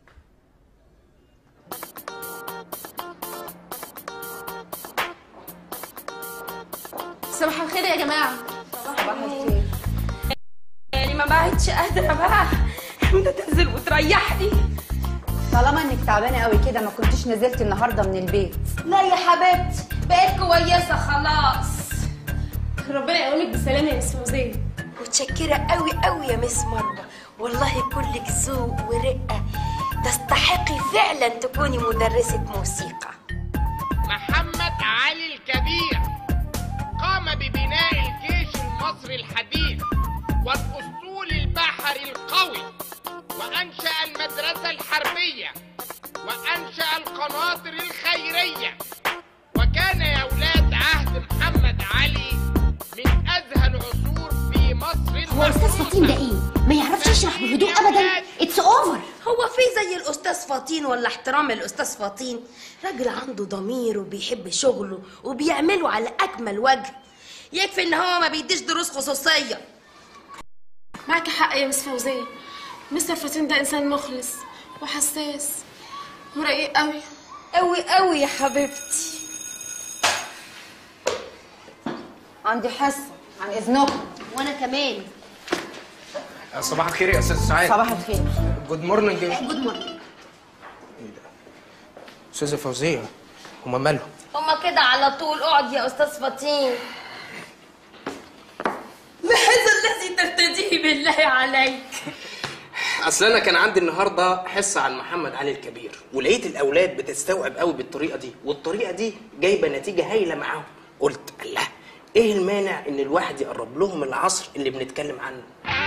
صباح الخير يا جماعه صباح الخير يعني ما بقتش قادرة بقى امتى تنزل وتريحني طالما انك تعبانه قوي كده ما كنتش نزلت النهارده من البيت لا يا حبيبتي بقيت كويسة خلاص ربنا يقومك بالسلامه يا مس فوزيه متشكرة قوي قوي يا مس مربى والله كلك ذوق ورقة تستحقي فعلا تكوني مدرسة موسيقى محمد علي الكبير قام ببناء الجيش المصري الحديث والاسطول البحري القوي وانشا المدرسه الحربيه وانشا القناطر الخيريه وكان يا اولاد عهد محمد علي من ازهى العصور في مصر هو أستاذ فطين ده إيه؟ ما يعرفش يشرح بهدوء أبدا اتس أوفر هو في زي الأستاذ فطين ولا احترام الأستاذ فطين راجل عنده ضمير وبيحب شغله وبيعمله على أكمل وجه يكفي إن هو ما بيديش دروس خصوصية معك حق يا مس فوزيه مستر فاتين ده انسان مخلص وحساس ورقيق قوي قوي قوي يا حبيبتي عندي حصه عن اذنكم وانا كمان صباح الخير يا استاذ سعاد صباح الخير جود مورنينج جود مورنينج استاذه فوزيه هما مالهم هما كده على طول اقعد يا أستاذ فطين بهذا الذي ترتديه بالله عليك اصل انا كان عندي النهارده حصه عن محمد علي الكبير ولقيت الاولاد بتستوعب قوي بالطريقه دي والطريقه دي جايبه نتيجه هايله معاهم قلت الله ايه المانع ان الواحد يقرب لهم العصر اللي بنتكلم عنه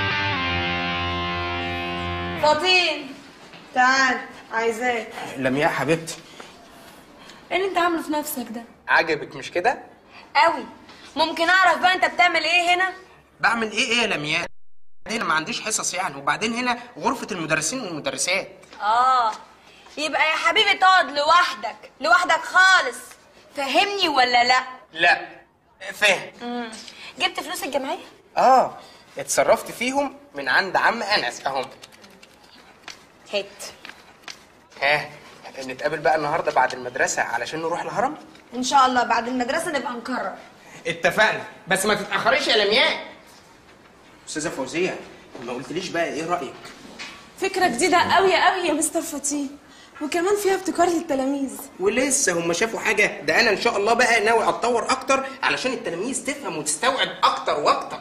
فطين تعال عايزاك لمياء حبيبتي ايه اللي انت عامله في نفسك ده عجبك مش كده قوي ممكن اعرف بقى انت بتعمل ايه هنا بعمل ايه ايه يا لمياء هنا ما عنديش حصص يعني وبعدين هنا غرفه المدرسين والمدرسات اه يبقى يا حبيبي تقعد لوحدك لوحدك خالص فهمني ولا لا لا فاهم مم. جبت فلوس الجمعيه اه اتصرفت فيهم من عند عم انس اهم هات ها نتقابل بقى النهارده بعد المدرسه علشان نروح الهرم ان شاء الله بعد المدرسه نبقى نكرر اتفقنا بس ما تتاخريش يا لمياء استاذه فوزيه ما قلتليش بقى ايه رايك فكره جديده قوي قوي يا مستر فطين وكمان فيها ابتكار للتلاميذ ولسه هم شافوا حاجه ده انا ان شاء الله بقى ناوي اتطور اكتر علشان التلاميذ تفهم وتستوعب اكتر واكتر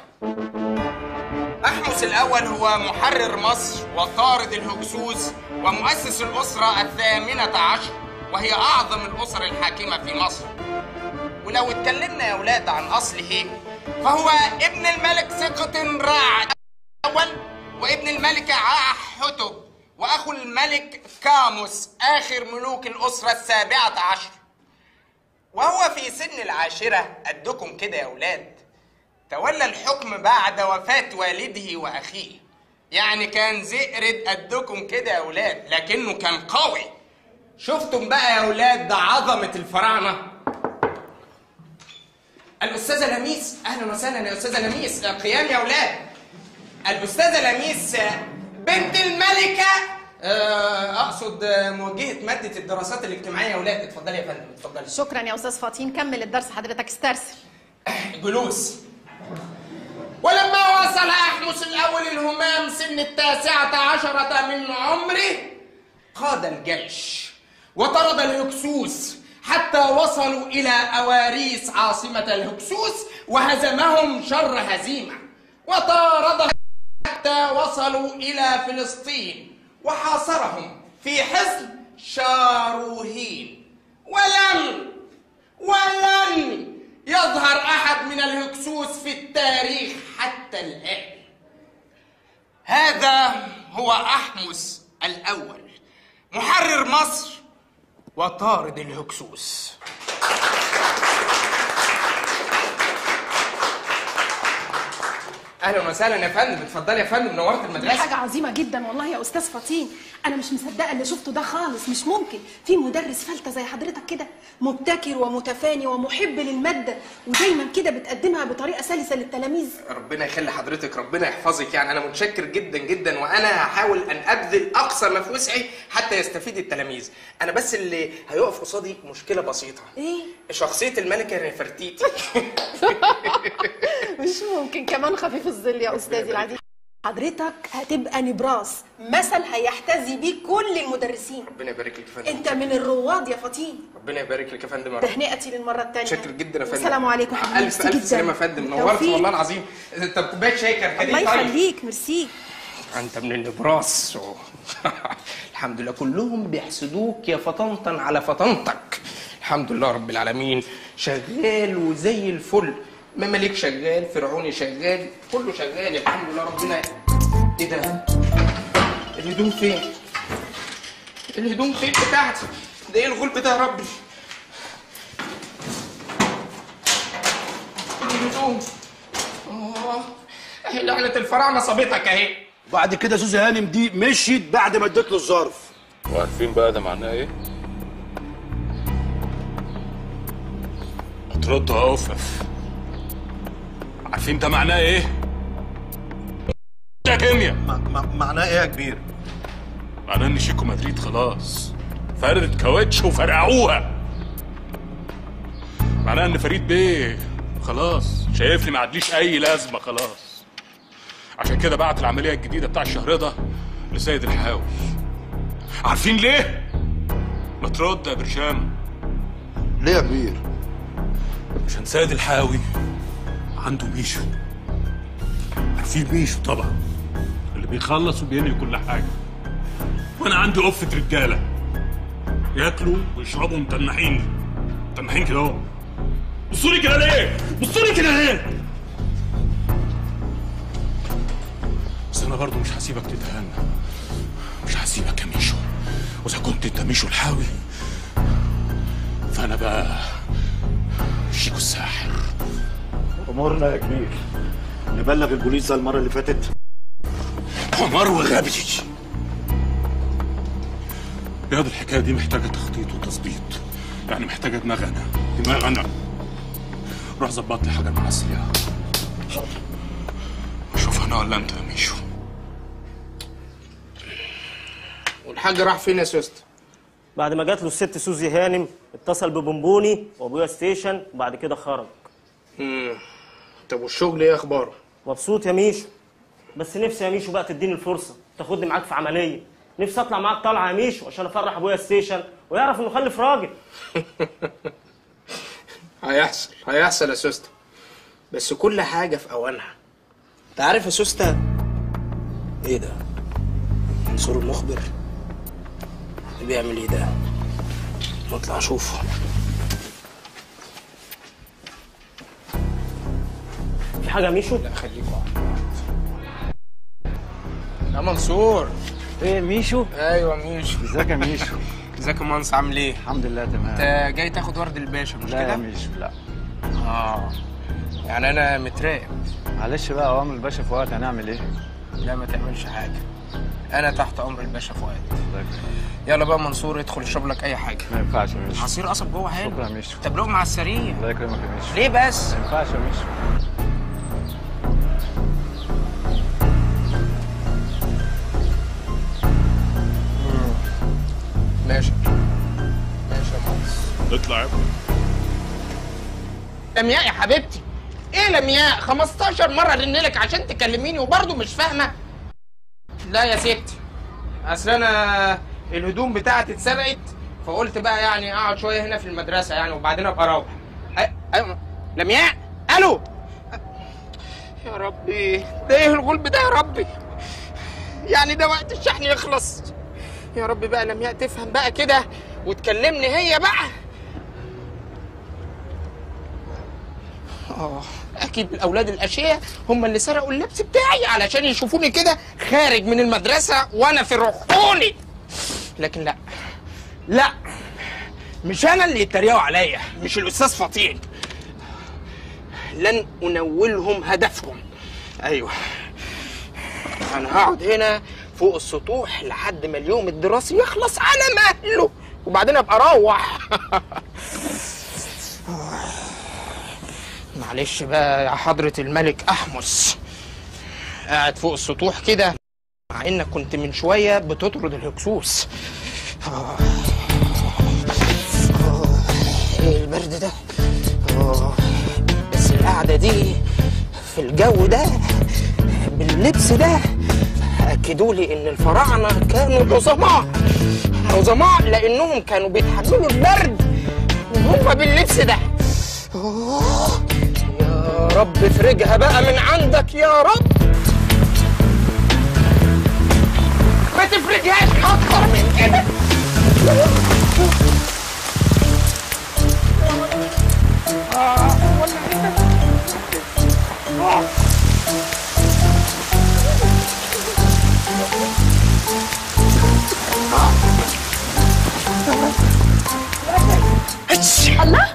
أحمس الأول هو محرر مصر وطارد الهكسوس ومؤسس الأسرة الثامنة عشر وهي أعظم الأسر الحاكمة في مصر ولو اتكلمنا يا أولاد عن أصله فهو ابن الملك ثقة راع الأول وابن الملكة عاح حتب وأخو الملك كاموس آخر ملوك الأسرة السابعة عشر وهو في سن العاشرة قدكم كده يا أولاد تولى الحكم بعد وفاة والده وأخيه يعني كان زئرد قدكم كده يا أولاد لكنه كان قوي شفتم بقى يا أولاد ده عظمة الفراعنة الأستاذة لميس أهلا وسهلا يا أستاذة لميس قيام يا أولاد الأستاذة لميس بنت الملكة آه، أقصد موجهة مادة الدراسات الاجتماعية يا أولاد اتفضلي يا فندم اتفضلي شكرا يا استاذ فاطين كمل الدرس حضرتك استرسل جلوس ولما وصل أحمس الأول الهمام سن التاسعة عشرة من عمره قاد الجيش وطرد الهكسوس حتى وصلوا إلى أواريس عاصمة الهكسوس وهزمهم شر هزيمة وطاردهم حتى وصلوا إلى فلسطين وحاصرهم في حصن شاروهين ولم ولن يظهر أحد من الهكسوس في التاريخ حتى الآن هذا هو أحمس الأول محرر مصر وطارد الهكسوس اهلا وسهلا يا فندم اتفضلي يا فندم نورت دي المدرسه حاجة عظيمة جدا والله يا أستاذ فطين أنا مش مصدقة اللي شفته ده خالص مش ممكن في مدرس فلتة زي حضرتك كده مبتكر ومتفاني ومحب للمادة ودايما كده بتقدمها بطريقة سلسة للتلاميذ ربنا يخلي حضرتك ربنا يحفظك يعني انا متشكر جدا جدا وانا هحاول ان ابذل اقصى ما في وسعي حتى يستفيد التلاميذ انا بس اللي هيقف قصادي مشكله بسيطه إيه؟ شخصيه الملكه نفرتيتي مش ممكن كمان خفيف الظل يا أستاذي العزيز حضرتك هتبقى نبراس مثل هيحتذي بيه كل المدرسين ربنا يبارك لك يا فندم انت من الرواد يا فطين ربنا يبارك لك يا فندم يا رب. تهنئتي للمرة التانية متشكر جدا يا فندم السلام عليكم حبيبي الف ميرسي الف جدا. سلامه يا فندم نورت بالتوفيق. والله العظيم طب كوبايه شاي كركديه الله طيب يخليك ميرسي انت من النبراس الحمد لله كلهم بيحسدوك يا فطنطن على فطنتك الحمد لله رب العالمين شغال وزي الفل مماليك شغال فرعوني شغال كله شغال الحمد لله ربنا ايه ده الهدوم فين الهدوم فين بتاعتي ده ايه الغلب ده يا ربي الهدوم اه اهي لعنه الفراعنه صابتك اهي بعد كده سوزي هانم دي مشيت بعد ما اديت له الظرف وعارفين بقى ده معناه ايه؟ هتردوا يا اوفف عارفين ده معناه ايه؟ يا كيمياء معناه ايه يا كبير؟ معناه ان شيكو مدريد خلاص فردت كاوتش وفرقعوها معناه ان فريد بيه خلاص شايفني ما عادليش اي لازمه خلاص عشان كده بعت العمليه الجديده بتاع الشهر ده لسيد الحاوي عارفين ليه؟ ما ترد يا برشام ليه يا كبير؟ عشان سيد الحاوي عنده ميشو عارفين ميشو طبعا اللي بيخلص وبينهي كل حاجه وانا عندي قفه رجاله ياكلوا ويشربوا متنحين متنحين كده اهو بصوا لي كده ليه؟ بصوا لي كده ليه؟ بس انا برضه مش هسيبك تتهنى مش هسيبك يا ميشو واذا كنت انت ميشو الحاوي فانا بقى شيكو الساحر امورنا يا كبير نبلغ البوليس زي المره اللي فاتت حمار وغبي ياض الحكايه دي محتاجه تخطيط وتظبيط يعني محتاجه دماغ انا دماغ انا روح ظبط لي حاجه مع السياحه شوف انا ولا انت يا ميشو والحاج راح فين يا سوست بعد ما جات له الست سوزي هانم اتصل ببونبوني وابويا ستيشن وبعد كده خرج امم طب والشغل ايه اخباره مبسوط يا ميشو بس نفسي يا ميشو بقى تديني الفرصه تاخدني معاك في عمليه نفسي اطلع معاك طالعه يا ميشو عشان افرح ابويا ستيشن ويعرف انه خلف راجل هيحصل هيحصل يا سوسته بس كل حاجه في اوانها انت عارف يا سوسته ايه ده منصور المخبر بيعمل ايه ده نطلع اشوفه في حاجه يا ميشو لا خليك يا منصور ايه ميشو ايوه ميشو ازيك يا ميشو ازيك يا منصور عامل ايه الحمد لله تمام انت جاي تاخد ورد الباشا مش لا كده يا ميشو لا اه يعني انا متراقب معلش بقى اوامر الباشا في وقت هنعمل ايه لا ما تعملش حاجه انا تحت امر الباشا فؤاد يلا بقى منصور ادخل اشرب لك اي حاجه ما ينفعش يا ميشو عصير قصب جوه حلو شكرا يا ميشو طب لقمه على السريع الله يكرمك يا ميشو ليه بس ما ينفعش يا ميشو ماشي ماشي يا منصور اطلع يا ابني لمياء يا حبيبتي ايه لمياء 15 مره رن لك عشان تكلميني وبرضه مش فاهمه لا يا ستي اصل انا الهدوم بتاعتي اتسرقت فقلت بقى يعني اقعد شويه هنا في المدرسه يعني وبعدين ابقى اروح أي- أي- لمياء الو يا ربي ده ايه الغلب ده يا ربي يعني ده وقت الشحن يخلص يا رب بقى لمياء تفهم بقى كده وتكلمني هي بقى اه اكيد الاولاد الاشقياء هم اللي سرقوا اللبس بتاعي علشان يشوفوني كده خارج من المدرسه وانا في روحوني لكن لا لا مش انا اللي يتريقوا عليا مش الاستاذ فطين لن انولهم هدفهم ايوه انا هقعد هنا فوق السطوح لحد ما اليوم الدراسي يخلص على مهله وبعدين ابقى اروح معلش بقى يا حضرة الملك أحمس قاعد فوق السطوح كده مع إنك كنت من شوية بتطرد الهكسوس آه. آه. إيه البرد ده آه. بس القعدة دي في الجو ده باللبس ده أكدوا لي إن الفراعنة كانوا عظماء عظماء لأنهم كانوا بيتحملوا البرد وهم باللبس ده آه. يا رب افرجها بقى من عندك يا رب ما تفرجهاش اكتر من كده الله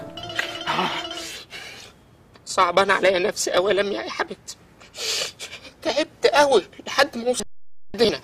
صعبان عليا نفسي قوي يا لميا يا حبيبتي تعبت قوي لحد ما وصلت هنا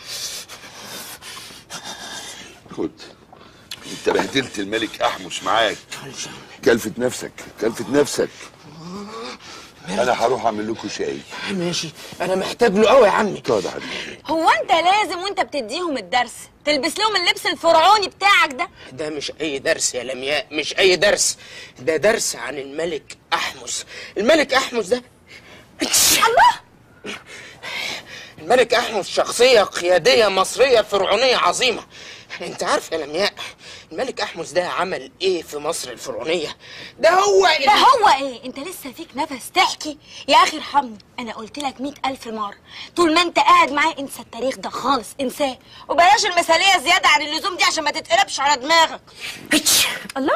خد انت بهدلت الملك احمس معاك كلفت نفسك كلفت نفسك انا هروح اعمل لكم شاي ماشي انا محتاج له قوي يا عمي طيب يا حبيبي هو انت لازم وانت بتديهم الدرس تلبس لهم اللبس الفرعوني بتاعك ده ده مش اي درس يا لمياء مش اي درس ده درس عن الملك احمس الملك احمس ده الله الملك احمس شخصيه قياديه مصريه فرعونيه عظيمه انت عارف يا لمياء الملك احمس ده عمل ايه في مصر الفرعونيه ده هو ده هو ايه انت لسه فيك نفس تحكي يا اخي ارحمني انا قلت لك مئة الف مره طول ما انت قاعد معايا انسى التاريخ ده خالص انساه وبلاش المثاليه زياده عن اللزوم دي عشان ما تتقلبش على دماغك الله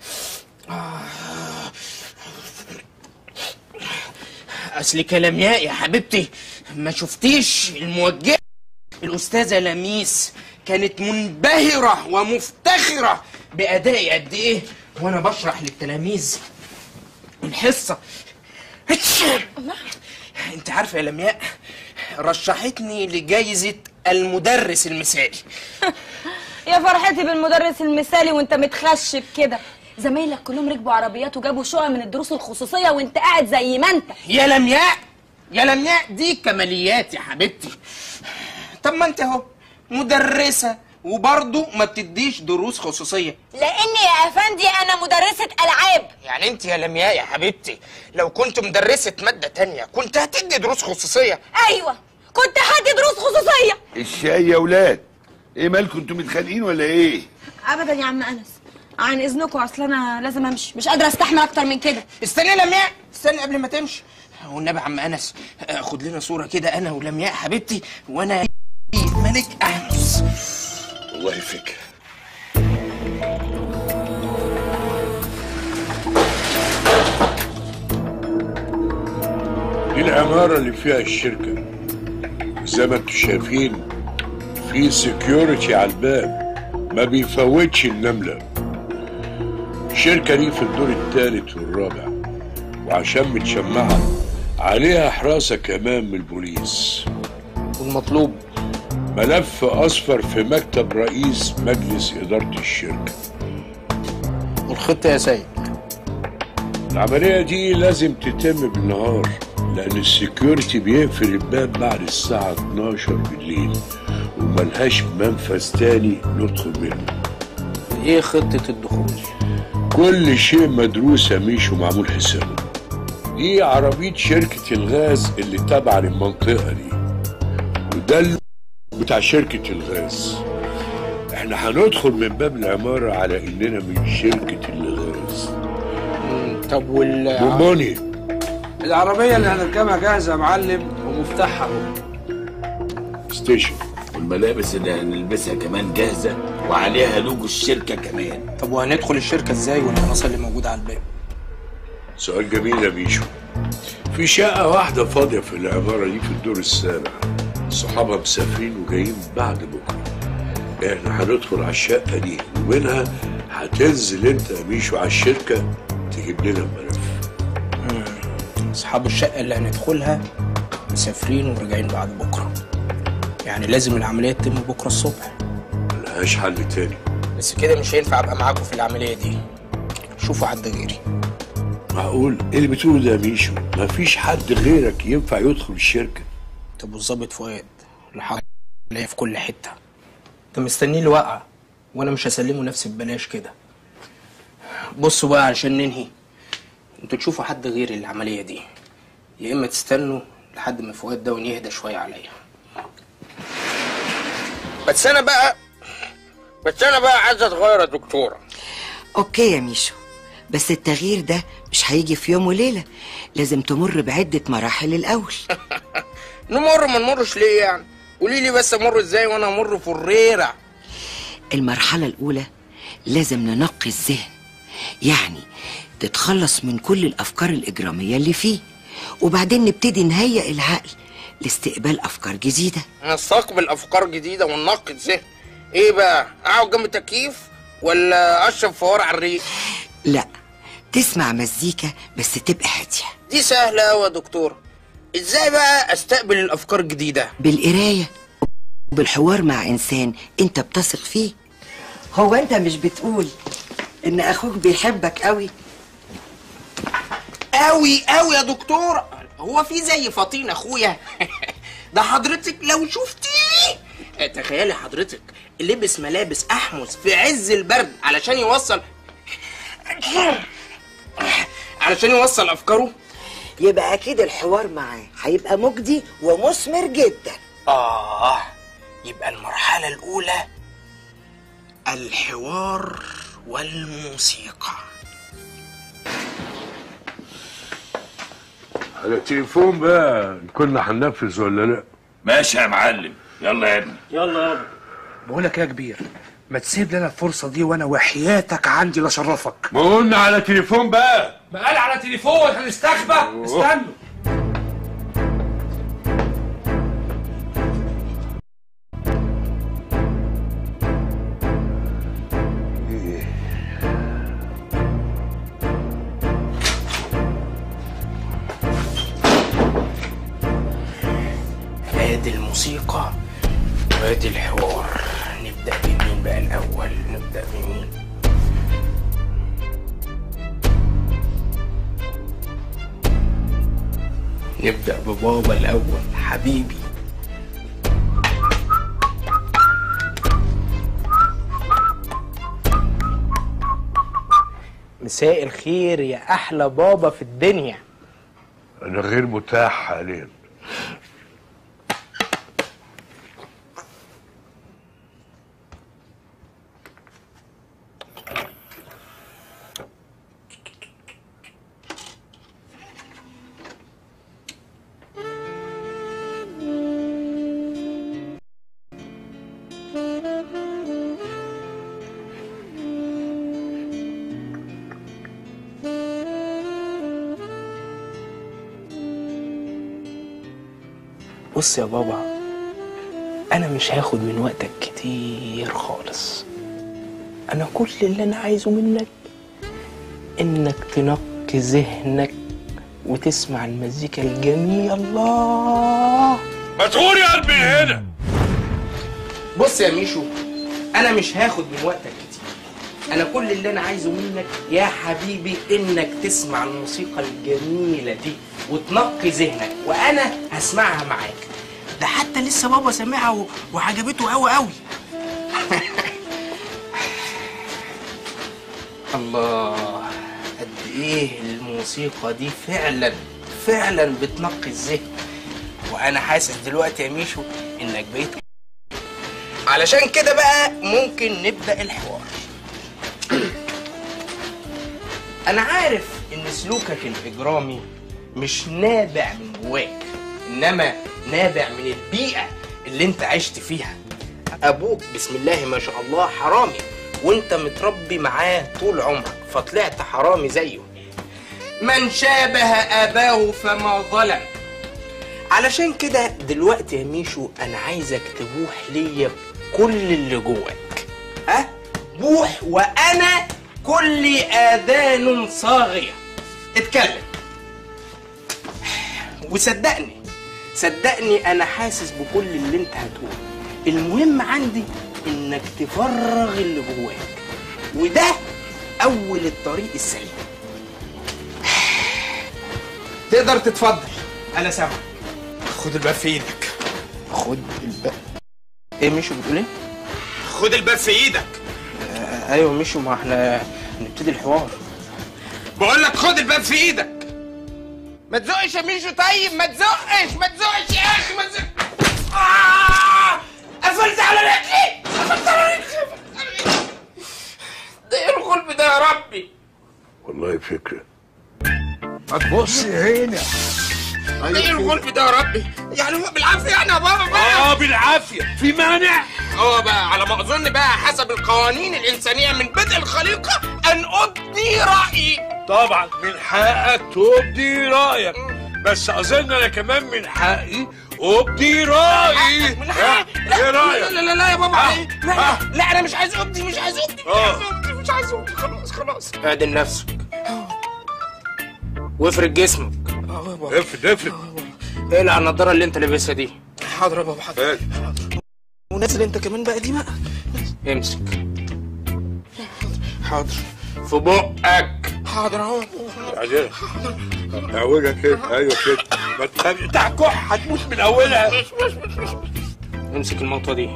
اصلك يا لمياء يا حبيبتي ما شفتيش الموجهه الاستاذه لميس كانت منبهره ومفتخره بادائي قد ايه وانا بشرح للتلاميذ الحصه انت عارفه يا لمياء رشحتني لجائزه المدرس المثالي يا فرحتي بالمدرس المثالي وانت متخشب كده زمايلك كلهم ركبوا عربيات وجابوا شقق من الدروس الخصوصيه وانت قاعد زي ما انت يا لمياء يا لمياء دي كماليات يا حبيبتي طب ما انت اهو مدرسه وبرضه ما بتديش دروس خصوصيه لان يا افندي انا مدرسه العاب يعني انت يا لمياء يا حبيبتي لو كنت مدرسه ماده تانية كنت هتدي دروس خصوصيه ايوه كنت هدي دروس خصوصيه الشاي يا ولاد ايه مالكم انتوا متخانقين ولا ايه ابدا يا عم انس عن اذنكم اصل انا لازم امشي مش قادره استحمل اكتر من كده استني يا لمياء استني قبل ما تمشي والنبي يا عم انس آه، خد لنا صوره كده انا ولمياء حبيبتي وانا ملك احمس والله فكره دي العمارة اللي فيها الشركة زي ما انتم شايفين في سكيورتي على الباب ما بيفوتش النملة الشركة دي في الدور الثالث والرابع وعشان متشمعة عليها حراسة كمان من البوليس والمطلوب ملف أصفر في مكتب رئيس مجلس إدارة الشركة والخطه يا سيد العملية دي لازم تتم بالنهار لأن السكيورتي بيقفل الباب بعد الساعة 12 بالليل وملهاش منفذ تاني ندخل منه ايه خطه الدخول كل شيء مدروس يا ميشو معمول حسابه دي عربية شركة الغاز اللي تابعة للمنطقة دي وده ال- بتاع شركة الغاز احنا هندخل من باب العمارة على اننا من شركة الغاز طب وال بونبوني العربية اللي هنركبها جاهزة يا معلم ومفتاحها اهو ستيشن والملابس اللي هنلبسها كمان جاهزة وعليها لوجو الشركة كمان طب وهندخل الشركه ازاي والحراسه اللي موجوده على الباب سؤال جميل يا ميشو في شقة واحدة فاضية في العمارة دي في الدور السابع صحابها مسافرين وجايين بعد بكرة احنا هندخل على الشقة دي ومنها هتنزل انت يا ميشو على الشركة تجيب لنا الملف اصحاب الشقه اللي هندخلها مسافرين وراجعين بعد بكره يعني لازم العمليه تتم بكره الصبح ملهاش حل تاني بس كده مش هينفع ابقى معاكم في العمليه دي شوفوا حد غيري معقول ايه اللي بتقوله ده يا ميشو مفيش حد غيرك ينفع يدخل الشركه طب والظابط فؤاد اللي حاطط عليا في كل حته ده مستنيه الوقعه وانا مش هسلمه نفسي ببلاش كده بصوا بقى علشان ننهي انتوا تشوفوا حد غير العمليه دي يا اما تستنوا لحد ما فؤاد ده يهدى شويه عليا بس انا بقى بس انا بقى عايز اتغير يا دكتوره اوكي يا ميشو بس التغيير ده مش هيجي في يوم وليلة لازم تمر بعدة مراحل الأول نمر ما نمرش ليه يعني قولي لي بس امر ازاي وانا امر فريره المرحلة الأولى لازم ننقي الذهن يعني تتخلص من كل الأفكار الإجرامية اللي فيه وبعدين نبتدي نهيئ العقل لاستقبال أفكار جديدة نستقبل افكار جديده وننقي الذهن ايه بقى اقعد جنب التكييف ولا اشرب فوار على الريق لا تسمع مزيكا بس تبقى هادية دي سهله قوي يا دكتور ازاي بقى استقبل الافكار الجديده بالقراية وبالحوار مع إنسان أنت بتثق فيه هو أنت مش بتقول إن أخوك بيحبك قوي قوي قوي يا دكتور هو في زي فطين اخويا ده حضرتك لو شفتيه تخيلي حضرتك لبس ملابس احمس في عز البرد علشان يوصل علشان يوصل افكاره يبقى أكيد الحوار معاه هيبقى مجدي ومثمر جدا اه يبقى المرحله الاولى الحوار والموسيقى على التليفون بقى كنا هننفذ ولا لا ماشي يا معلم يلا يا ابني يلا يابا بقول لك يا كبير ما تسيب لنا الفرصه دي وانا وحياتك عندي لاشرفك ما قلنا على تليفون بقى ما قال على تليفون هنستخبى استنوا ادي الموسيقى وادي الحوار نبدا بمين بقى الاول نبدا بمين نبدا ببابا الاول حبيبي مساء الخير يا احلى بابا في الدنيا انا غير متاح حاليا بص يا بابا انا مش هاخد من وقتك كتير خالص انا كل اللي انا عايزه منك انك تنقي ذهنك وتسمع المزيكا الجميلة الله ما تقول يا قلبي هنا بص يا ميشو انا مش هاخد من وقتك كتير انا كل اللي انا عايزه منك يا حبيبي انك تسمع الموسيقى الجميلة دي وتنقي ذهنك وانا هسمعها معاك ده حتى لسه بابا سامعها و- وعجبته قوي قوي الله قد ايه الموسيقى دي فعلا فعلا بتنقي الذهن وانا حاسس دلوقتي يا ميشو انك بقيت علشان كده بقى ممكن نبدا الحوار انا عارف ان سلوكك الاجرامي مش نابع من جواك انما نابع من البيئه اللي انت عشت فيها ابوك بسم الله ما شاء الله حرامي وانت متربي معاه طول عمرك فطلعت حرامي زيه من شابه اباه فما ظلم علشان كده دلوقتي يا ميشو انا عايزك تبوح ليا بكل اللي جواك ها بوح وانا كل اذان صاغيه اتكلم وصدقني صدقني انا حاسس بكل اللي انت هتقوله المهم عندي انك تفرغ اللي جواك وده اول الطريق السليم تقدر تتفضل انا سامع خد الباب في ايدك خد الباب ايه مشو بتقول ايه خد الباب في ايدك آه ايوه مشو ما احنا نبتدي الحوار بقول لك خد الباب في ايدك ما تزقش يا ميشو طيب ما تزقش ما تزقش يا اخي ما تزقش آه! قفلت على رجلي قفلت على رجلي ده ايه الغلب ده يا ربي والله فكرة هتبص هنا ده ايه الغلب ده يا ربي يعني هو بالعافيه يعني يا بابا بقى اه بالعافية في مانع اه بقى على ما اظن بقى حسب القوانين الانسانيه من بدء الخليقه ان ابدي رايي طبعا من حقك تبدي رأيك بس أظن أنا كمان من حقي أبدي رأيي من ها؟ حقي إيه رأيك؟ لا لا لا, لا يا بابا ها؟ لا, لا, ها؟ لا انا مش عايز ابدي مش عايز ابدي مش آه. عايز ابدي مش عايز ابدي خلاص خلاص اعدل نفسك وافرد جسمك افرد افرد اقلع النضاره اللي انت لابسها دي حاضر يا بابا حاضر هات. ونزل انت كمان بقى دي بقى امسك حاضر في بقك حاضر اهو بعدين اولها كده ايوه كده ما تخافش بتاع كح هتموت من اولها امسك المطوه دي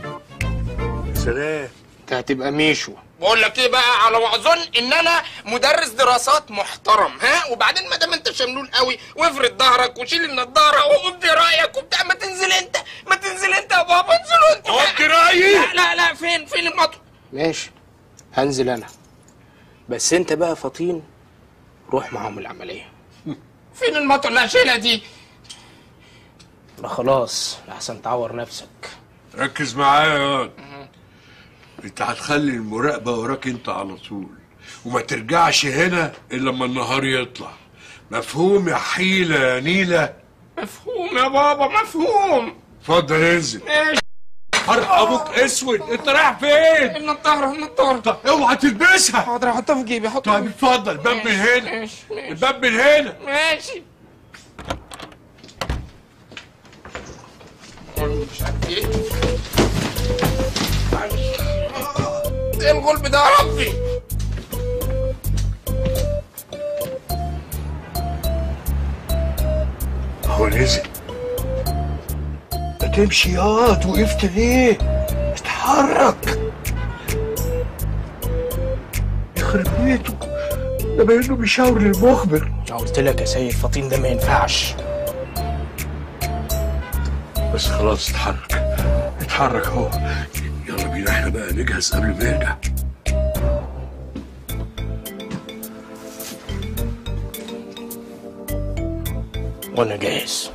سلام انت هتبقى ميشو بقول لك ايه بقى على ما اظن ان انا مدرس دراسات محترم ها وبعدين ما دام انت شملول قوي وافرد ظهرك وشيل النضاره وابدي رايك وبتاع ما تنزل انت ما تنزل انت يا بابا انزلوا انت ابدي رايي لا لا لا فين فين المطوه ماشي هنزل انا بس انت بقى فطين روح معاهم العمليه فين المطوه اللي هشيلها دي لا خلاص احسن تعور نفسك ركز معايا يا واد انت هتخلي المراقبه وراك انت على طول وما ترجعش هنا الا لما النهار يطلع مفهوم يا حيله يا نيله مفهوم يا بابا مفهوم اتفضل انزل ماشي حرق ابوك اسود انت رايح فين النضاره النضاره طب اوعى تلبسها حاضر احطها في جيبي احطها طيب اتفضل الباب من هنا ماشي ماشي الباب من هنا ماشي مش عارف ايه ايه الغلب ده يا ربي هو نزل ما تمشي ياض وقفت ليه اتحرك يخرب بيته ده باينه بيشاور للمخبر قلت لك يا سيد فطين ده ما ينفعش بس خلاص اتحرك اتحرك اهو يلا بينا احنا بقى نجهز قبل ما يرجع وانا جاهز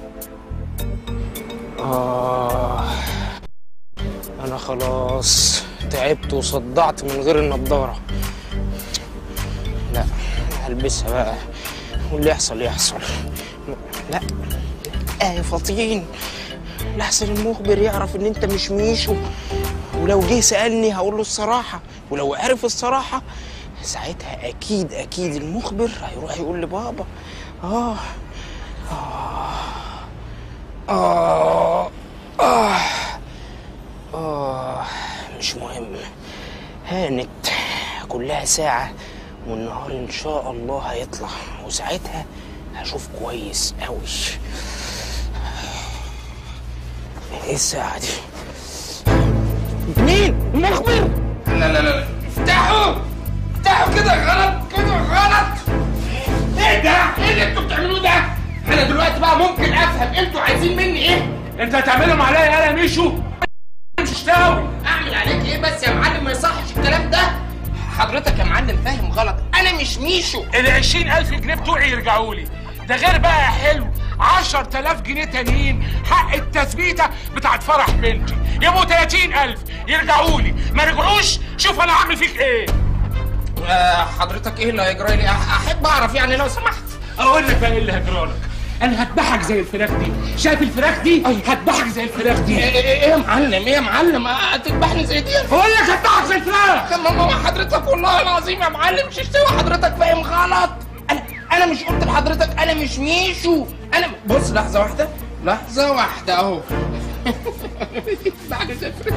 آه أنا خلاص تعبت وصدعت من غير النضارة لا هلبسها بقى واللي يحصل يحصل لا لا يا فطين لحسن المخبر يعرف ان انت مش ميشو ولو جه سألني هقول له الصراحة ولو عرف الصراحة ساعتها أكيد أكيد المخبر هيروح يقول لبابا آه آه آه آه مش مهم هانت كلها ساعة والنهار إن شاء الله هيطلع وساعتها هشوف كويس أوي إيه الساعة دي؟ مين؟ المخبر؟ لا لا لا افتحوا افتحوا كده غلط كده غلط ايه ده؟ ايه اللي انتوا بتعملوه ده؟ انا دلوقتي بقى ممكن افهم انتوا عايزين مني ايه؟ انت هتعملهم عليا يا ميشو مش تاوي اعمل عليك ايه بس يا معلم ما يصحش الكلام ده حضرتك يا معلم فاهم غلط انا مش ميشو ال 20000 جنيه بتوعي يرجعوا لي ده غير بقى يا حلو 10000 جنيه تانيين حق التثبيته بتاعت فرح بنتي يبقوا 30000 يرجعوا لي ما رجعوش شوف انا هعمل فيك ايه آه حضرتك ايه اللي هيجرى لي أح- احب اعرف يعني لو سمحت اقول لك بقى ايه اللي هيجرالك انا هذبحك زي الفراخ دي شايف الفراخ دي هذبحك زي الفراخ دي ايه ايه إيه يا معلم ايه يا معلم آه، هتذبحني زي دي بقول لك هذبحك زي الفراخ طب ما هو حضرتك والله العظيم يا معلم مش اشتوى حضرتك فاهم غلط انا انا مش قلت لحضرتك انا مش ميشو انا بص لحظه واحده لحظة واحدة اهو بعد صفر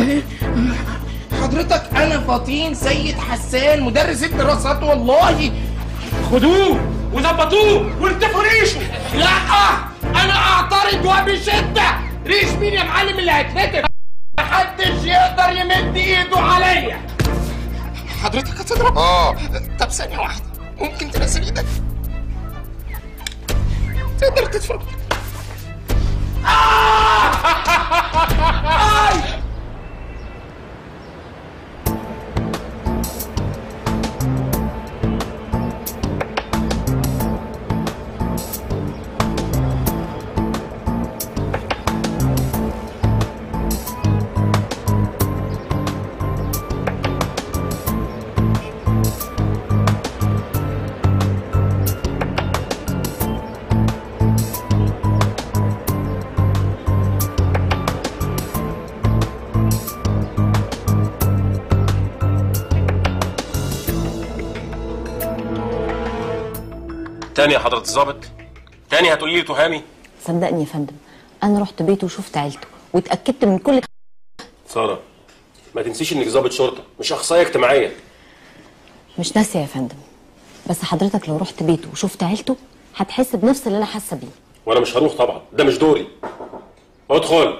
حضرتك انا فطين سيد حسان مدرس الدراسات والله خدوه وظبطوه والتفوا ريشه لا انا اعترض وبشدة ريش مين يا معلم اللي هيتنتف محدش يقدر يمد ايده عليا حضرتك هتضرب اه طب ثانية واحدة ممكن تنزل ايدك تقدر تتفرج آي! تاني يا حضرة الظابط تاني هتقولي لي تهامي صدقني يا فندم انا رحت بيته وشفت عيلته واتاكدت من كل سارة ما تنسيش انك ضابط شرطة مش اخصائية اجتماعية مش ناسيه يا فندم بس حضرتك لو رحت بيته وشفت عيلته هتحس بنفس اللي انا حاسه بيه وانا مش هروح طبعا ده مش دوري ادخل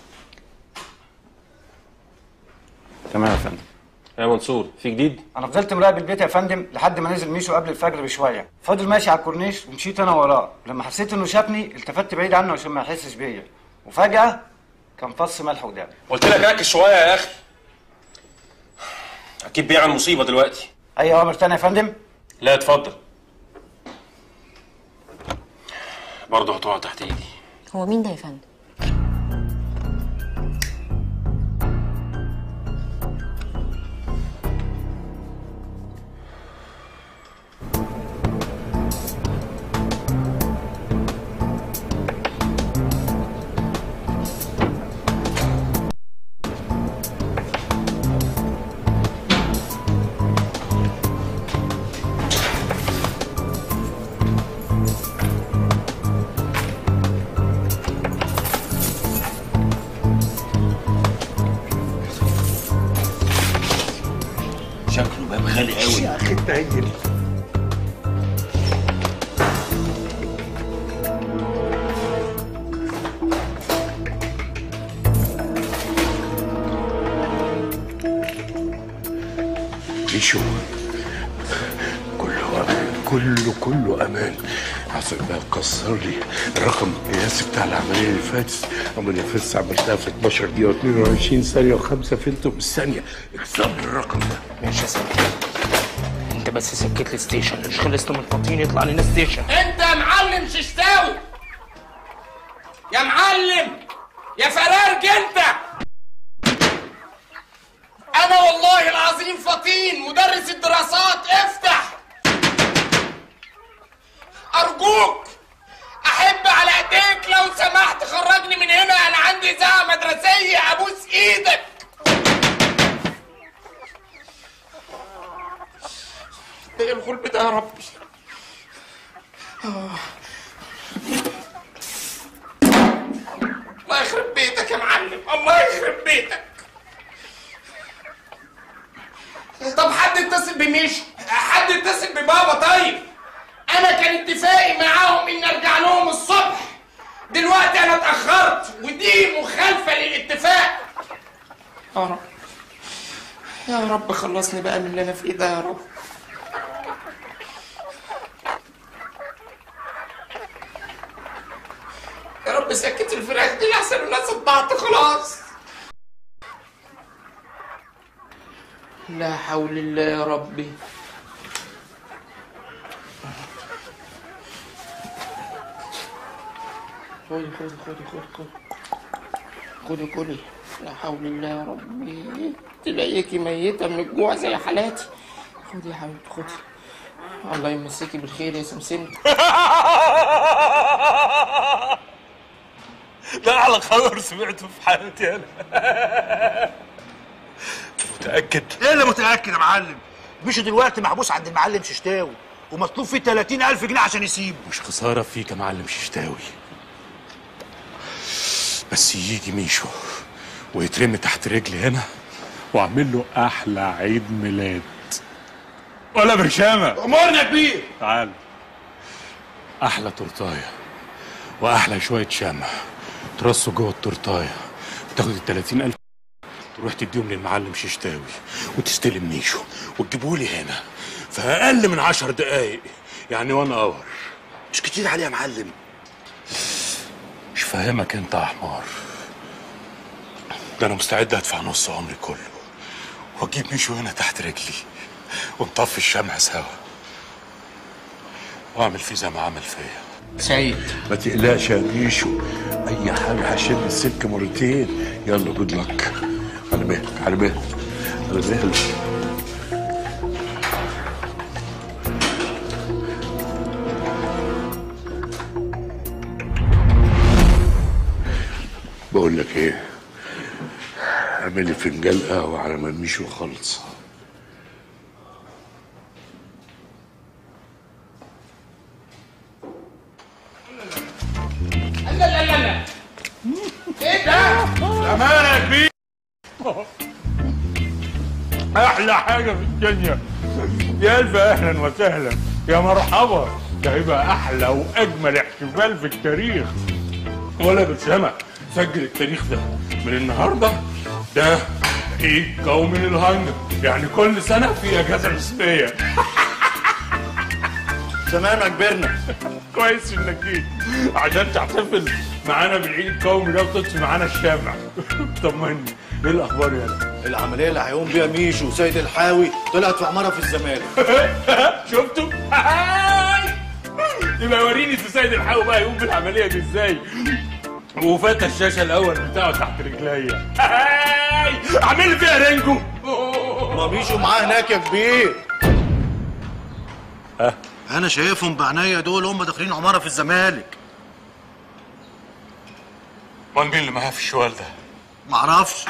تمام يا فندم يا منصور في جديد انا فضلت مراقب البيت يا فندم لحد ما نزل ميشو قبل الفجر بشويه فضل ماشي على الكورنيش ومشيت انا وراه لما حسيت انه شافني التفت بعيد عنه عشان ما يحسش بيا وفجاه كان فص ملح قدامي قلت لك ركز شوية يا اخي اكيد بيعمل مصيبة دلوقتي اي اوامر تانية يا فندم لا اتفضل برضه هتقع تحت ايدي هو مين ده يا فندم شكله باب غالي قوي يا اخي التهيل ميشو كله امان كله كله امان حسن بقى كسر لي الرقم القياسي بتاع العمليه اللي فاتت عمليه فاتت عملتها في 12 دقيقه و22 ثانيه و5 فيلتو بالثانيه اكسر لي الرقم ده ماشي يا سيدي انت بس سكت لي ستيشن مش خلصت من الفطين يطلع لنا ستيشن انت يا معلم ششتاوي يا معلم يا فرارج انت انا والله العظيم فطين مدرس الدراسات افتح ارجوك احب على ايديك لو سمحت خرجني من هنا انا عندي اذاعه مدرسيه ابوس ايدك ايه الغلب ده يا ربي آه. الله يخرب بيتك يا معلم الله يخرب بيتك طب حد اتصل بميشو حد اتصل ببابا طيب انا كان اتفاقي معاهم ان ارجع لهم الصبح دلوقتي انا اتاخرت ودي مخالفه للاتفاق يا رب يا رب خلصني بقى من اللي انا فيه ده يا رب يا رب سكت الفراخ دي لحسن الناس اتبعت خلاص لا حول الله يا ربي خدي خدي خدي خدي خدي خدي خدي لا حول الله يا ربي تلاقيكي ميتة من الجوع زي حالاتي خدي يا حبيبتي خدي الله يمسكي بالخير يا سمسمة ده اعلى خبر سمعته في حياتي انا متاكد ايه اللي متاكد يا معلم مشي دلوقتي محبوس عند المعلم ششتاوي ومطلوب فيه 30000 جنيه عشان يسيبه مش خساره فيك يا معلم ششتاوي بس يجي ميشو ويترمي تحت رجلي هنا واعمل له احلى عيد ميلاد ولا برشامه امورنا يا كبير تعال احلى تورتايه واحلى شويه شمع ترصوا جوه التورتايه وتاخد ال 30000 تروح تديهم للمعلم ششتاوي وتستلم ميشو وتجيبه لي هنا في اقل من عشر دقايق يعني وان اور مش كتير عليه يا معلم مش فاهمك انت يا حمار ده انا مستعد ادفع نص عمري كله واجيب ميشو هنا تحت رجلي ونطفي الشمع سوا واعمل فيه زي ما عمل فيا سيد ما تقلقش يا ميشو اي حاجه هشد السلك مرتين يلا جود لك على مهلك على مهلك على مهلك بقول لك ايه اعمل لي فنجان قهوه على ما ميشو خلص لا لا لا لا ايه ده؟ امانه يا كبير احلى حاجه في الدنيا يا الف اهلا وسهلا يا مرحبا ده هيبقى احلى واجمل احتفال في التاريخ ولا بسمع سجل التاريخ ده من النهارده ده عيد قومي للهنجر يعني كل سنه في اجازه رسميه تمام يا كبرنا كويس انك جيت عشان تحتفل معانا بالعيد القومي ده وتطفي معانا الشمع طمني ايه الاخبار يا العمليه اللي هيقوم بيها ميشو وسيد الحاوي طلعت في عماره في الزمالك شفتوا؟ هاي! يبقى وريني سيد الحاوي بقى يقوم بالعمليه دي ازاي وفتح الشاشه الاول بتاعه تحت رجليا هاي! اعمل لي فيها رينجو ما ميشو معاه هناك يا كبير ها انا شايفهم بعناية دول هم داخلين عماره في الزمالك امال مين اللي معاه في الشوال ده؟ معرفش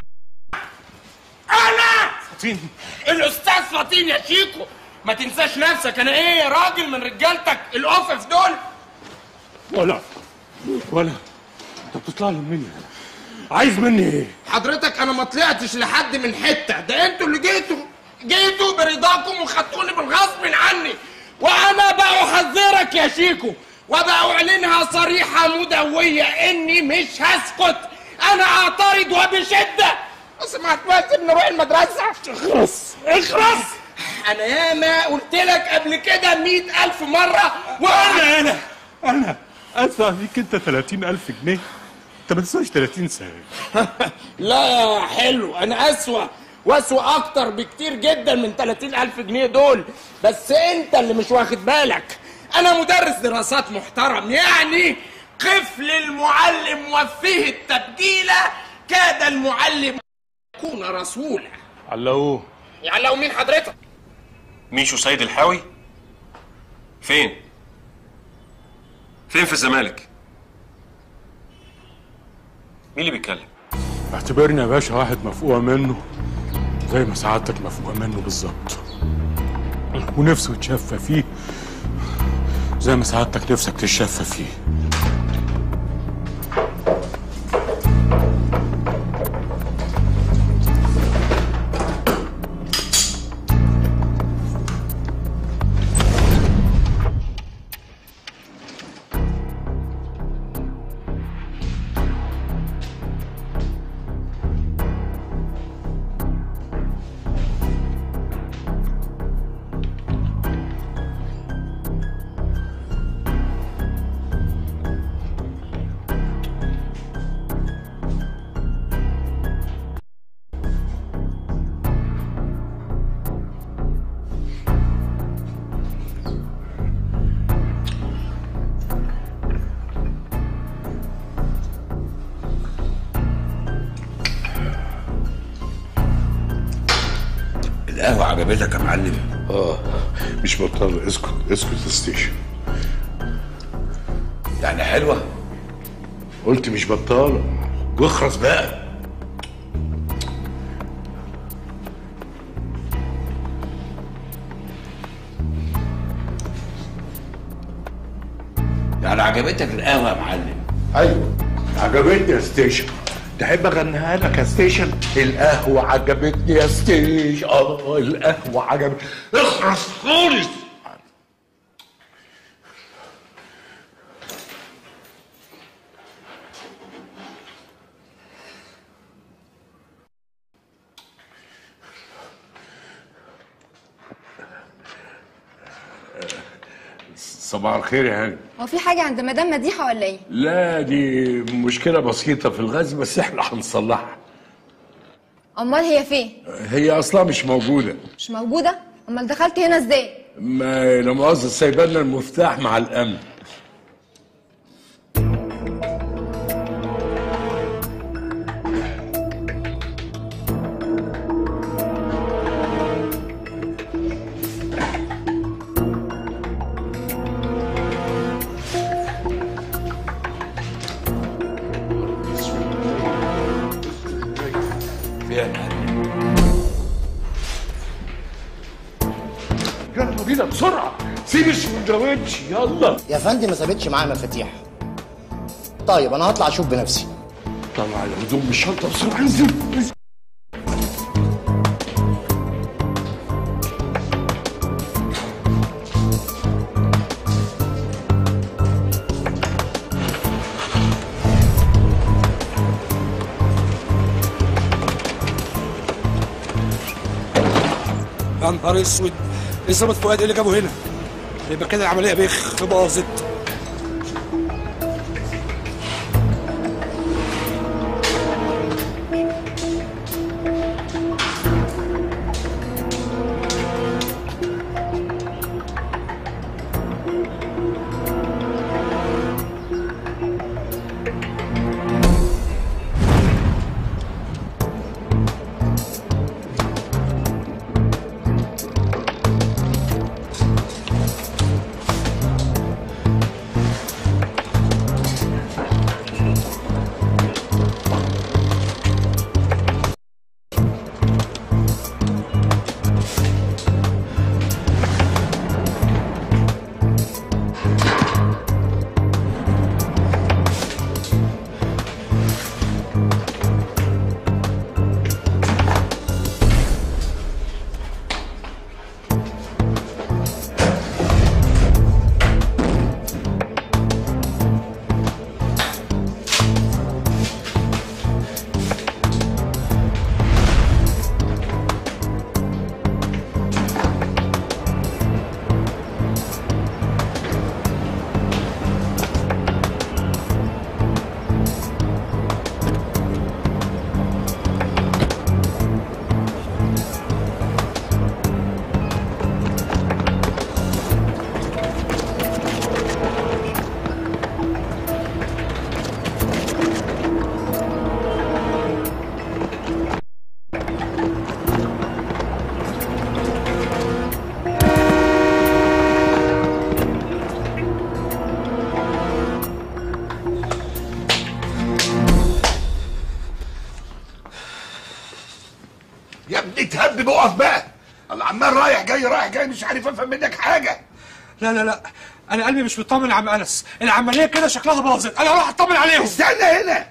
انا فاطين الاستاذ فاطين يا شيكو ما تنساش نفسك انا ايه يا راجل من رجالتك الاوفف دول ولا ولا انت بتطلع لي مني عايز مني ايه؟ حضرتك انا ما طلعتش لحد من حته ده انتوا اللي جيتوا جيتوا برضاكم وخدتوني بالغصب عني وانا بقى احذرك يا شيكو وبأعلنها صريحة مدوية اني مش هسكت انا اعترض وبشدة بس ما هتوازن نروح المدرسة اخرس اخرس انا ياما قلت لك قبل كده مئة الف مرة انا انا انا ادفع فيك انت 30000 جنيه انت ما تسواش 30 سنه لا يا حلو انا اسوأ واسوأ اكتر بكتير جدا من 30 الف جنيه دول بس انت اللي مش واخد بالك انا مدرس دراسات محترم يعني قفل المعلم وفيه التبجيلة كاد المعلم يكون رسولا علقوه يعني لو مين حضرتك ميشو سيد الحاوي فين فين في الزمالك مين اللي بيتكلم اعتبرني يا باشا واحد مفقوع منه زي ما سعادتك مفقوع منه بالظبط ونفسه يتشفى فيه زي ما سعادتك نفسك تتشفى فيه القهوة عجبتك يا معلم؟ اه مش بطال اسكت اسكت يا ستيشن يعني حلوة؟ قلت مش بطالة واخرس بقى يعني عجبتك القهوه يا معلم ايوه عجبتني يا ستيشن تحب اغنيها لك يا ستيشن القهوة عجبتني يا ستيشن اه القهوة عجبتني اخرس خالص صباح الخير يا هاني هو في حاجة عند مدام مديحة ولا ايه؟ لا دي مشكلة بسيطة في الغاز بس احنا هنصلحها أمال هي فين؟ هي اصلا مش موجودة مش موجودة؟ أمال دخلت هنا ازاي؟ ما لا مؤاخذة سايبالنا المفتاح مع الامن يلا بينا بسرعة سيب السندوتش يلا يا فندم ما سابتش معايا مفاتيح طيب انا هطلع اشوف بنفسي طلع الهدوم من الشنطة بسرعة انزل انزل. يا نهار اسود ايه ظابط فؤاد ايه اللي جابه هنا؟ يبقى كده العمليه بخ باظت يا ابني تهب اقف بقى الله عمال رايح جاي رايح جاي مش عارف افهم منك حاجه لا لا لا انا قلبي مش مطمن يا عم انس العمليه كده شكلها باظت انا هروح اطمن عليهم استنى هنا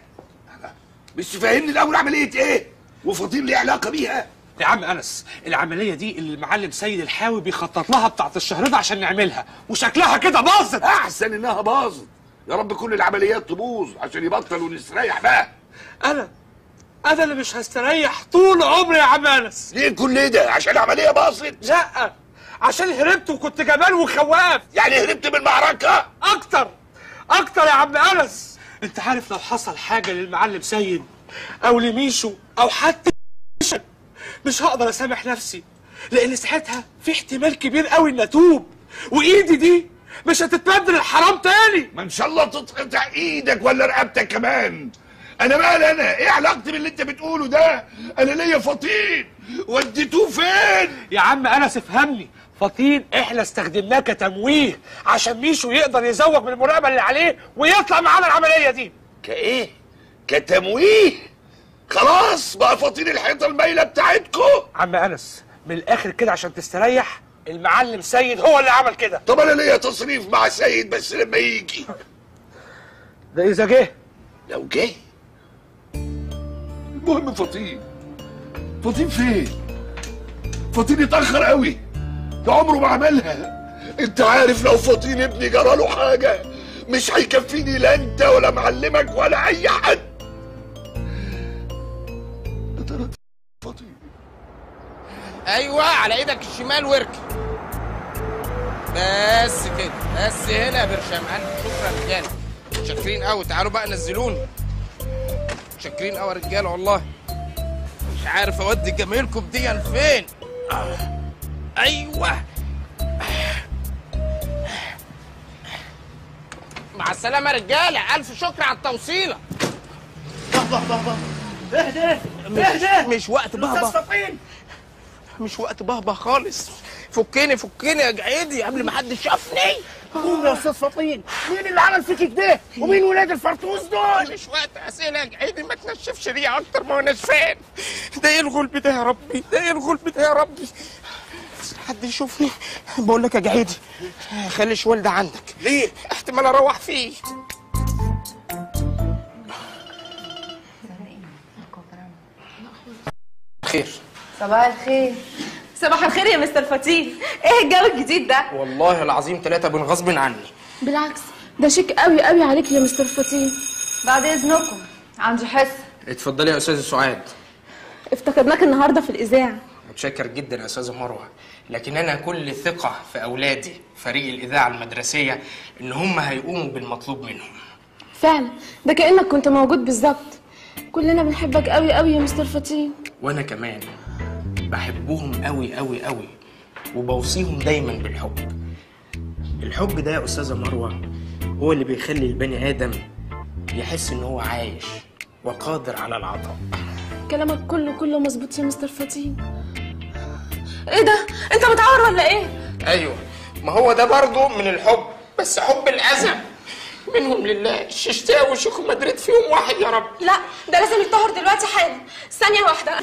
مش تفهمني الاول عمليه ايه وفاطين ليه علاقه بيها يا عم انس العمليه دي اللي المعلم سيد الحاوي بيخطط لها بتاعت الشهر ده عشان نعملها وشكلها كده باظت احسن انها باظت يا رب كل العمليات تبوظ عشان يبطل ونستريح بقى انا انا اللي مش هستريح طول عمري يا عم انس ليه كل ده عشان العمليه باظت لا عشان هربت وكنت جبان وخواف يعني هربت من المعركه اكتر اكتر يا عم انس انت عارف لو حصل حاجه للمعلم سيد او لميشو او حتى مش هقدر اسامح نفسي لان ساعتها في احتمال كبير قوي ان اتوب وايدي دي مش هتتبدل الحرام تاني ما ان شاء الله تتقطع ايدك ولا رقبتك كمان انا مال انا ايه علاقتي باللي انت بتقوله ده انا ليا فطين وديتوه فين يا عم انس افهمني فطين احنا استخدمناه كتمويه عشان ميشو يقدر يزوق من المراقبه اللي عليه ويطلع معانا العمليه دي كايه كتمويه خلاص بقى فطين الحيطه المايله بتاعتكم عم انس من الاخر كده عشان تستريح المعلم سيد هو اللي عمل كده طب انا ليا تصريف مع سيد بس لما يجي ده اذا جه لو جه المهم فطين فطين فين فطين اتاخر قوي ده عمره ما عملها انت عارف لو فطين ابني جراله حاجه مش هيكفيني لا انت ولا معلمك ولا اي حد يا ترى فطين ايوه على ايدك الشمال واركب بس كده بس هنا يا برشام ألف شكرا رجاله شاكرين قوي تعالوا بقى نزلوني شاكرين قوي يا رجاله والله مش عارف اودي جمايلكم دي فين آه. ايوه مع السلامه يا رجاله الف شكر على التوصيله اهدى مش, اهدى مش وقت بهبه الاستاذ فطين مش وقت بهبه خالص فكني فكني يا جعيدي قبل ما حد شافني قوم يا استاذ فطين مين اللي عمل فيك كده ومين ولاد الفرطوس دول مش وقت اسئله يا جعيدي ما تنشفش ريقي اكتر ما هوناش فين ده ايه الغلب ده يا ربي ده ايه الغلب ده يا ربي حد يشوفني بقول لك يا جعيدي خلي شوال ده عندك ليه احتمال اروح فيه خير صباح الخير صباح الخير يا مستر فطين ايه الجو الجديد ده والله العظيم ثلاثة من غصب عني بالعكس ده شيك قوي قوي عليك يا مستر فطين بعد اذنكم عندي حصه اتفضلي يا استاذ سعاد افتقدناك النهارده في الاذاعه متشكر جدا يا استاذه مروه لكن انا كل ثقه في اولادي فريق الاذاعه المدرسيه ان هم هيقوموا بالمطلوب منهم فعلا ده كانك كنت موجود بالظبط كلنا بنحبك قوي قوي يا مستر فطين وانا كمان بحبهم قوي قوي قوي وبوصيهم دايما بالحب الحب ده يا استاذه مروه هو اللي بيخلي البني ادم يحس ان هو عايش وقادر على العطاء كلامك كله كله مظبوط يا مستر فطين ايه ده انت متعور ولا ايه ايوه ما هو ده برضه من الحب بس حب الاذى منهم لله الششتاوي وشيخ مدريد فيهم واحد يا رب لا ده لازم يتطهر دلوقتي حالا ثانيه واحده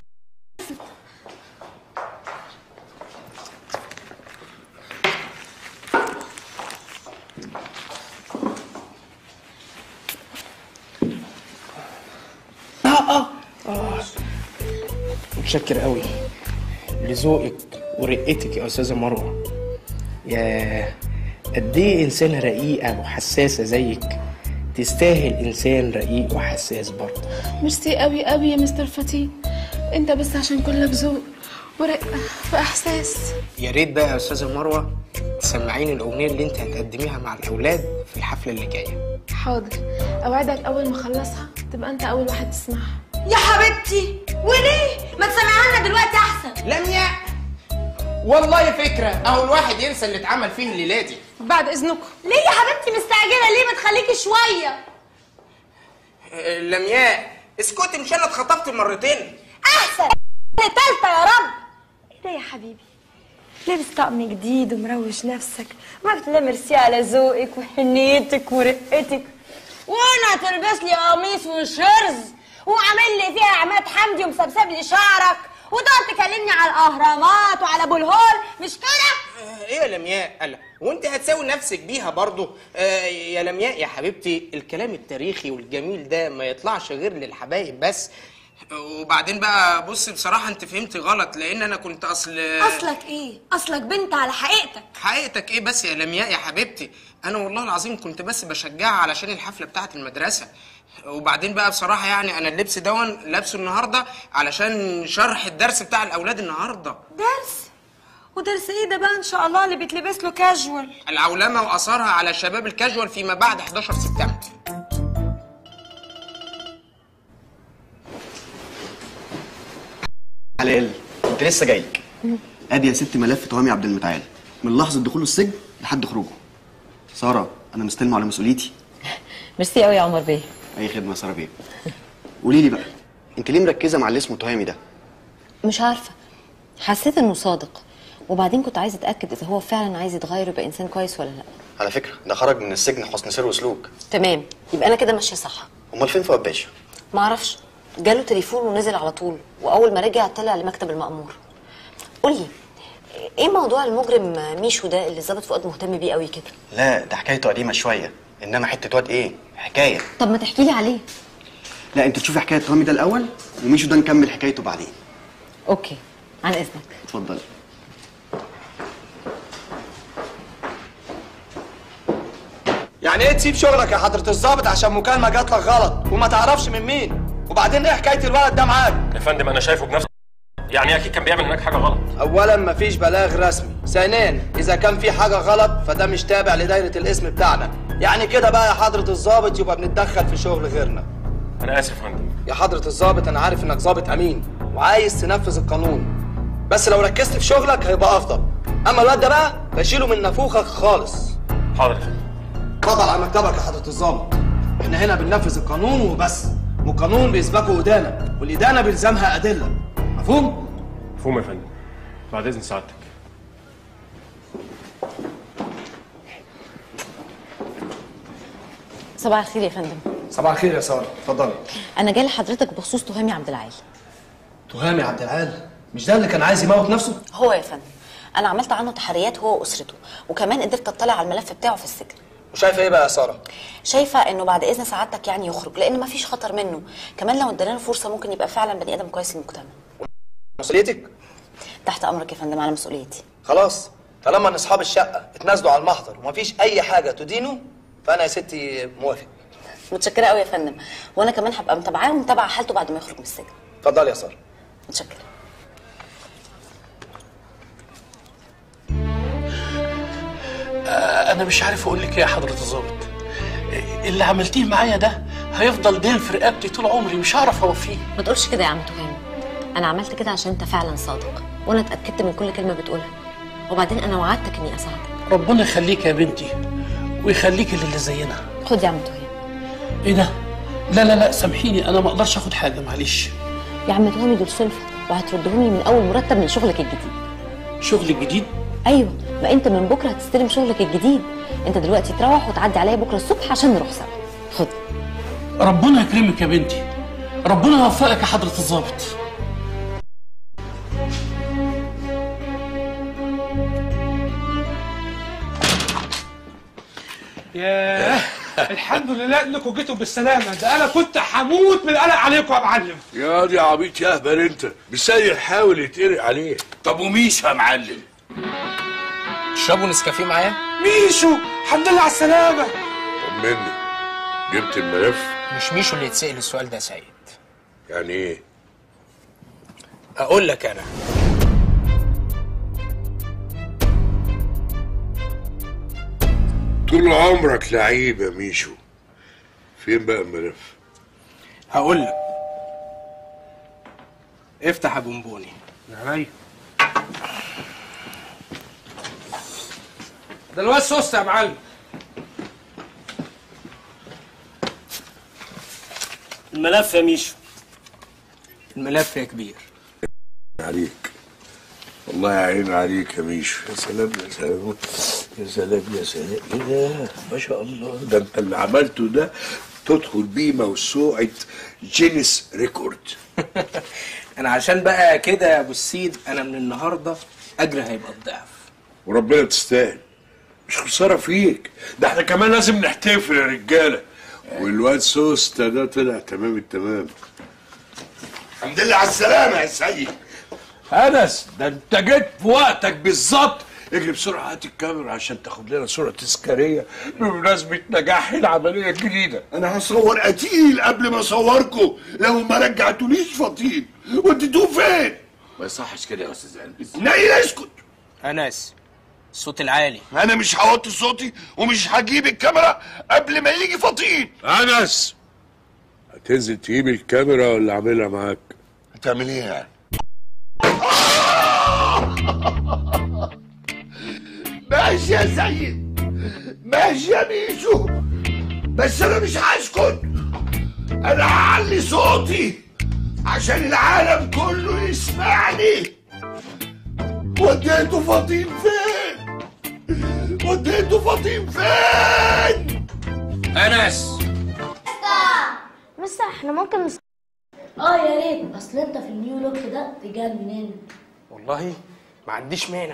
اه اه متشكر قوي لذوقك ورقتك يا استاذه مروه يا قد ايه انسانه رقيقه وحساسه زيك تستاهل انسان رقيق وحساس برضه ميرسي قوي قوي يا مستر فطين انت بس عشان كلك ذوق ورقه واحساس يا ريت بقى يا استاذه مروه تسمعيني الاغنيه اللي انت هتقدميها مع الاولاد في الحفله اللي جايه حاضر اوعدك اول ما اخلصها تبقى انت اول واحد تسمعها يا حبيبتي وليه ما تسمعها لنا دلوقتي احسن لمياء والله فكره اهو الواحد ينسى اللي اتعمل فيه الليله دي بعد اذنكم ليه يا حبيبتي مستعجله ليه ما تخليكي شويه آه، لمياء اسكتي مش انا اتخطفت مرتين احسن تالتة يا رب ايه ده يا حبيبي لابس طقم جديد ومروش نفسك ما بتلاقي ميرسي على ذوقك وحنيتك ورقتك وانا تلبس لي قميص وشرز وعامل لي فيها عماد حمدي ومسبسب لي شعرك وتقعد تكلمني على الاهرامات وعلى ابو الهول مش كده آه، ايه يا لمياء قال وانت هتساوي نفسك بيها برضه آه يا لمياء يا حبيبتي الكلام التاريخي والجميل ده ما يطلعش غير للحبايب بس وبعدين بقى بصي بصراحه انت فهمتي غلط لان انا كنت اصل اصلك ايه اصلك بنت على حقيقتك حقيقتك ايه بس يا لمياء يا حبيبتي انا والله العظيم كنت بس بشجعها علشان الحفله بتاعه المدرسه وبعدين بقى بصراحه يعني انا اللبس دون لابسه النهارده علشان شرح الدرس بتاع الاولاد النهارده درس ودرس ايه ده بقى ان شاء الله اللي بيتلبس له كاجوال العولمه واثارها على شباب الكاجوال فيما بعد 11 سبتمبر حلال كنت لسه جايلك ادي يا ست ملف تهامي عبد المتعال من لحظه دخوله السجن لحد خروجه ساره انا مستلمه على مسؤوليتي ميرسي قوي يا عمر بيه اي خدمه يا ساره بيه قولي لي بقى انت ليه مركزه مع اللي اسمه تهامي ده مش عارفه حسيت انه صادق وبعدين كنت عايزه اتاكد اذا هو فعلا عايز يتغير ويبقى انسان كويس ولا لا على فكره ده خرج من السجن حسن سير وسلوك تمام يبقى انا كده ماشيه صح امال فين فؤاد باشا معرفش جاله تليفون ونزل على طول واول ما رجع طلع لمكتب المأمور قولي ايه موضوع المجرم ميشو ده اللي الظابط فؤاد مهتم بيه قوي كده لا ده حكايته قديمه شويه انما حته واد ايه حكايه طب ما تحكي لي عليه لا انت تشوفي حكايه رامي ده الاول وميشو ده نكمل حكايته بعدين اوكي عن اذنك اتفضلي يعني ايه تسيب شغلك يا حضرة الضابط عشان مكالمة جات لك غلط وما تعرفش من مين وبعدين ايه حكاية الولد ده معاك يا فندم انا شايفه بنفسي يعني اكيد كان بيعمل هناك حاجه غلط اولا مفيش بلاغ رسمي ثانيا اذا كان في حاجة غلط فده مش تابع لدايرة الاسم بتاعنا يعني كده بقى يا حضرة الضابط يبقى بنتدخل في شغل غيرنا انا اسف يا فندم يا حضرة الضابط انا عارف انك ضابط امين وعايز تنفذ القانون بس لو ركزت في شغلك هيبقى افضل اما الواد ده بقى بشيله من نافوخك خالص حاضر يا فندم اتفضل على مكتبك يا حضرة الضابط احنا هنا بننفذ القانون وبس والقانون بيسبقه إدانة والإدانة بيلزمها أدلة مفهوم؟ مفهوم يا فندم بعد اذن سعادتك صباح الخير يا فندم صباح الخير يا سارة اتفضلي انا جاي لحضرتك بخصوص تهامي عبد العال تهامي عبد العال مش ده اللي كان عايز يموت نفسه؟ هو يا فندم انا عملت عنه تحريات هو واسرته وكمان قدرت اطلع على الملف بتاعه في السجن وشايفة ايه بقى يا سارة؟ شايفه انه بعد اذن سعادتك يعني يخرج لان مفيش خطر منه كمان لو ادينا له فرصه ممكن يبقى فعلا بني ادم كويس للمجتمع مسؤوليتك؟ تحت امرك يا فندم على مسؤوليتي خلاص طالما ان اصحاب الشقة اتنازلوا على المحضر ومفيش أي حاجة تدينه فأنا يا ستي موافق متشكره قوي يا فندم وانا كمان هبقى متابعاه ومتابعه حالته بعد ما يخرج من السجن اتفضلي يا سارة متشكره آه، انا مش عارف اقول لك ايه يا حضره الظابط اللي عملتيه معايا ده هيفضل دين في رقبتي طول عمري مش هعرف اوفيه ما تقولش كده يا عم تهامي انا عملت كده عشان انت فعلا صادق وانا اتاكدت من كل كلمه بتقولها وبعدين انا وعدتك اني اساعدك ربنا يخليك يا بنتي ويخليك للي زينا خد يا عم تهامي ايه ده لا لا لا سامحيني انا ما اقدرش اخد حاجه معلش يا عم تهامي دول سلفة وهتردهم لي من اول مرتب من شغلك الجديد شغل جديد ايوه ما انت من بكره هتستلم شغلك الجديد انت دلوقتي تروح وتعدي عليا بكره الصبح عشان نروح سوا خد ربنا يكرمك يا بنتي ربنا يوفقك يا حضره الظابط ياه الحمد لله انكم جيتوا بالسلامه ده انا كنت هموت من القلق عليكم يا معلم يا دي عبيط يا اهبل انت مسيح حاول يتقرق عليه طب وميشو يا معلم تشربوا نسكافيه معايا ميشو الحمد لله على السلامه طمني جبت الملف مش ميشو اللي يتسأل السؤال ده يا سعيد يعني ايه اقول لك انا طول عمرك لعيب يا ميشو فين بقى الملف هقول لك افتح يا بونبوني عليا ده الواد سوست يا معلم الملف يا ميشو الملف يا كبير عليك والله يعين عليك يا ميشو يا سلام يا سلام يا سلام يا سلام ايه ده ما شاء الله ده انت اللي عملته ده تدخل بيه موسوعة جينيس ريكورد انا عشان بقى كده يا ابو السيد انا من النهارده اجري هيبقى الضعف وربنا تستاهل مش خسارة فيك ده احنا كمان لازم نحتفل يا رجالة والواد سوستا ده طلع تمام التمام الحمد لله على السلامة يا سيد انس ده انت جيت في وقتك بالظبط اجري بسرعه هات الكاميرا عشان تاخد لنا صوره تذكاريه بمناسبه نجاح العمليه الجديده انا هصور قتيل قبل ما اصوركم لو ما رجعتوليش فطين وديتوه فين؟ ما يصحش كده يا استاذ قلبي نايل اسكت انس الصوت العالي انا مش هوطي صوتي ومش هجيب الكاميرا قبل ما يجي فطين انس هتنزل تجيب الكاميرا ولا اعملها معاك هتعمل ايه يعني ماشي يا سيد ماشي يا ميشو بس انا مش هسكت انا هعلي صوتي عشان العالم كله يسمعني وديته فطين فين وديته فطين فين انس مستر احنا ممكن نس... اه يا ريت اصل انت في النيو لوك ده تجنن والله ما عنديش مانع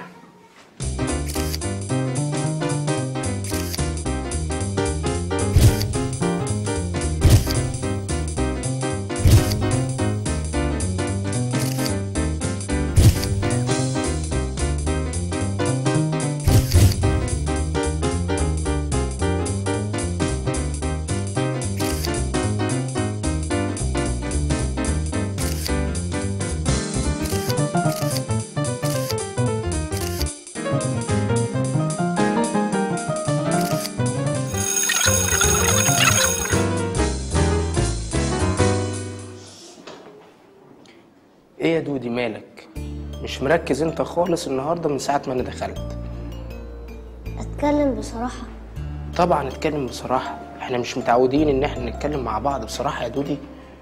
ايه يا دودي مالك مش مركز انت خالص النهارده من ساعه ما انا دخلت اتكلم بصراحة طبعا اتكلم بصراحه احنا مش متعودين ان احنا نتكلم مع بعض بصراحه يا دودي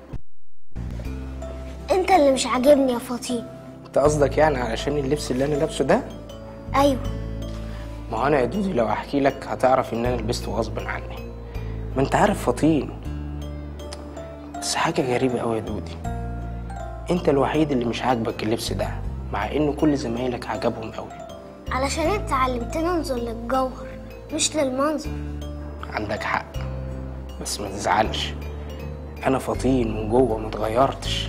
انت اللي مش عاجبني يا فطين انت قصدك يعني علشان اللبس اللي انا لابسه ده ايوه ما هو انا يا دودي لو احكي لك هتعرف ان انا لبسته غصب عني ما انت عارف فطين بس حاجه غريبه قوي يا دودي انت الوحيد اللي مش عاجبك اللبس ده مع ان كل زمايلك عجبهم قوي علشان انت علمتنا ننظر للجوهر مش للمنظر عندك حق بس ما تزعلش انا فطين من جوه ما اتغيرتش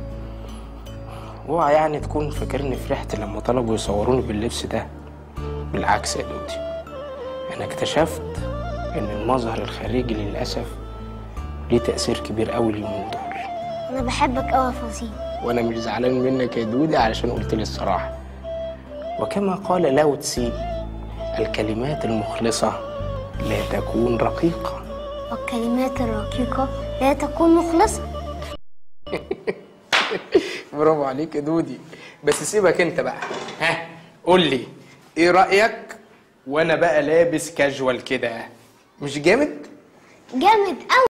اوعى يعني تكون فاكرني فرحت لما طلبوا يصوروني باللبس ده بالعكس يا دودي انا اكتشفت ان المظهر الخارجي للاسف ليه تاثير كبير قوي اليومين دول انا بحبك قوي يا فطين وانا مش زعلان منك يا دودي علشان قلت لي الصراحه وكما قال لاو تسي الكلمات المخلصه لا تكون رقيقه والكلمات الرقيقة لا تكون مخلصة برافو عليك يا دودي بس سيبك انت بقى ها قول لي ايه رايك وانا بقى لابس كاجوال كده مش جامد جامد قوي